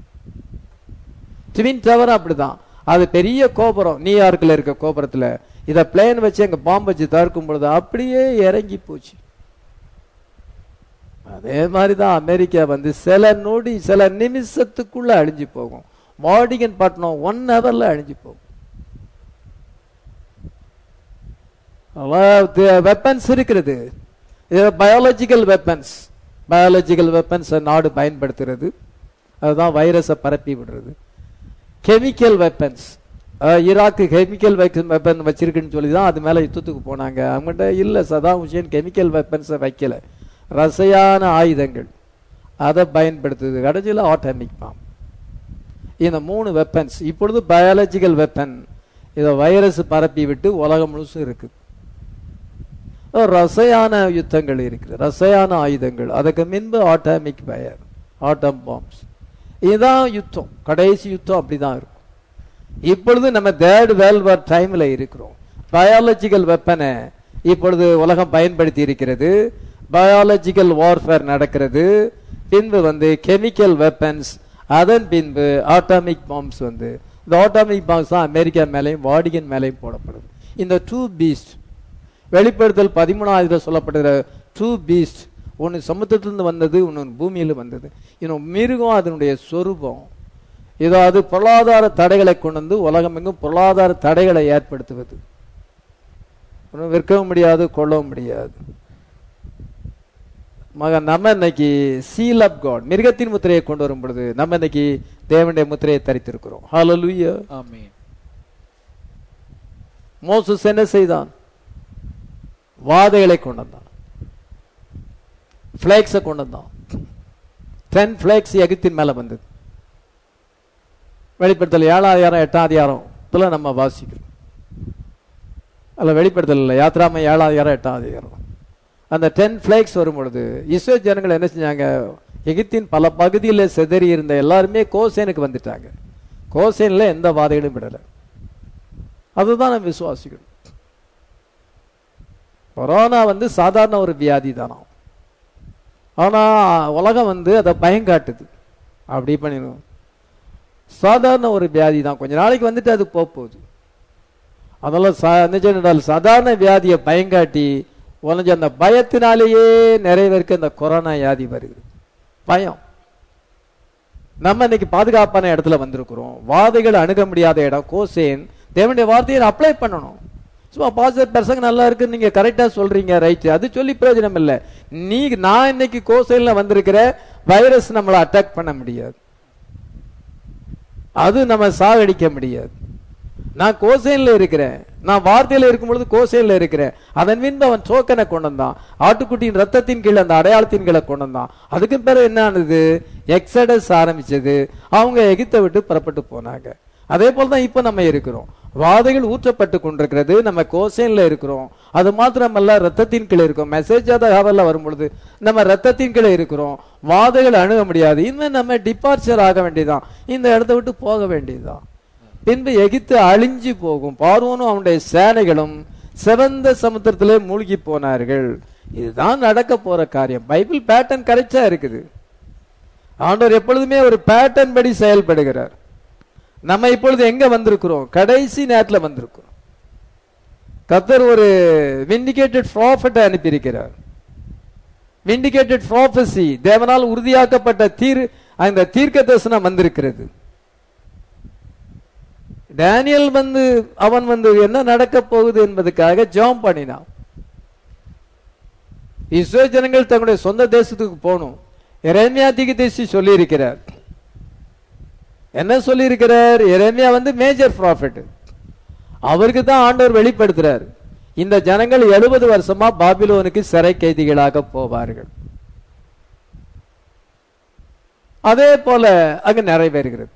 ட்வின் டவர் அப்படிதான் அது பெரிய கோபுரம் நியூயார்க்ல இருக்க கோபுரத்துல இத பிளேன் வச்சு அங்க பாம்பு வச்சு தகர்க்கும் பொழுது அப்படியே இறங்கி போச்சு அதே மாதிரி தான் அமெரிக்கா வந்து சில நொடி சில நிமிஷத்துக்குள்ள அழிஞ்சு போகும் வாடிகன் பட்டணம் ஒன் ஹவர்ல அழிஞ்சு போகும் வெப்பன்ஸ் இருக்கிறது பயாலஜிக்கல் வெப்பன்ஸ் பயாலஜிக்கல் வெப்பன்ஸ் நாடு பயன்படுத்துறது அதுதான் வைரஸை பரப்பி விடுறது chemical weapons Iraq chemical weapon வச்சிருக்குன்னு சொல்லி தான் அது மேல யுத்தத்துக்கு போனாங்க அவங்ககிட்ட இல்ல சதாம் ஹுசேன் கெமிக்கல் வெப்பன்ஸை வைக்கல ரசையான ஆயுதங்கள் அதை பயன்படுத்துது கடைசியில் ஆட்டமிக் பாம் இந்த மூணு வெப்பன்ஸ் இப்பொழுது பயாலஜிக்கல் வெப்பன் இதை வைரஸ் பரப்பி விட்டு உலகம் முழுசும் இருக்கு ரசையான யுத்தங்கள் இருக்குது ரசையான ஆயுதங்கள் அதுக்கு முன்பு ஆட்டமிக் பயர் ஆட்டம் பாம்ஸ் இதுதான் யுத்தம் கடைசி யுத்தம் அப்படிதான் இருக்கும் இப்பொழுது நம்ம தேர்ட் வேர்ல்ட் வார் டைம்ல இருக்கிறோம் பயாலஜிக்கல் வெப்பனை இப்பொழுது உலகம் பயன்படுத்தி இருக்கிறது பயாலஜிக்கல் வார்ஃபேர் நடக்கிறது பின்பு வந்து கெமிக்கல் வெப்பன்ஸ் அதன் பின்பு ஆட்டாமிக் பாம்ஸ் வந்து இந்த ஆட்டாமிக் பாம்ஸ் தான் அமெரிக்கா மேலேயும் வாடிகன் மேலேயும் போடப்படுது இந்த டூ பீஸ்ட் வெளிப்படுத்தல் பதிமூணாயிரத்தில் சொல்லப்படுகிற டூ பீஸ்ட் ஒன்று சமுத்திரத்திலிருந்து வந்தது இன்னொன்று பூமியில் வந்தது இன்னும் மிருகம் அதனுடைய சொரூபம் இதோ அது பொருளாதார தடைகளை கொண்டு வந்து உலகம் எங்கும் பொருளாதார தடைகளை ஏற்படுத்துவது ஒன்றும் விற்கவும் முடியாது கொள்ளவும் முடியாது மக நம்ம இன்னைக்கு சீல் ஆஃப் காட் மிருகத்தின் முத்திரையை கொண்டு வரும் பொழுது நம்ம இன்னைக்கு தேவனுடைய முத்திரையை தரித்திருக்கிறோம் ஹalleluya ஆமென் மோசஸ் என்ன செய்தான் வாதைகளை கொண்டு வந்தான் பிளேக்ஸை கொண்டு வந்தான் டென் பிளேக்ஸ் எகிப்தின் மேல வந்தது வெளிப்படுத்தல் ஏழாம் அதிகாரம் எட்டாம் அதிகாரம் நம்ம வாசிக்கிறோம் அல்ல வெளிப்படுத்தல் இல்லை யாத்ராம ஏழாம் அதிகாரம் எட்டாம் அதிகாரம் அந்த டென் பிளேக்ஸ் வரும் பொழுது இஸ்ரேல் ஜனங்கள் என்ன செஞ்சாங்க எகிப்தின் பல பகுதியில் செதறி இருந்த எல்லாருமே கோசேனுக்கு வந்துட்டாங்க கோசேன்ல எந்த வாதைகளும் விடலை அதுதான் நம்ம விசுவாசிக்கணும் கொரோனா வந்து சாதாரண ஒரு வியாதி தானா ஆனா உலகம் வந்து அதை பயங்காட்டுது அப்படி பண்ணிடும் சாதாரண ஒரு வியாதி தான் கொஞ்ச நாளைக்கு வந்துட்டு அது போக போகுது அதனால சா- என்ன செய்யணும் சாதாரண வியாதியை பயங்காட்டி உனக்கு அந்த பயத்தினாலேயே நிறைவேற்க இந்த கொரோனா வியாதி வருது பயம் நம்ம இன்னைக்கு பாதுகாப்பான இடத்துல வந்திருக்கிறோம் வாதைகள் அணுக முடியாத இடம் கோசேன் தேவனுடைய வார்த்தையை அப்ளை பண்ணணும் சும்மா பாசிட்டிவ் பர்சங்க நல்லா இருக்கு நீங்க கரெக்டா சொல்றீங்க ரைட் அது சொல்லி பிரயோஜனம் இல்லை நீ நான் இன்னைக்கு கோசேன்ல வந்திருக்கிற வைரஸ் நம்மளை அட்டாக் பண்ண முடியாது அது நம்ம சாகடிக்க முடியாது நான் கோசேன்ல இருக்கிறேன் நான் வார்த்தையில இருக்கும் பொழுது கோசேன்ல இருக்கிறேன் அதன் பின்பு அவன் சோக்கனை கொண்டு வந்தான் ஆட்டுக்குட்டியின் ரத்தத்தின் கீழ் அந்த அடையாளத்தின் கீழே கொண்டு வந்தான் அதுக்கு பிறகு என்ன ஆனது எக்ஸடஸ் ஆரம்பிச்சது அவங்க எகிப்தை விட்டு புறப்பட்டு போனாங்க அதே போல தான் இப்ப நம்ம இருக்கிறோம் வாதைகள் ஊற்றப்பட்டு கொண்டிருக்கிறது நம்ம கோசைன்ல இருக்கிறோம் அது மாத்திரமல்ல ரத்தத்தின் கீழே இருக்கோம் மெசேஜ் ஹவர்ல வரும் பொழுது நம்ம ரத்தத்தின் கீழே இருக்கிறோம் வாதைகள் அணுக முடியாது இனிமே நம்ம டிபார்ச்சர் ஆக வேண்டியதுதான் இந்த இடத்த விட்டு போக வேண்டியதுதான் பின்பு எகிப்து அழிஞ்சு போகும் பார்வோனும் அவனுடைய சேனைகளும் சிவந்த சமுத்திரத்திலே மூழ்கி போனார்கள் இதுதான் நடக்க போற காரியம் பைபிள் பேட்டர்ன் கரெக்டா இருக்குது ஆண்டவர் எப்பொழுதுமே ஒரு பேட்டர்ன் படி செயல்படுகிறார் நம்ம இப்பொழுது எங்க வந்திருக்கிறோம் கடைசி நேரத்துல வந்திருக்கிறோம் கத்தர் ஒரு விண்டிகேட்டட் ப்ராஃபட்டை அனுப்பியிருக்கிறார் விண்டிகேட்டட் ப்ராஃபசி தேவனால் உறுதியாக்கப்பட்ட தீர் அந்த தீர்க்க தரிசனம் வந்திருக்கிறது டேனியல் வந்து அவன் வந்து என்ன நடக்க போகுது என்பதுக்காக ஜெபம் பண்ணினான் இஸ்ரேல் ஜனங்கள் தங்களுடைய சொந்த தேசத்துக்கு போகணும் எரேமியா தீர்க்கதரிசி சொல்லி இருக்கிறார் என்ன சொல்லி இருக்கிறார் எரேமியா வந்து மேஜர் ப்ராஃபிட் அவருக்கு தான் ஆண்டவர் வெளிப்படுத்துறார் இந்த ஜனங்கள் எழுபது வருஷமா பாபிலோனுக்கு சிறை கைதிகளாக போவார்கள் அதே போல அங்கு நிறைவேறுகிறது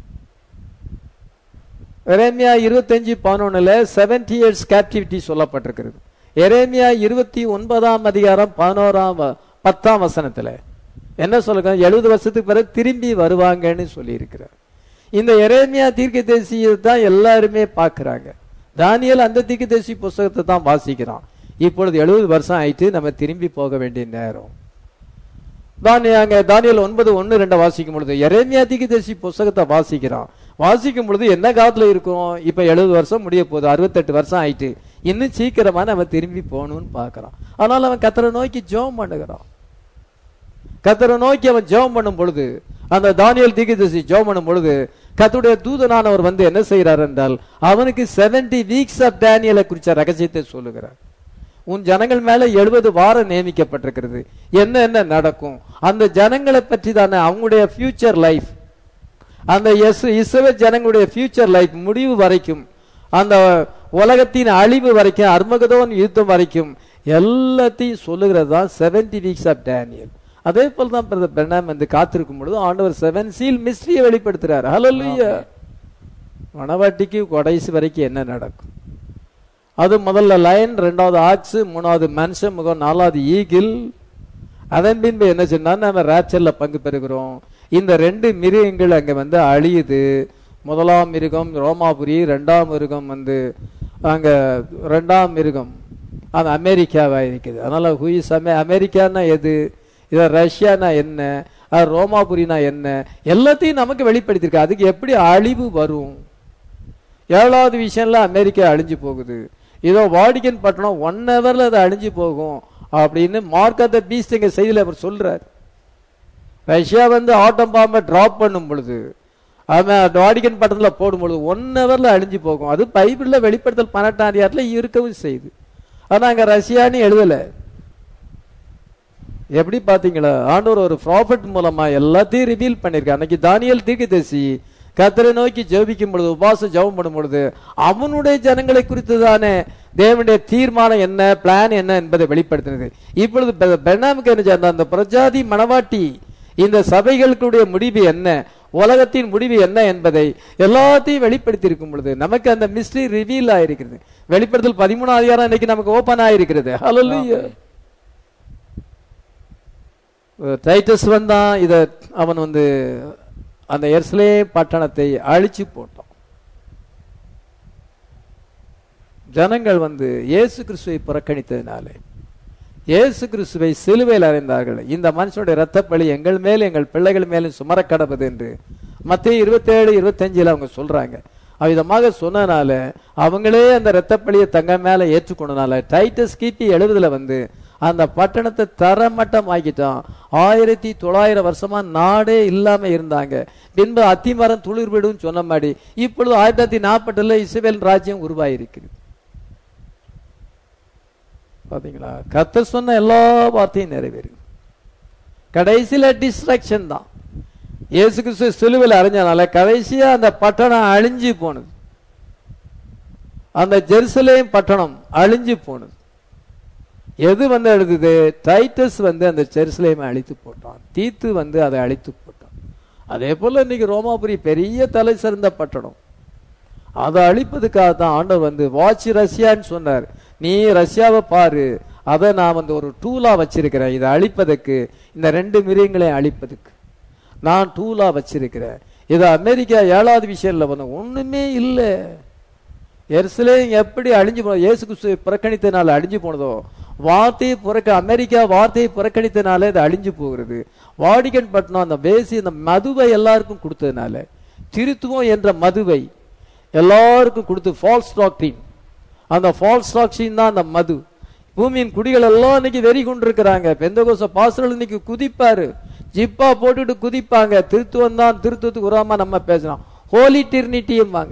எரேமியா இருபத்தஞ்சு பதினொன்னுல செவன்டி இயர்ஸ் கேப்டிவிட்டி சொல்லப்பட்டிருக்கிறது எரேமியா இருபத்தி ஒன்பதாம் அதிகாரம் பதினோராம் வ- பத்தாம் வசனத்துல என்ன சொல்லுங்க எழுபது வருஷத்துக்கு பிறகு திரும்பி வருவாங்கன்னு சொல்லி இருக்கிறார் இந்த எரேமியா தீர்க்கதரிசியை தான் எல்லாருமே பார்க்கறாங்க தானியேல் அந்த தீர்க்கதரிசி புஸ்தகத்தை தான் வாசிக்கிறான் இப்பொழுது எழுபது வருஷம் ஆயிட்டு நம்ம திரும்பி போக வேண்டிய நேரம் தானிய அங்க தானியல் ஒன்பது ஒன்னு ரெண்டை வாசிக்கும் பொழுது எரேமியா தீர்க்கதரிசி புஸ்தகத்தை வாசிக்கிறான் வாசிக்கும் பொழுது என்ன காலத்துல இருக்கும் இப்ப எழுபது வருஷம் முடிய போகுது அறுபத்தெட்டு வருஷம் ஆயிட்டு இன்னும் சீக்கிரமா நம்ம திரும்பி போகணும்னு பார்க்கறான் ஆனால் அவன் கத்தரை நோக்கி ஜெபம் பண்ணுகிறான் கத்தரை நோக்கி அவன் ஜெபம் பண்ணும் பொழுது அந்த தானியல் தீர்க்கதரிசி ஜெபம் பண்ணும் பொழுது கத்துடைய தூதனானவர் வந்து என்ன செய்கிறார் என்றால் அவனுக்கு 70 வீக்ஸ் ஆஃப் டேனியலை குறிச்ச ரகசியத்தை சொல்லுகிறார் உன் ஜனங்கள் மேல எழுபது வாரம் நியமிக்கப்பட்டிருக்கிறது என்ன என்ன நடக்கும் அந்த ஜனங்களை பற்றி தானே அவங்களுடைய ஃபியூச்சர் லைஃப் அந்த எஸ் இஸ்ரவேல் ஜனங்களுடைய ஃபியூச்சர் லைஃப் முடிவு வரைக்கும் அந்த உலகத்தின் அழிவு வரைக்கும் அர்மகதோன் யுத்தம் வரைக்கும் எல்லாத்தையும் சொல்லுகிறது தான் செவன்டி வீக்ஸ் ஆஃப் டேனியல் அதே போல தான் பிரதர் பிரணாம் வந்து காத்திருக்கும் பொழுது ஆண்டவர் செவன் சீல் மிஸ்ட்ரியை வெளிப்படுத்துறார் ஹalleluya மணவாட்டிக்கு கடைசி வரைக்கும் என்ன நடக்கும் அது முதல்ல லயன் ரெண்டாவது ஆக்ஸ் மூணாவது மனுஷ முகம் நாலாவது ஈகிள் அதன் பின்பு என்ன சொன்னா நம்ம ரேச்சல்ல பங்கு பெறுகிறோம் இந்த ரெண்டு மிருகங்கள் அங்க வந்து அழியுது முதலாம் மிருகம் ரோமாபுரி ரெண்டாம் மிருகம் வந்து அங்க ரெண்டாம் மிருகம் அது அமெரிக்காவா இருக்குது அதனால ஹூயிஸ் அமே அமெரிக்கான்னா எது இத ரஷ்யானா என்ன அது ரோமாபுரினா என்ன எல்லாத்தையும் நமக்கு வெளிப்படுத்தியிருக்கு அதுக்கு எப்படி அழிவு வரும் ஏழாவது விஷயம்ல அமெரிக்கா அழிஞ்சு போகுது இதோ வாடிகன் பட்டணம் ஒன் ஹவர்ல அது அழிஞ்சு போகும் அப்படின்னு மார்க் ஆஃப் த பீஸ்ட் எங்க செய்தியில அவர் சொல்றார் ரஷ்யா வந்து ஆட்டம் பாம்பை டிராப் பண்ணும் பொழுது அவன் வாடிகன் பட்டணத்துல போடும் பொழுது ஒன் ஹவர்ல அழிஞ்சு போகும் அது பைபிள்ல வெளிப்படுத்தல் பன்னெண்டாம் அதிகாரத்துல இருக்கவும் செய்யுது ஆனா அங்க ரஷ்யான்னு எழுதல எப்படி பாத்தீங்களா ஆண்டவர் ஒரு ப்ராஃபிட் மூலமா எல்லாத்தையும் ரிவீல் பண்ணிருக்கார் அன்னைக்கு தானியல் தீர்க்கதரிசி கத்தரை நோக்கி ஜெபிக்கும் பொழுது உபாசம் ஜெபம் பண்ணும் பொழுது அவனுடைய ஜனங்களை குறித்து தானே தேவனுடைய தீர்மானம் என்ன பிளான் என்ன என்பதை வெளிப்படுத்தினது இப்பொழுது பெ- பெர்னாமுக்கு என்ன செய்யணும்? அந்த பிரஜாதி மணவாட்டி இந்த சபைகளுடைய முடிவு என்ன உலகத்தின் முடிவு என்ன என்பதை எல்லாத்தையும் வெளிப்படுத்தி இருக்கும் பொழுது நமக்கு அந்த மிஸ்ட்ரி ரிவீல் ஆயிருக்கிறது வெளிப்படுத்தல் பதிமூணாம் அதிகாரம் இன்னைக்கு நமக்கு ஓபன் ஆயிருக்கிறது ஹalleluya டைட்டஸ் வந்தான் இத அவன் வந்து அந்த எர்ஸ்லே பட்டணத்தை அழிச்சு போட்டான் ஜனங்கள் வந்து இயேசு கிறிஸ்துவை புறக்கணித்ததினாலே இயேசு கிறிஸ்துவை சிலுவையில் அறைந்தார்கள் இந்த மனுஷனுடைய இரத்தப்பழி எங்கள் மேல் எங்கள் பிள்ளைகள் மேலும் சுமர கடவுது என்று மத்திய இருபத்தேழு இருபத்தஞ்சுல அவங்க சொல்றாங்க அவ்விதமாக சொன்னனால அவங்களே அந்த இரத்தப்பழியை தங்க மேல ஏற்றுக்கொண்டனால டைட்டஸ் கிபி எழுபதுல வந்து அந்த பட்டணத்தை தரமட்டம் ஆக்கிட்டான் ஆயிரத்தி தொள்ளாயிரம் வருஷமா நாடே இல்லாம இருந்தாங்க பின்பு அத்திமரம் துளிர்விடும் சொன்ன மாதிரி இப்பொழுது ஆயிரத்தி தொள்ளாயிரத்தி நாற்பதுல இஸ்ரேல் ராஜ்யம் உருவாயிருக்கிறது பாத்தீங்களா கர்த்தர் சொன்ன எல்லா வார்த்தையும் நிறைவேறும் கடைசியில டிஸ்ட்ராக்ஷன் தான் இயேசு கிறிஸ்து சிலுவையில் அழிஞ்சனால கடைசியா அந்த பட்டணம் அழிஞ்சு போனது அந்த ஜெருசலேம் பட்டணம் அழிஞ்சு போனது எது வந்து எழுதுது டைட்டஸ் வந்து அந்த ஜெருசலேமை அழித்து போட்டான் தீத்து வந்து அதை அழித்து போட்டான் அதே போல இன்னைக்கு ரோமாபுரி பெரிய தலை சிறந்த பட்டணம் அதை அழிப்பதுக்காக தான் ஆண்டவர் வந்து வாட்ச் ரஷ்யான்னு சொன்னார் நீ ரஷ்யாவை பாரு அதை நான் வந்து ஒரு டூலா வச்சிருக்கிறேன் இதை அழிப்பதற்கு இந்த ரெண்டு மிருகங்களையும் அழிப்பதுக்கு நான் டூலா வச்சிருக்கிறேன் இது அமெரிக்கா ஏழாவது விஷயம்ல வந்து ஒண்ணுமே இல்லை எருசலேம் எப்படி அழிஞ்சு போனது இயேசு கிறிஸ்து புறக்கணித்தனால அழிஞ்சு போனதோ வார்த்தையை புறக்க அமெரிக்கா வார்த்தையை புறக்கணித்தனால இது அழிஞ்சு போகிறது வாடிகன் பட்டணம் அந்த பேசி அந்த மதுவை எல்லாருக்கும் கொடுத்ததுனால திருத்துவம் என்ற மதுவை எல்லாருக்கும் கொடுத்து ஃபால்ஸ் டாக்டின் அந்த ஃபால்ஸ் டாக்டின் தான் அந்த மது பூமியின் குடிகள் எல்லாம் இன்னைக்கு வெறி கொண்டிருக்கிறாங்க பெந்தகோச பாசல் இன்னைக்கு குதிப்பாரு ஜிப்பா போட்டுட்டு குதிப்பாங்க திருத்துவம் தான் திருத்துவத்துக்கு உரமா நம்ம பேசலாம் ஹோலி டிர்னிட்டியும்பாங்க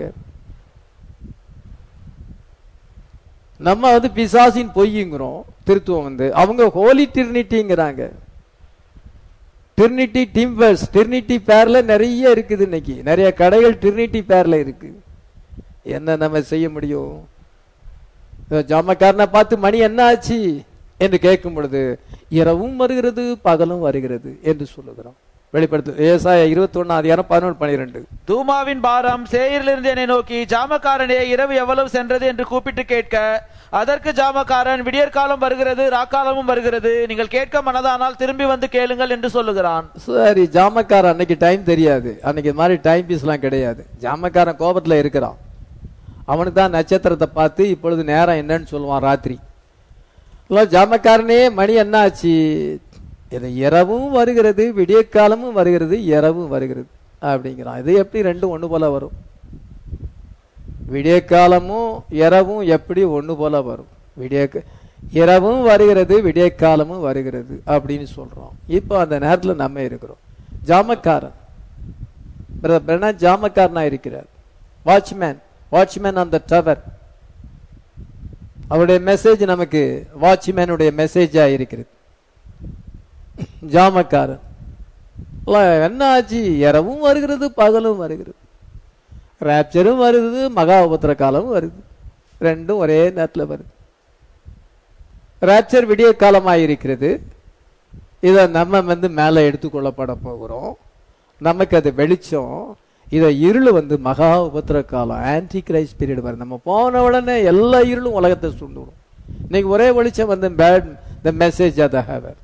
நம்ம வந்து பிசாசின் பொய்யுங்கிறோம் திருத்துவம் வந்து அவங்க ஹோலி டிர்னிட்டிங்கிறாங்க டிர்னிட்டி டிம்பர்ஸ் டிர்னிட்டி பேர்ல நிறைய இருக்குது இன்னைக்கு நிறைய கடைகள் டிர்னிட்டி பேர்ல இருக்கு என்ன நம்ம செய்ய முடியும் ஜாமக்காரனை பார்த்து மணி என்ன ஆச்சு என்று கேட்கும் பொழுது இரவும் வருகிறது பகலும் வருகிறது என்று சொல்லுகிறோம் வெளிப்படுத்து ஏசாய இருபத்தி ஒன்னு அதிகாரம் பதினொன்று பனிரெண்டு தூமாவின் பாரம் சேயரிலிருந்து என்னை நோக்கி ஜாமக்காரனே இரவு எவ்வளவு சென்றது என்று கூப்பிட்டு கேட்க அதற்கு ஜாமக்காரன் விடியற்காலம் வருகிறது ராக்காலமும் வருகிறது நீங்கள் கேட்க மனதானால் திரும்பி வந்து கேளுங்கள் என்று சொல்லுகிறான் சரி ஜாமக்காரன் அன்னைக்கு டைம் தெரியாது அன்னைக்கு இது மாதிரி டைம் பீஸ்லாம் கிடையாது ஜாமக்காரன் கோபத்துல இருக்கிறான் அவனுக்கு தான் நட்சத்திரத்தை பார்த்து இப்பொழுது நேரம் என்னன்னு சொல்லுவான் ராத்திரி இல்ல, ஜாமக்காரனே மணி என்ன ஆச்சு இது இரவும் வருகிறது விடிய காலமும் வருகிறது இரவும் வருகிறது அப்படிங்கிறான் இது எப்படி ரெண்டும் ஒண்ணு போல வரும் விடிய காலமும் இரவும் எப்படி ஒண்ணு போல வரும் விடிய இரவும் வருகிறது விடிய காலமும் வருகிறது அப்படின்னு சொல்றோம் இப்போ அந்த நேரத்துல நம்ம இருக்கிறோம் ஜாமக்காரன் பிரதர் பிரணா ஜாமக்காரனா இருக்கிறார் வாட்ச்மேன் வாட்ச்மேன் அந்த டவர் அவருடைய மெசேஜ் நமக்கு வாட்ச்மேனுடைய மெசேஜா இருக்கிறது ஜாமக்காரன் இல்ல, என்ன ஆச்சு இரவும் வருகிறது பகலும் வருகிறது ராப்சரும் வருது மகா உபத்திர காலமும் வருது ரெண்டும் ஒரே நேரத்தில் வருது ராப்சர் விடிய காலமாக இருக்கிறது இதை நம்ம வந்து மேலே எடுத்துக்கொள்ளப்பட போகிறோம் நமக்கு அது வெளிச்சம் இதை இருள் வந்து மகா உபத்திர காலம் ஆன்டி கிரைஸ்ட் பீரியட் வரும் நம்ம போன உடனே எல்லா இருளும் உலகத்தை சுண்டுவிடும் இன்னைக்கு ஒரே வெளிச்சம் வந்து பேட் த மெசேஜ் அதை ஹேவர்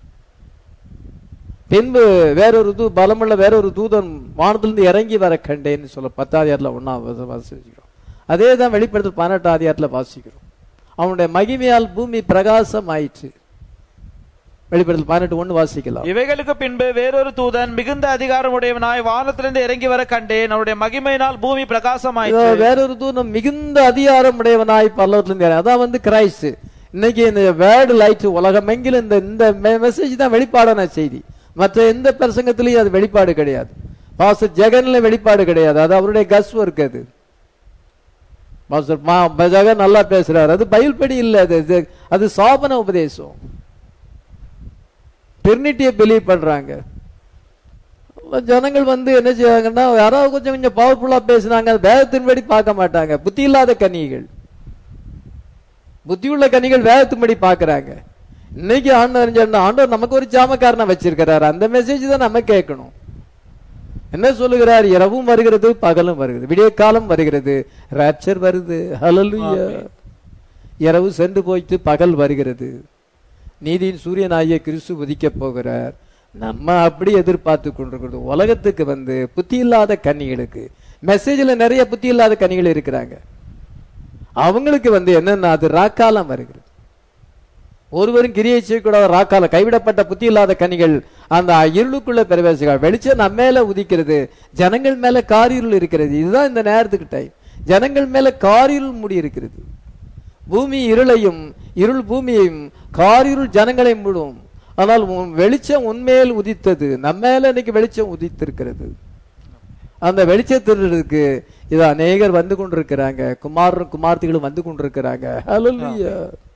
பின்பு வேறொரு தூ பலமுள்ள வேறொரு தூதன் வானத்திலிருந்து இறங்கி வர கண்டேன்னு சொல்ல பத்தாதியாரில் ஒன்னா வாசிக்கிறோம் அதே தான் வெளிப்படுத்து பதினெட்டாதியாரில் வாசிக்கிறோம் அவனுடைய மகிமையால் பூமி பிரகாசம் ஆயிற்று வெளிப்படுத்தல் பதினெட்டு ஒண்ணு வாசிக்கலாம் இவைகளுக்கு பின்பு வேறொரு தூதன் மிகுந்த அதிகாரம் உடையவனாய் வானத்திலிருந்து இறங்கி வர கண்டேன் அவருடைய மகிமையினால் பூமி இதோ பிரகாசமாயிற்று வேறொரு தூதன் மிகுந்த அதிகாரம் உடையவனாய் பல்லவத்திலிருந்து இறங்கி- அதான் வந்து கிரைஸ்ட் இன்னைக்கு இந்த வேர்டு லைட் உலகமெங்கிலும் இந்த இந்த மெசேஜ் தான் வெளிப்பாடான செய்தி மற்ற எந்த பிரசங்கத்திலையும் அது வெளிப்பாடு கிடையாது பாஸ்டர் ஜெகன்ல வெளிப்பாடு கிடையாது அது அவருடைய கஸ் ஒர்க் அது பாஸ்டர் மா ஜெகன் நல்லா பேசுறாரு அது பைபிள் படி இல்ல அது இது- அது சாபன உபதேசம் டெர்னிட்டியை பிலீவ் பண்றாங்க அப்ப ஜனங்கள் வந்து என்ன செய்வாங்கன்னா யாராவது கொஞ்சம் கொஞ்சம் பவர்ஃபுல்லா பேசுனாங்க அது வேதத்தின்படி பார்க்க மாட்டாங்க புத்தி இல்லாத கன்னிகள் புத்தியுள்ள கன்னிகள் வேதத்தின்படி பார்க்கறாங்க இன்னைக்கு ஆண்டவர் சொன்னா ஆண்டவர் நமக்கு ஒரு ஜாமக்காரனை வச்சிருக்கிறாரு அந்த மெசேஜ் தான் நம்ம கேட்கணும் என்ன சொல்லுகிறார் இரவும் வருகிறது பகலும் வருகிறது விடிய காலம் வருகிறது ராப்சர் வருது ஹalleluya இரவு சென்று போயிட்டு பகல் வருகிறது நீதியின் சூரியனாகிய கிறிஸ்து உதிக்கப் போகிறார் நம்ம அப்படி எதிர்பார்த்து கொண்டிருக்கிறது உலகத்துக்கு வந்து புத்தி இல்லாத கன்னிகளுக்கு மெசேஜ்ல நிறைய புத்தி இல்லாத கன்னிகள் இருக்கிறாங்க அவங்களுக்கு வந்து என்னன்னா அது ராக்காலம் வருகிறது ஒருவரும் கிரியை செய்யக்கூடாத ராக்கால கைவிடப்பட்ட புத்தி இல்லாத கனிகள் அந்த இருளுக்குள்ள பிரவேசிகள் வெளிச்சம் நம்ம மேல உதிக்கிறது ஜனங்கள் மேல காரிருள் இருக்கிறது இதுதான் இந்த நேரத்துக்கு டைம் ஜனங்கள் மேல காரிருள் மூடி இருக்கிறது பூமி இருளையும் இருள் பூமியையும் காரிருள் ஜனங்களை மூடும் ஆனால் உன் வெளிச்சம் உண்மையில் உதித்தது நம்ம மேல இன்னைக்கு வெளிச்சம் உதித்திருக்கிறது அந்த வெளிச்சத்திற்கு இது அநேகர் வந்து கொண்டிருக்கிறாங்க குமாரரும் குமார்த்திகளும் வந்து கொண்டிருக்கிறாங்க ஹalleluya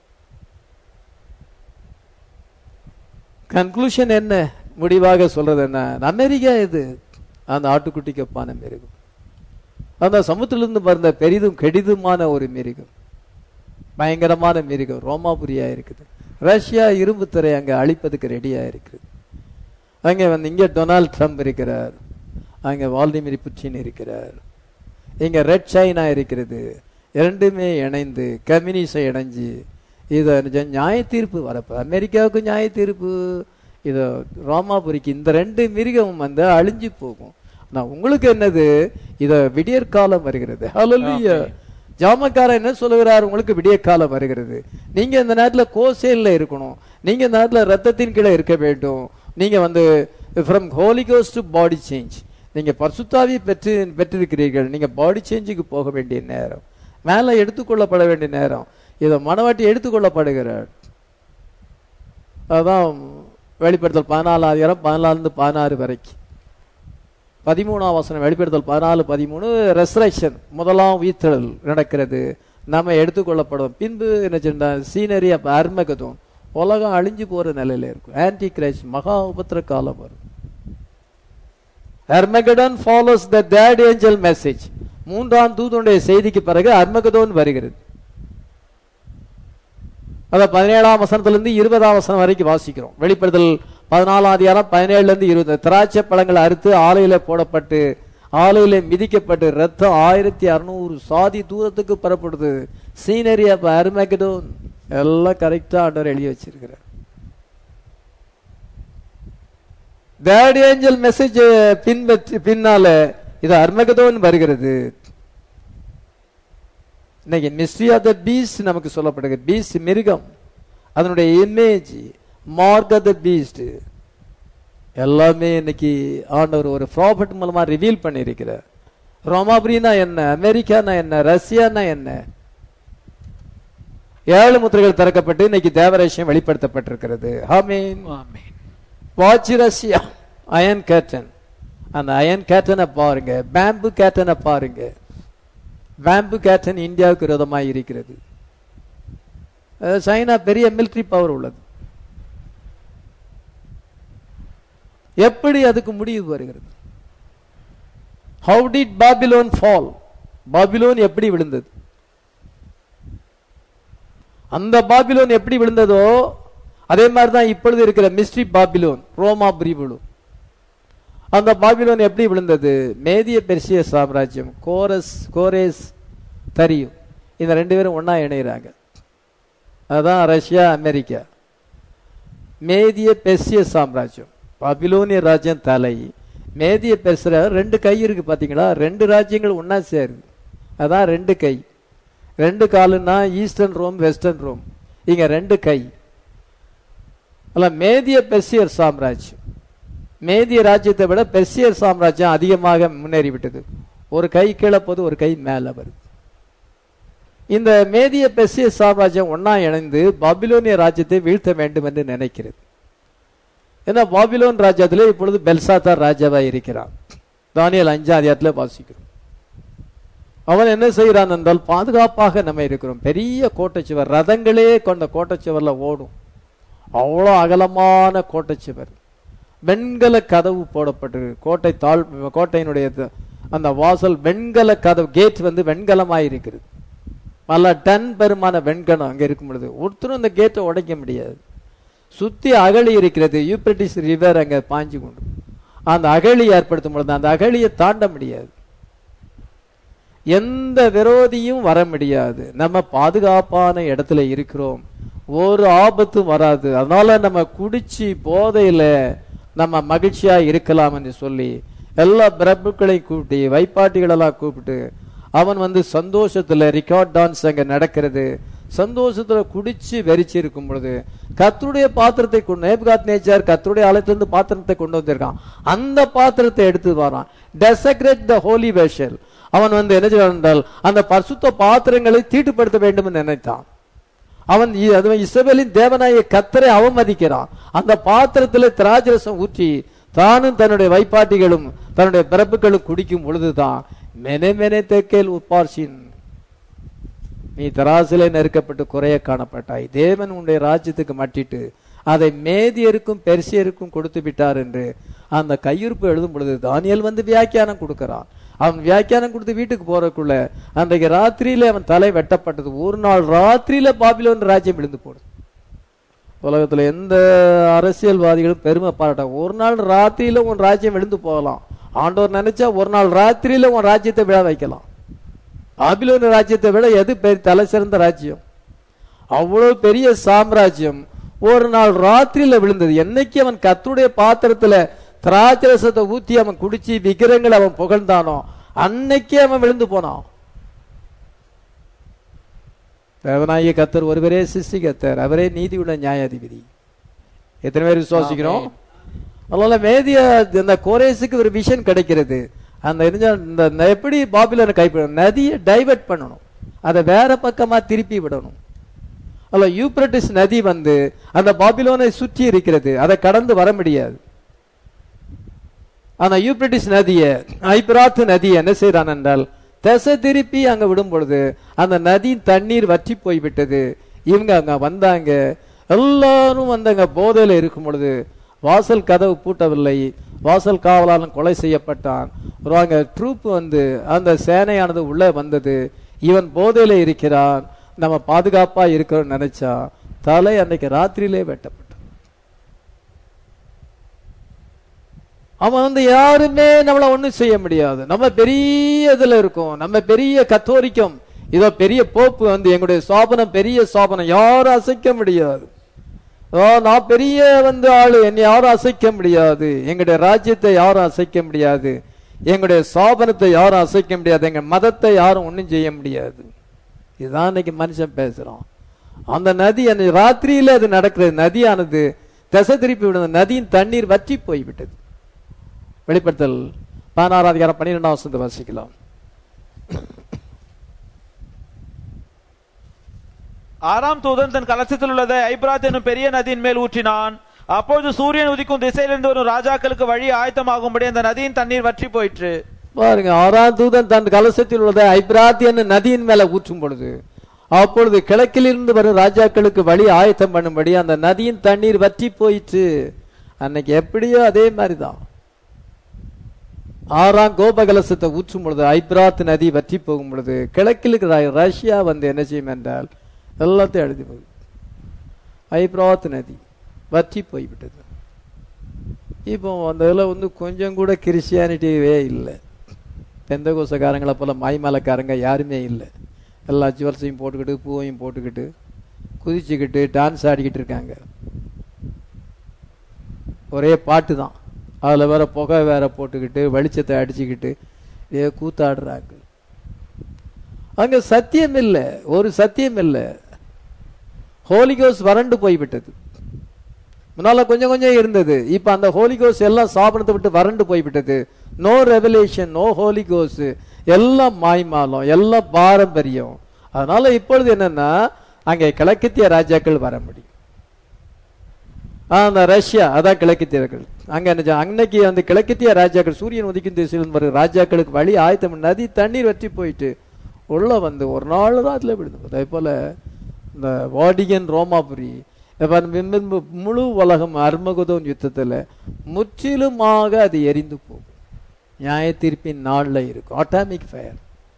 கன்க்ளூஷன் என்ன முடிவாக சொல்றது என்ன அமெரிக்கா இது அந்த ஆட்டுக்குட்டிக்கு ஒப்பான மிருகம் அந்த சமுத்திரத்திலிருந்து வந்த பெரிதும் கெடிதுமான ஒரு மிருகம் பயங்கரமான மிருகம் ரோமாபுரியா இருக்குது ரஷ்யா இரும்பு திரை அங்க அழிப்பதுக்கு ரெடியா இருக்குது அங்க வந்து இங்க டொனால்ட் ட்ரம்ப் இருக்கிறார் அங்க வால்டிமிர் புட்டின் இருக்கிறார் இங்க ரெட் சைனா இருக்கிறது இரண்டுமே இணைந்து கம்யூனிசம் இணைஞ்சு இதை நிஜ- நியாய தீர்ப்பு வரப்ப அமெரிக்காவுக்கு நியாய தீர்ப்பு இது ரோமாபுரிக்கு இந்த ரெண்டு மிருகம் வந்து அழிஞ்சு போகும் நான் உங்களுக்கு என்னது இத விடியற்காலம் வருகிறது ஹalleluya ஜாமக்காரன் என்ன சொல்லுகிறார் உங்களுக்கு விடியற்காலம் வருகிறது நீங்க இந்த நேரத்துல கோசேல்ல இருக்கணும் நீங்க இந்த நேரத்துல ரத்தத்தின் கீழே இருக்க வேண்டும் நீங்க வந்து ஃப்ரம் ஹோலி கோஸ் டு பாடி சேஞ்ச் நீங்க பரிசுத்தாவி பெற்று பெற்றிருக்கிறீர்கள் நீங்க பாடி சேஞ்சுக்கு போக வேண்டிய நேரம் மேல எடுத்துக்கொள்ளப்பட வேண்டிய நேரம் இதை மனவாட்டி எடுத்துக்கொள்ளப்படுகிறார் அதான் வெளிப்படுத்தல் பதினாலாம் அதிகாரம் பதினாலிருந்து பதினாறு வரைக்கும் பதிமூணாம் வசனம் வெளிப்படுத்தல் பதினாலு பதிமூணு ரெசரக்ஷன் முதலாம் உயிர்த்தெழல் நடக்கிறது நம்ம எடுத்துக்கொள்ளப்படும் பின்பு என்ன சொன்னா சீனரி அப்ப அர்மகதும் உலகம் அழிஞ்சு போற நிலையில இருக்கும் ஆன்டி கிரைஸ்ட் மகா உபத்திர காலம் வரும் Armageddon follows the third angel message மூன்றாம் தூதனுடைய செய்திக்கு பிறகு அர்மகதோன் வருகிறது அத பதினேழாம் வசனத்திலிருந்து இருபதாம் வசனம் வரைக்கும் வாசிக்கிறோம் வெளிப்படுத்தல் பதினாலாம் அதிகாரம் பதினேழுல இருந்து இருபது திராட்சை பழங்கள் அறுத்து ஆலையில போடப்பட்டு ஆலையில மிதிக்கப்பட்டு ரத்தம் ஆயிரத்தி அறுநூறு சாதி தூரத்துக்கு புறப்படுது சீனரி அப்ப அருமகடோன் எல்லாம் கரெக்டா ஆண்டவர் எழுதி வச்சிருக்கிறார் தேர்ட் ஏஞ்சல் மெசேஜ் பின்பற்றி பின்னால இது அர்மகதோன் வருகிறது இன்னைக்கு மிஸ்ட்ரி ஆஃப் த பீஸ்ட் நமக்கு சொல்லப்படுகிறது பீஸ்ட் மிருகம் அதனுடைய image mark of the beast எல்லாமே இன்னைக்கு ஆண்டவர் ஒரு ப்ராஃபிட் மூலமா ரிவீல் பண்ணியிருக்கிறார் ரோமாபுரினா என்ன அமெரிக்கானா என்ன ரஷ்யானா என்ன ஏழு முத்திரைகள் திறக்கப்பட்டு இன்னைக்கு தேவரேஷம் வெளிப்படுத்தப்பட்டிருக்கிறது ஆமீன் ஆமென் வாட்ச் ரஷ்யா அயன் கேட்டன் அந்த அயன் கேட்டனை பாருங்க பேம்பு கேட்டனை பாருங்க பேம்பு கேட்டன் இந்தியாவுக்கு விரோதமாக இருக்கிறது அஹ் சைனா பெரிய மிலிட்டரி பவர் உள்ளது எப்படி அதுக்கு முடிவு வருகிறது how did Babylon fall Babylon எப்படி விழுந்தது அந்த பாபிலோன் எப்படி விழுந்ததோ அதே மாதிரி தான் இப்பொழுது இருக்கிற மிஸ்ட்ரி பாபிலோன் ரோமா விழும் அந்த பாபிலோன் எப்படி விழுந்தது மேதிய பெர்சிய சாம்ராஜ்யம் கோரஸ் கோரேஸ் தரியும் இந்த ரெண்டு பேரும் ஒண்ணா இணைகிறாங்க அதான் ரஷ்யா அமெரிக்கா மேதிய பெர்சிய சாம்ராஜ்யம் பாபிலோனிய ராஜ்யம் தலை மேதிய பெர்சிய ரெண்டு கை இருக்கு பாத்தீங்களா ரெண்டு ராஜ்யங்கள் ஒண்ணா சேருது அதான் ரெண்டு கை ரெண்டு காலுன்னா ஈஸ்டர்ன் ரோம் வெஸ்டர்ன் ரோம் இங்க ரெண்டு கை அல்ல மேதிய பெர்சியர் சாம்ராஜ்யம் மேதிய ராஜ்யத்தை விட பெர்சியர் சாம்ராஜ்யம் அதிகமாக முன்னேறி விட்டது ஒரு கை கீழே போது ஒரு கை மேல வருது இந்த மேதிய பெர்சிய சாம்ராஜ்யம் ஒண்ணா இணைந்து பாபிலோனிய ராஜ்யத்தை வீழ்த்த வேண்டும் என்று நினைக்கிறது ஏன்னா பாபிலோன் ராஜ்யத்திலே இப்பொழுது பெல்சாத்தார் ராஜாவா இருக்கிறான் தானியல் அஞ்சாம் அதிகாரத்தில் வாசிக்கிறோம் அவன் என்ன செய்கிறான் என்றால் பாதுகாப்பாக நம்ம இருக்கிறோம் பெரிய கோட்டைச்சுவர் ரதங்களே கொண்ட கோட்டைச்சுவர்ல ஓடும் அவ்வளோ அகலமான கோட்டைச்சுவர் வெண்கல கதவு போடப்பட்டிருக்கு கோட்டை தாழ் கோட்டையினுடைய த- அந்த வாசல் வெண்கல கதவு கேட் வந்து வெண்கலமாய் இருக்கிறது பல டன் பெருமான வெண்கலம் அங்க இருக்கும் பொழுது ஒருத்தரும் அந்த கேட்டை உடைக்க முடியாது சுத்தி அகழி இருக்கிறது யூப்ரட்டிஸ் ரிவர் அங்க பாஞ்சு கொண்டு அந்த அகழி ஏற்படுத்தும் பொழுது அந்த அகழியை தாண்ட முடியாது எந்த விரோதியும் வர முடியாது நம்ம பாதுகாப்பான இடத்துல இருக்கிறோம் ஒரு ஆபத்தும் வராது அதனால நம்ம குடிச்சு போதையில நம்ம மகிழ்ச்சியா இருக்கலாம் என்று சொல்லி எல்லா பிரபுக்களையும் கூப்பிட்டு வைப்பாட்டிகளெல்லாம் கூப்பிட்டு அவன் வந்து சந்தோஷத்துல ரிகார்ட் டான்ஸ் அங்க நடக்கிறது சந்தோஷத்துல குடிச்சு வெறிச்சு இருக்கும் பொழுது கத்தருடைய பாத்திரத்தை கொண்டு நேபுகாத் நேச்சார் கத்தருடைய ஆலயத்திலிருந்து பாத்திரத்தை கொண்டு வந்திருக்கான் அந்த பாத்திரத்தை எடுத்து வரான் டெசக்ரேட் த ஹோலி வெஷல் அவன் வந்து என்ன செய்வான் என்றால் அந்த பரிசுத்த பாத்திரங்களை தீட்டுப்படுத்த வேண்டும் என்று நினைத்தான் அவன் இ- அதுவும் இஸ்ரவேலின் தேவனாய கத்தரை அவமதிக்கிறான் அந்த பாத்திரத்துல திராட்சரசம் ஊற்றி தானும் தன்னுடைய வைப்பாட்டிகளும் தன்னுடைய பிறப்புகளும் குடிக்கும் பொழுதுதான் மெனே மெனே தேக்கேல் உப்பார்சின் நீ தராசிலே நெருக்கப்பட்டு குறைய காணப்பட்டாய் தேவன் உன்னுடைய ராஜ்யத்துக்கு மட்டிட்டு அதை மேதியருக்கும் பெர்சியருக்கும் கொடுத்து விட்டார் என்று அந்த கையிருப்பு எழுதும் பொழுது தானியல் வந்து வியாக்கியானம் கொடுக்கிறான் அவன் வியாக்கியானம் கொடுத்து வீட்டுக்கு போறதுக்குள்ள அன்றைக்கு ராத்திரியில அவன் தலை வெட்டப்பட்டது ஒரு நாள் ராத்திரியில பாபிலோன் ராஜ்யம் விழுந்து போடுது உலகத்துல எந்த அரசியல்வாதிகளும் பெருமை பாராட்ட ஒரு நாள் ராத்திரியில உன் ராஜ்யம் விழுந்து போகலாம் ஆண்டவர் நினைச்சா ஒரு நாள் ராத்திரியில உன் ராஜ்யத்தை விழ வைக்கலாம் பாபிலோன் ராஜ்யத்தை விட எது பெரிய தலை சிறந்த ராஜ்யம் அவ்வளவு பெரிய சாம்ராஜ்யம் ஒரு நாள் ராத்திரியில விழுந்தது என்னைக்கு அவன் கர்த்தருடைய பாத்திரத்துல திராட்சரசத்தை ஊத்தி அவன் குடிச்சு விக்கிரங்களை அவன் புகழ்ந்தானோ அன்னைக்கே அவன் விழுந்து போனான் தேவனாகிய கத்தர் ஒருவரே சிருஷ்டி கத்தர் அவரே நீதியுள்ள நியாயாதிபதி எத்தனை பேர் விசுவாசிக்கிறோம் அதனால மேதிய அந்த கோரேஸுக்கு ஒரு விஷன் கிடைக்கிறது அந்த இருந்த- இந்த இந்த எப்படி பாபிலோனை கைப்பற்றணும் நதியை டைவர்ட் பண்ணணும் அதை வேற பக்கமா திருப்பி விடணும் அல்ல யூப்ரட்டிஸ் நதி வந்து அந்த பாபிலோனை சுற்றி இருக்கிறது அதை கடந்து வர முடியாது ஆனா யூப்ரட்டிஸ் நதியை ஐப்ராத் நதியை என்ன செய்றான் என்றால் திசை திருப்பி அங்க விடும் பொழுது அந்த நதியின் தண்ணீர் வற்றி போய்விட்டது இவங்க அங்க வந்தாங்க எல்லாரும் வந்து அங்க போதையில இருக்கும் பொழுது வாசல் கதவு பூட்டவில்லை வாசல் காவலாளன் கொலை செய்யப்பட்டான் ஒரு அங்க ட்ரூப் வந்து அந்த சேனையானது உள்ள வந்தது இவன் போதையில இருக்கிறான் நம்ம பாதுகாப்பா இருக்கிறோம் நினைச்சா தலை அன்னைக்கு ராத்திரியிலே வெட்டப்பட்டான் அவன் வந்து யாருமே நம்மள ஒண்ணும் செய்ய முடியாது நம்ம பெரிய இதுல இருக்கோம் நம்ம பெரிய கத்தோலிக்கம் இதோ பெரிய போப்பு வந்து எங்களுடைய சோபனம் பெரிய சோபனம் யாரும் அசைக்க முடியாது ஓ நான் பெரிய வந்து ஆளு என்னை யாரும் அசைக்க முடியாது எங்களுடைய ராஜ்யத்தை யாரும் அசைக்க முடியாது எங்களுடைய சோபனத்தை யாரும் அசைக்க முடியாது எங்க மதத்தை யாரும் ஒண்ணும் செய்ய முடியாது இதுதான் இன்னைக்கு மனுஷன் பேசுறான் அந்த நதி அந்த ராத்திரியில அது நடக்கிறது நதியானது திசை திருப்பி விடுந்த நதியின் தண்ணீர் வற்றி போய்விட்டது வெளிப்படுத்தல் பதினாறாம் அதிகாரம் பன்னிரெண்டாம் வசனத்தை வாசிக்கலாம் ஆறாம் தூதன் தன் கலசத்தில் உள்ளதை ஐப்ராத் என்னும் பெரிய நதியின் மேல் ஊற்றினான் அப்பொழுது சூரியன் உதிக்கும் திசையிலிருந்து வரும் ராஜாக்களுக்கு வழி ஆயத்தமாகும்படி அந்த நதியின் தண்ணீர் வற்றி போயிற்று பாருங்க ஆறாம் தூதன் தன் கலசத்தில் உள்ளதை ஐப்ராத் என்னும் நதியின் மேல ஊற்றும் பொழுது அப்பொழுது கிழக்கிலிருந்து வரும் ராஜாக்களுக்கு வழி ஆயத்தம் பண்ணும்படி அந்த நதியின் தண்ணீர் வற்றி போயிற்று அன்னைக்கு எப்படியோ அதே மாதிரிதான் ஆறாம் கோபகலசத்தை ஊற்றும் பொழுது ஐப்ராத் நதி வற்றி போகும் பொழுது கிழக்கில் இருக்கிற ரஷ்யா வந்து என்ன செய்யும் என்றால் எல்லாத்தையும் எழுதி போகுது ஐப்ராத் நதி வற்றி போய்விட்டது இப்போ அந்த இதில் வந்து கொஞ்சம் கூட கிறிஸ்டியானிட்டியே இல்லை பெந்த கோசக்காரங்களை போல மாய்மலக்காரங்க யாருமே இல்லை எல்லா ஜுவல்ஸையும் போட்டுக்கிட்டு பூவையும் போட்டுக்கிட்டு குதிச்சுக்கிட்டு டான்ஸ் ஆடிக்கிட்டு இருக்காங்க ஒரே பாட்டு தான் அதில் வேற புகை வேற போட்டுக்கிட்டு வெளிச்சத்தை அடிச்சுக்கிட்டு ஏ கூத்தாடுறாங்க அங்க சத்தியம் இல்லை ஒரு சத்தியம் இல்லை ஹோலிகோஸ் வறண்டு போய்விட்டது முன்னால கொஞ்சம் கொஞ்சம் இருந்தது இப்ப அந்த ஹோலிகோஸ் எல்லாம் சாப்பிடத்தை விட்டு வறண்டு போய்விட்டது நோ ரெவலேஷன் நோ ஹோலிகோஸ் எல்லாம் மாய்மாலம் எல்லாம் பாரம்பரியம் அதனால இப்பொழுது என்னன்னா அங்கே கிழக்கத்திய ராஜாக்கள் வர முடியும் ஆ, அந்த ரஷ்யா அதான் கிழக்கத்தியர்கள் அங்க என்ன செஞ்சா- அன்னைக்கு அந்த கிழக்கத்திய ராஜாக்கள் சூரியன் உதிக்கும் திசையில் வரும் ராஜாக்களுக்கு வழி ஆயத்தம் நதி தண்ணீர் வற்றி போயிட்டு உள்ள வந்து ஒரு நாள் தான் அதுல விடுது அதே போல இந்த வாடிகன் ரோமாபுரி இப்ப இந்த மு- முழு உலகம் அர்மகுதோன் யுத்தத்துல முற்றிலுமாக அது எரிந்து போகும் நியாய தீர்ப்பின் நாள்ல இருக்கும் ஆட்டாமிக் ஃபயர்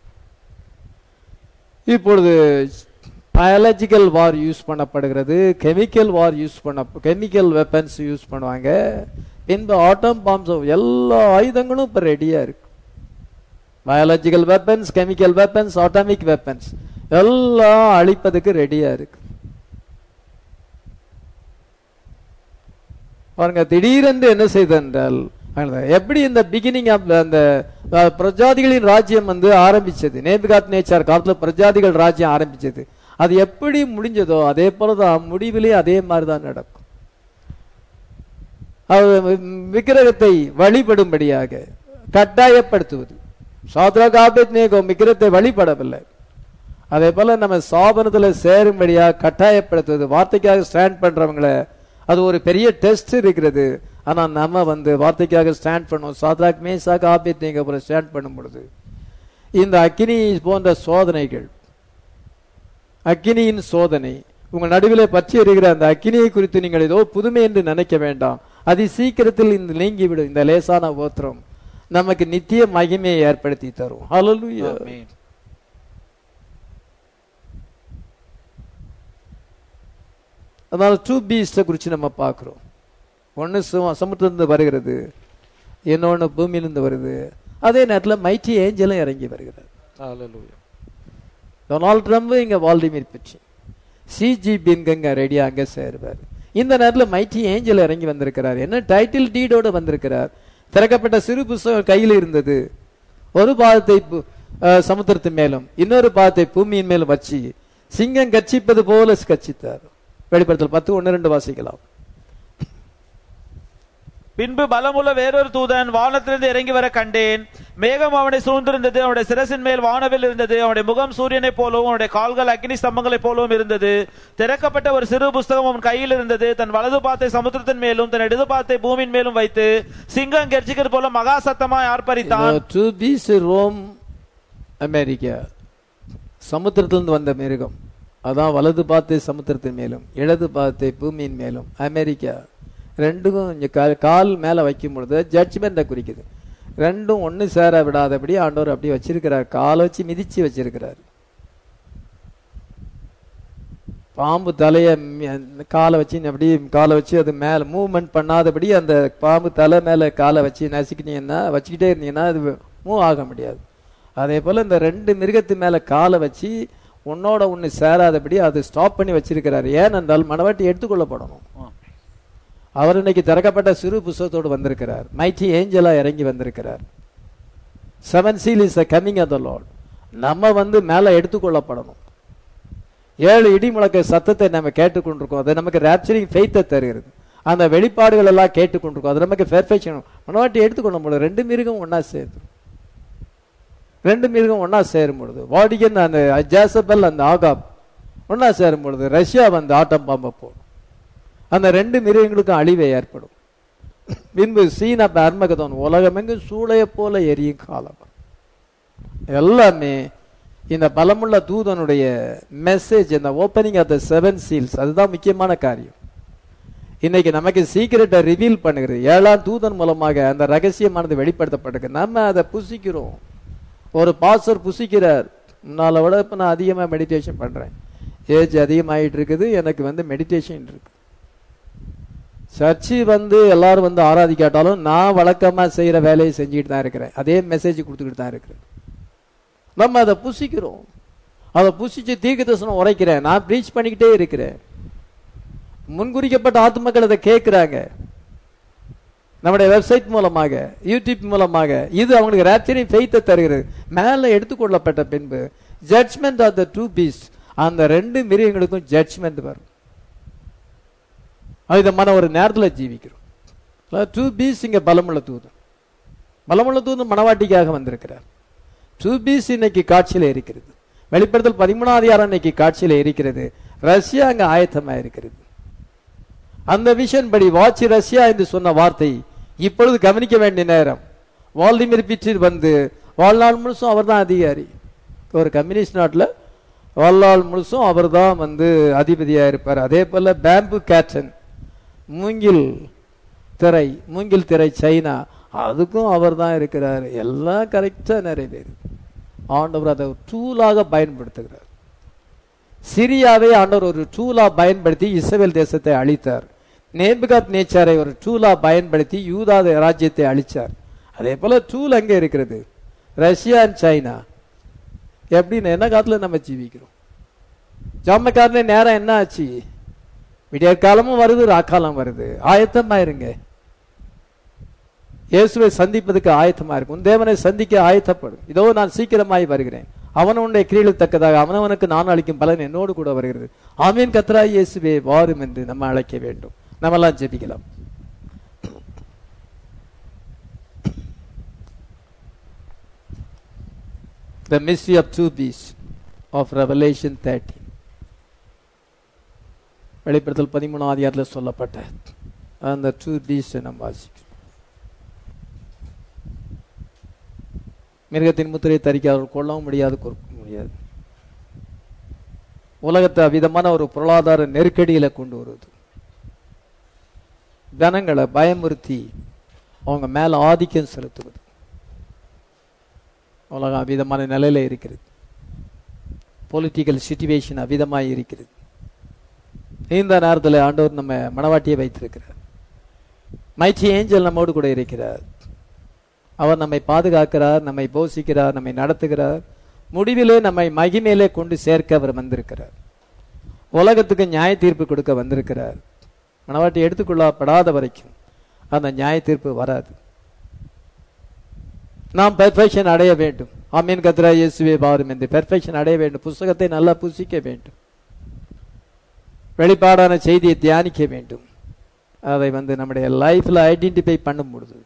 இப்பொழுது பயாலஜிக்கல் வார் யூஸ் பண்ணப்படுகிறது கெமிக்கல் வார் யூஸ் பண்ண கெமிக்கல் வெப்பன்ஸ் யூஸ் பண்ணுவாங்க இந்த ஆட்டம் பாம்ஸ் எல்லா ஆயுதங்களும் இப்ப ரெடியா இருக்கு biological weapons chemical weapons atomic weapons எல்லாம் அழிப்பதுக்கு ரெடியா இருக்கு பாருங்க திடீரென்று என்ன செய்தென்றால் அந்த எப்படி இந்த பிகினிங் ஆஃப் அந்த அஹ், பிரஜாதிகளின் ராஜ்யம் வந்து ஆரம்பிச்சது நேபுகாத் நேச்சார் காலத்துல பிரஜாதிகள் ராஜ்யம் ஆரம்பிச்சது அது எப்படி முடிஞ்சதோ அதே போலதான் முடிவிலே அதே மாதிரி தான் நடக்கும் அது விக்கிரகத்தை வழிபடும்படியாக கட்டாயப்படுத்துவது சாத்ரா காபேத் நேகோ விக்கிரகத்தை வழிபடவில்லை அதே போல நம்ம சாபனத்துல சேரும்படியாக கட்டாயப்படுத்துவது வார்த்தைக்காக ஸ்டாண்ட் பண்றவங்கள அது ஒரு பெரிய டெஸ்ட் இருக்கிறது ஆனா நம்ம வந்து வார்த்தைக்காக ஸ்டாண்ட் பண்ணுவோம் சாத்ராக் மேசாக் ஆபேத் நீங்க அப்புறம் ஸ்டாண்ட் பண்ணும் பொழுது இந்த அக்கினி போன்ற சோதனைகள் அக்கினியின் சோதனை உங்கள் நடுவிலே பற்றி எறிகிற அந்த அக்கினியை குறித்து நீங்கள் ஏதோ புதுமை என்று நினைக்க வேண்டாம் அதி சீக்கிரத்தில் இந்த நீங்கிவிடும் இந்த லேசான ஓத்திரம் நமக்கு நித்திய மகிமையை ஏற்படுத்தி தரும் ஹalleluya ஆமென். அதனால டூ பீஸ்ட குறித்து நம்ம பார்க்கிறோம் ஒன்று சமுத்திரத்திலிருந்து வருகிறது இன்னொன்று பூமியிலிருந்து வருது அதே நேரத்தில் மைட்டி ஏஞ்சலும் இறங்கி வருகிறது Hallelujah. டொனால்ட் ட்ரம்ப் இங்க வால்டிமிர் பெட்ரின் சிஜி பின்கங்க ரெடியா அங்க சேருவார் இந்த நேரத்தில் மைட்டி ஏஞ்சல் இறங்கி வந்திருக்கிறார் என்ன டைட்டில் டீடோட வந்திருக்கிறார் திறக்கப்பட்ட சிறு புஸ்தகம் கையில் இருந்தது ஒரு பாதத்தை பு- அஹ், சமுத்திரத்தின் மேலும் இன்னொரு பாதத்தை பூமியின் மேலும் வச்சு சிங்கம் கட்சிப்பது போல கட்சித்தார் வெளிப்படுத்தல் பத்து ஒன்னு ரெண்டு வாசிக்கலாம் பின்பு பலமுள்ள வேறொரு தூதன் வானத்திலிருந்து இறங்கி வர கண்டேன் மேகம் அவனை சூழ்ந்திருந்தது அவனுடைய சிரசின் மேல் வானவில் இருந்தது அவனுடைய முகம் சூரியனைப் போலவும் அவனுடைய கால்கள் அக்னி ஸ்தம்பங்களைப் போலவும் இருந்தது திறக்கப்பட்ட ஒரு சிறு புஸ்தகம் அவன் கையில் இருந்தது தன் வலது பாத்தை சமுத்திரத்தின் மேலும் தன் இடது பாத்தை பூமியின் மேலும் வைத்து சிங்கம் கெர்ச்சிக்கிறது போல மகா சத்தமாய் ஆர்ப்பரித்தான் டு பீஸ் ரோம் அமெரிக்கா சமுத்திரத்திலிருந்து வந்த மிருகம் அதான் வலது பாத்தை சமுத்திரத்தின் மேலும் இடது பாத்தை பூமியின் மேலும் அமெரிக்கா ரெண்டுக்கும் இங்க கா- கால் மேல வைக்கும் பொழுது ஜட்ஜ்மெண்ட்டை குறிக்குது ரெண்டும் ஒண்ணு சேர விடாதபடி ஆண்டவர் அப்படி வச்சிருக்கிறார் காலை வச்சு மிதிச்சு வச்சிருக்கிறார் பாம்பு தலைய ம- காலை வச்சு அப்படி காலை வச்சு அது மேல மூவ்மெண்ட் பண்ணாதபடி அந்த பாம்பு தலை மேல காலை வச்சு நசுக்கிட்டீங்கன்னா வச்சுக்கிட்டே இருந்தீங்கன்னா அது மூவ் ஆக முடியாது அதே போல இந்த ரெண்டு மிருகத்து மேல காலை வச்சு உன்னோட ஒண்ணு சேராதபடி அது ஸ்டாப் பண்ணி வச்சிருக்கிறார் ஏனென்றால் மனவாட்டி எடுத்துக்கொள்ளப்படணும் அவர் இன்னைக்கு திறக்கப்பட்ட சிறு புஸ்தகத்தோடு வந்திருக்கிறார் மைட்டி ஏஞ்சலா இறங்கி வந்திருக்கிறார் seven seal is the coming of the Lord நம்ம வந்து மேல எடுத்துக்கொள்ளப்படணும் ஏழு இடி முழக்க சத்தத்தை நம்ம கேட்டுக்கொண்டிருக்கோம் அது நமக்கு ரேப்சரிங் ஃபெய்த்தை தருகிறது அந்த வெளிப்பாடுகள் எல்லாம் கேட்டுக்கொண்டிருக்கோம் அது நமக்கு பெர்ஃபெக்ஷன் மனவாட்டி எடுத்துக்கொள்ள முடியும் ரெண்டு மிருகம் ஒண்ணா சேருது ரெண்டு மிருகம் ஒண்ணா சேரும் பொழுது வாடிகன் அந்த ஜாசபல் அந்த ஆகாப் ஒண்ணா சேரும் பொழுது ரஷ்யா வந்து ஆட்டம் பாம்ப போடும் அந்த ரெண்டு மிருகங்களுக்கும் அழிவை ஏற்படும் பின்பு சீனா அர்மகதோன் உலகமெங்கும் சூளைய போல எரியும் காலம் எல்லாமே இந்த பலமுள்ள தூதனுடைய மெசேஜ் இந்த opening of the seven seals அதுதான் முக்கியமான காரியம் இன்னைக்கு நமக்கு சீக்கிரட்டை ரிவீல் பண்ணுகிறது ஏழாம் தூதன் மூலமாக அந்த ரகசியமானது வெளிப்படுத்தப்பட்டிருக்கு நம்ம அதை புசிக்கிறோம் ஒரு பாஸ்டர் புசிக்கிறார் முன்னால விட இப்ப நான் அதிகமா மெடிடேஷன் பண்றேன் ஏஜ் அதிகமாயிட்டு இருக்குது எனக்கு வந்து மெடிடேஷன் இருக்கு சர்ச்சு வந்து எல்லாரும் வந்து ஆராதிக்காட்டாலும் நான் வழக்கமா செய்யற வேலையை செஞ்சுட்டு தான் இருக்கிறேன் அதே மெசேஜ் கொடுத்துக்கிட்டு தான் இருக்கிறேன் நம்ம அதை புசிக்கிறோம் அதை புசிச்சு தீர்க்க தரிசனம் உரைக்கிறேன் நான் ப்ரீச் பண்ணிக்கிட்டே இருக்கிறேன் முன்குறிக்கப்பட்ட ஆத்மக்கள் அதை கேட்கிறாங்க நம்முடைய வெப்சைட் மூலமாக யூடியூப் மூலமாக இது அவங்களுக்கு ரேப்சரிங் ஃபெய்த்தை தருகிறது மேலே எடுத்துக்கொள்ளப்பட்ட பின்பு judgment of the two beasts அந்த ரெண்டு மிருகங்களுக்கும் ஜட்ஜ்மெண்ட் வரும் அது நம்ம ஒரு நேரத்தில் ஜீவிக்கிறோம் டூ பீஸ் இங்க பலமுள்ள தூதன் பலமுள்ள தூதன் மணவாட்டிக்காக வந்திருக்கிறார் டூ பீஸ் இன்னைக்கு காட்சியில இருக்கிறது வெளிப்படுத்தல் பதிமூணாவது அதிகாரம் இன்னைக்கு காட்சியில இருக்கிறது ரஷ்யா அங்க ஆயத்தமா இருக்கிறது அந்த விஷன் படி வாட்ச் ரஷ்யா என்று சொன்ன வார்த்தை இப்பொழுது கவனிக்க வேண்டிய நேரம் வால்டிமிர் பிச்சிர் வந்து வாழ்நாள் முழுசும் அவர்தான் அதிகாரி ஒரு கம்யூனிஸ்ட் நாட்டில் வாழ்நாள் முழுசும் அவர்தான் வந்து அதிபதியா இருப்பார் அதே போல பேம்பு கேட்டன் மூங்கில் திரை மூங்கில் திரை சைனா அதுக்கும் அவர் தான் இருக்கிறார் எல்லாம் கரெக்டா நிறைவேறும் ஆண்டவர் அதை டூலாக பயன்படுத்துகிறார் சிரியாவை ஆண்டவர் ஒரு டூலா பயன்படுத்தி இஸ்ரேல் தேசத்தை அழித்தார் நேபுகாத் நேச்சாரை ஒரு டூலா பயன்படுத்தி யூதா ராஜ்யத்தை அழிச்சார் அதே போல டூல் அங்க இருக்கிறது ரஷ்யா அண்ட் சைனா எப்படின்னு என்ன காலத்துல நம்ம ஜீவிக்கிறோம் ஜாமக்காரனே நேரம் என்ன ஆச்சு விடியற் காலமும் வருது ராக்காலம் வருது ஆயத்தமா இருங்க இயேசுவை சந்திப்பதற்கு ஆயத்தமா இருக்கும் உன் தேவனை சந்திக்க ஆயத்தப்படும் இதோ நான் சீக்கிரமாய் வருகிறேன் அவன் உன்னை கிரீளுக்கு தக்கதாக அவனவனுக்கு நான் அளிக்கும் பலன் என்னோடு கூட வருகிறது ஆமீன் கத்ராய் இயேசுவே வாரும் என்று நம்ம அழைக்க வேண்டும் நம்மெல்லாம் ஜெபிக்கலாம் The mystery of two beasts of Revelation 13 வெளிப்படுத்தல் பதிமூணாம் அதிகாரத்தில் சொல்லப்பட்ட அந்த டூ பீஸ் நம்ம வாசிக்கிறோம் மிருகத்தின் முத்திரையை தரிக்காதவர்கள் கொல்லவும் முடியாது கொடுக்க முடியாது உலகத்தை அவ்விதமான ஒரு பொருளாதார நெருக்கடியில கொண்டு வருவது ஜனங்களை பயமுறுத்தி அவங்க மேல ஆதிக்கம் செலுத்துவது உலகம் அவ்விதமான நிலையில இருக்கிறது பொலிட்டிக்கல் சுச்சுவேஷன் அவ்விதமாய் இருக்கிறது இந்த நேரத்தில் ஆண்டவர் நம்ம மனவாட்டியை வைத்திருக்கிறார் மைச்சி ஏஞ்சல் நம்மோடு கூட இருக்கிறார் அவர் நம்மை பாதுகாக்கிறார் நம்மை போஷிக்கிறார் நம்மை நடத்துகிறார் முடிவிலே நம்மை மகிமையிலே கொண்டு சேர்க்க அவர் வந்திருக்கிறார் உலகத்துக்கு நியாய தீர்ப்பு கொடுக்க வந்திருக்கிறார் மனவாட்டி எடுத்துக்கொள்ளப்படாத வரைக்கும் அந்த நியாய தீர்ப்பு வராது நாம் பெர்ஃபெக்ஷன் அடைய வேண்டும் ஆமீன் கத்ரா இயேசுவே பாரும் என்று பெர்ஃபெக்ஷன் அடைய வேண்டும் புஸ்தகத்தை நல்லா புசிக்க வேண்டும் வெளிப்பாடான செய்தியை தியானிக்க வேண்டும் அதை வந்து நம்முடைய லைஃப்ல ஐடென்டிஃபை பண்ணும் பொழுது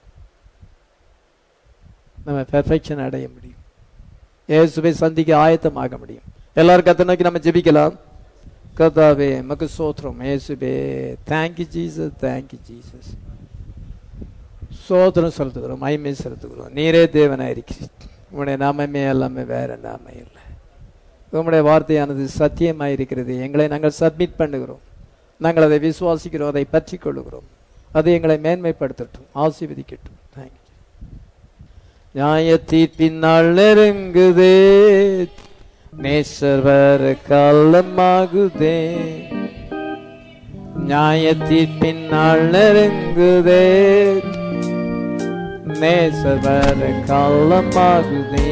நம்ம பெர்ஃபெக்ஷன் அடைய முடியும் இயேசுவை சந்திக்க ஆயத்தமாக முடியும் எல்லாரும் கத்த நோக்கி நம்ம ஜெபிக்கலாம் கர்த்தாவே மக்கு சோத்திரம் இயேசுவே தேங்க்யூ ஜீசஸ் தேங்க்யூ ஜீசஸ் சோத்திரம் செலுத்துகிறோம் மகிமை செலுத்துகிறோம் நீரே தேவனாக இருக்கிறீர் உங்களுடைய நாமமே எல்லாமே வேற நாமே இல்லை உங்களுடைய வார்த்தையானது சத்தியமாக இருக்கிறது எங்களை நாங்கள் சப்மிட் பண்ணுகிறோம் நாங்கள் அதை விசுவாசிக்கிறோம் அதை பற்றி கொள்ளுகிறோம் அது எங்களை மேன்மைப்படுத்தட்டும் ஆசீர்வதிக்கட்டும் தேங்க்யூ நியாய தீர்ப்பினால் நெருங்குதே நேசர்வர காலமாகுதே நியாய தீர்ப்பினால் நெருங்குதே நேசர்வர காலமாகுதே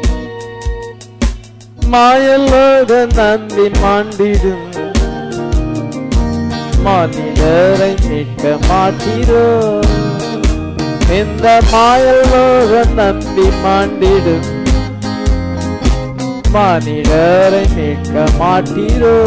மாயலோக நம்பி மாண்டிடும் மனிதரை மீட்க மாட்டீரோ இந்த மாயலோக நம்பி மாண்டிடும் மனிதரை மீட்க மாட்டீரோ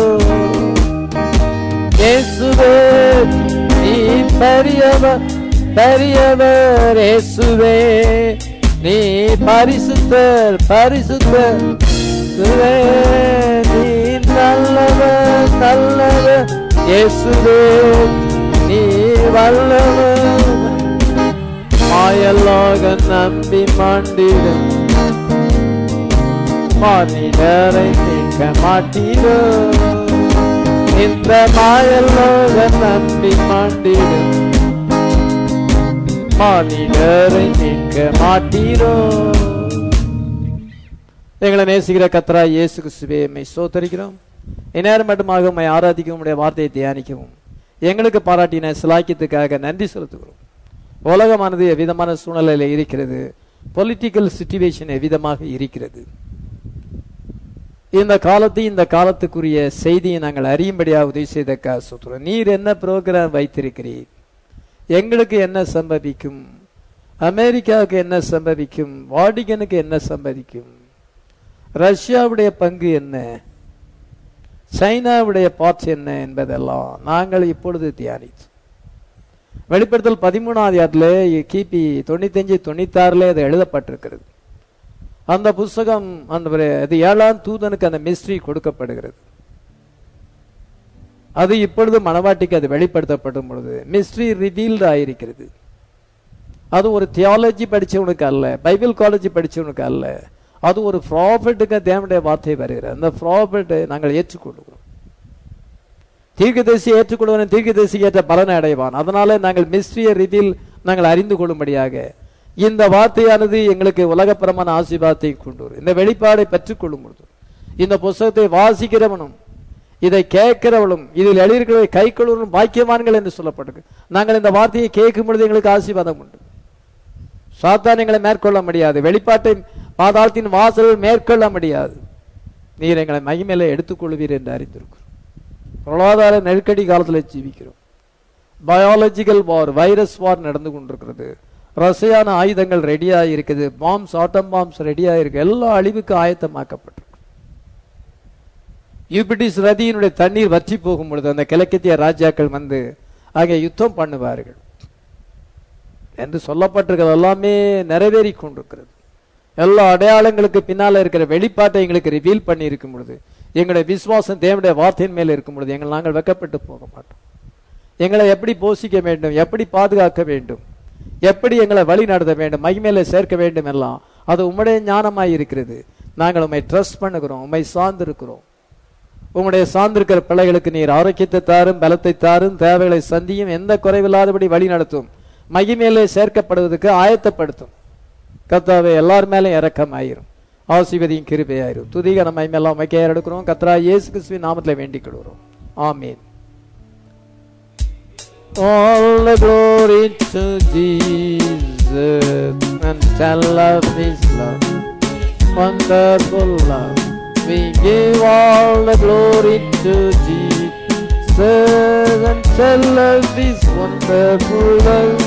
இயேசுவே நீ பெரியவர் பெரியவர் இயேசுவே நீ பரிசுத்தர் பரிசுத்தர் இயேசுவே, நீ நல்லவர் நல்லவர் இயேசுவே நீ வல்லவர் மாயலோக நம்பி மாண்டிடும் மானிடரை மீட்க மாட்டீரோ இந்த மாயலோக நம்பி மாண்டிடும் மானிடரை மீட்க மாட்டீரோ எங்களை நேசிக்கிற கத்தரா இயேசு கிறிஸ்துவே மை சோத்தரிக்கிறோம் இந்நேரம் மட்டுமாக உம்மை ஆராதிக்கவும் உடைய வார்த்தையை தியானிக்கவும் எங்களுக்கு பாராட்டின சிலாக்கியத்துக்காக நன்றி செலுத்துகிறோம் உலகமானது எவ்விதமான சூழ்நிலையில் இருக்கிறது பொலிட்டிக்கல் சுச்சுவேஷன் எவ்விதமாக இருக்கிறது இந்த காலத்தை இந்த காலத்துக்குரிய செய்தியை நாங்கள் அறியும்படியாக உதவி செய்தக்கா சொல்றோம் நீர் என்ன ப்ரோக்ராம் வைத்திருக்கிறீர் எங்களுக்கு என்ன சம்பவிக்கும் அமெரிக்காவுக்கு என்ன சம்பவிக்கும் வாடிகனுக்கு என்ன சம்பவிக்கும் ரஷ்யாவுடைய பங்கு என்ன சைனாவுடைய பார்ட்ஸ் என்ன என்பதெல்லாம் நாங்கள் இப்பொழுது தியானித்தோம் வெளிப்படுத்தல் பதிமூணாவது ஆண்டுல கிபி தொண்ணூத்தஞ்சு தொண்ணூத்தாறுல அது எழுதப்பட்டிருக்கிறது அந்த புஸ்தகம் அந்த அது ஏழாம் தூதனுக்கு அந்த மிஸ்ட்ரி கொடுக்கப்படுகிறது அது இப்பொழுது மணவாட்டிக்கு அது வெளிப்படுத்தப்படும் பொழுது மிஸ்ட்ரி ரிவீல்டு ஆயிருக்கிறது அது ஒரு தியாலஜி படிச்சவனுக்கு அல்ல பைபிள் காலேஜ் படிச்சவனுக்கு அல்ல அது ஒரு ப்ராஃபிட்டுக்கு தேவனுடைய வார்த்தை வருகிறது அந்த ப்ராஃபிட்டை நாங்கள் ஏற்றுக்கொள்கிறோம் தீர்க்கதரிசி ஏற்றுக்கொள்வன் தீர்க்கதரிசி ஏற்ற பலனை அடைவான் அதனால நாங்கள் மிஸ்ட்ரியை ரிவீல் நாங்கள் அறிந்து கொள்ளும்படியாக இந்த வார்த்தையானது எங்களுக்கு உலகப்பரமான ஆசீர்வாதத்தை கொண்டு வரும் இந்த வெளிப்பாடை பெற்றுக்கொள்ளும் பொழுது இந்த புஸ்தகத்தை வாசிக்கிறவனும் இதை கேட்கிறவளும் இதில் எழுதியிருக்கிறதை கை கொள்வனும் பாக்கியவான்கள் என்று சொல்லப்பட்டிருக்கு நாங்கள் இந்த வார்த்தையை கேட்கும் பொழுது எங்களுக்கு ஆசீர்வாதம் உண்டு சாத்தான் எங்களை மேற்கொள்ள முடியாது வெளிப்பாட்டை பாதாளத்தின் வாசல்கள் மேற்கொள்ள முடியாது நீர் எங்களை மகிமையில எடுத்துக்கொள்வீர் என்று அறிந்திருக்கிறோம் பொருளாதார நெருக்கடி காலத்தில் ஜீவிக்கிறோம் பயாலஜிக்கல் வார் வைரஸ் வார் நடந்து கொண்டிருக்கிறது ரசாயன ஆயுதங்கள் ரெடியா இருக்குது பாம்ஸ் ஆட்டம் பாம்ஸ் ரெடியா இருக்கு எல்லா அழிவுக்கு ஆயத்தமாக்கப்பட்டிருக்கு யூபிட்டிஸ் நதியினுடைய தண்ணீர் வற்றி போகும் பொழுது அந்த கிழக்கத்திய ராஜாக்கள் வந்து அங்கே யுத்தம் பண்ணுவார்கள் என்று சொல்லப்பட்டிருக்கிறது எல்லாமே நிறைவேறி கொண்டிருக்கிறது எல்லா அடையாளங்களுக்கு பின்னால இருக்கிற வெளிப்பாட்டை எங்களுக்கு ரிவீல் பண்ணி இருக்கும் பொழுது எங்களுடைய விசுவாசம் தேவனுடைய வார்த்தையின் மேல இருக்கும் பொழுது எங்கள் நாங்கள் வெக்கப்பட்டு போக மாட்டோம் எங்களை எப்படி போஷிக்க வேண்டும் எப்படி பாதுகாக்க வேண்டும் எப்படி எங்களை வழி நடத்த வேண்டும் மகிமையில சேர்க்க வேண்டும் எல்லாம் அது உம்முடைய ஞானமாய் இருக்கிறது நாங்கள் உண்மை ட்ரஸ்ட் பண்ணுகிறோம் உண்மை சார்ந்திருக்கிறோம் உம்முடைய சார்ந்திருக்கிற பிள்ளைகளுக்கு நீர் ஆரோக்கியத்தை தாரும் பலத்தை தாரும் தேவைகளை சந்தியும் எந்த குறைவில்லாதபடி வழி நடத்தும் மகிமையிலே சேர்க்கப்படுவதற்கு ஆயத்தப்படுத்தும் கத்தாவை எல்லார் மேலும் இறக்கம் ஆயிரும் ஆசிபதியும் கிருபையாயிரும் துதிக நம்ம எல்லாம் உமைக்கே எடுக்கிறோம் கத்ரா இயேசு கிறிஸ்துவின் நாமத்தில் வேண்டிக் கொள்கிறோம் ஆமீன் All the glory to Jesus and tell of His love. wonderful love. We give all the glory to Jesus and tell us this wonderful love.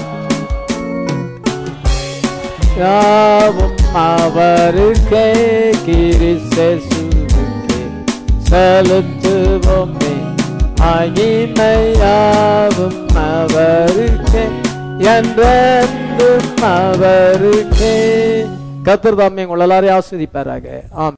யாவும் அவருக்கே கிறிஸ்தேசுவுக்கே செலுத்துவோமே மகிமையாவும் அவருக்கே என்றென்றும் அவருக்கே கத்திர தாமே உங்கள் எல்லாரையும் ஆஸ்வதிப்பாராக ஆம்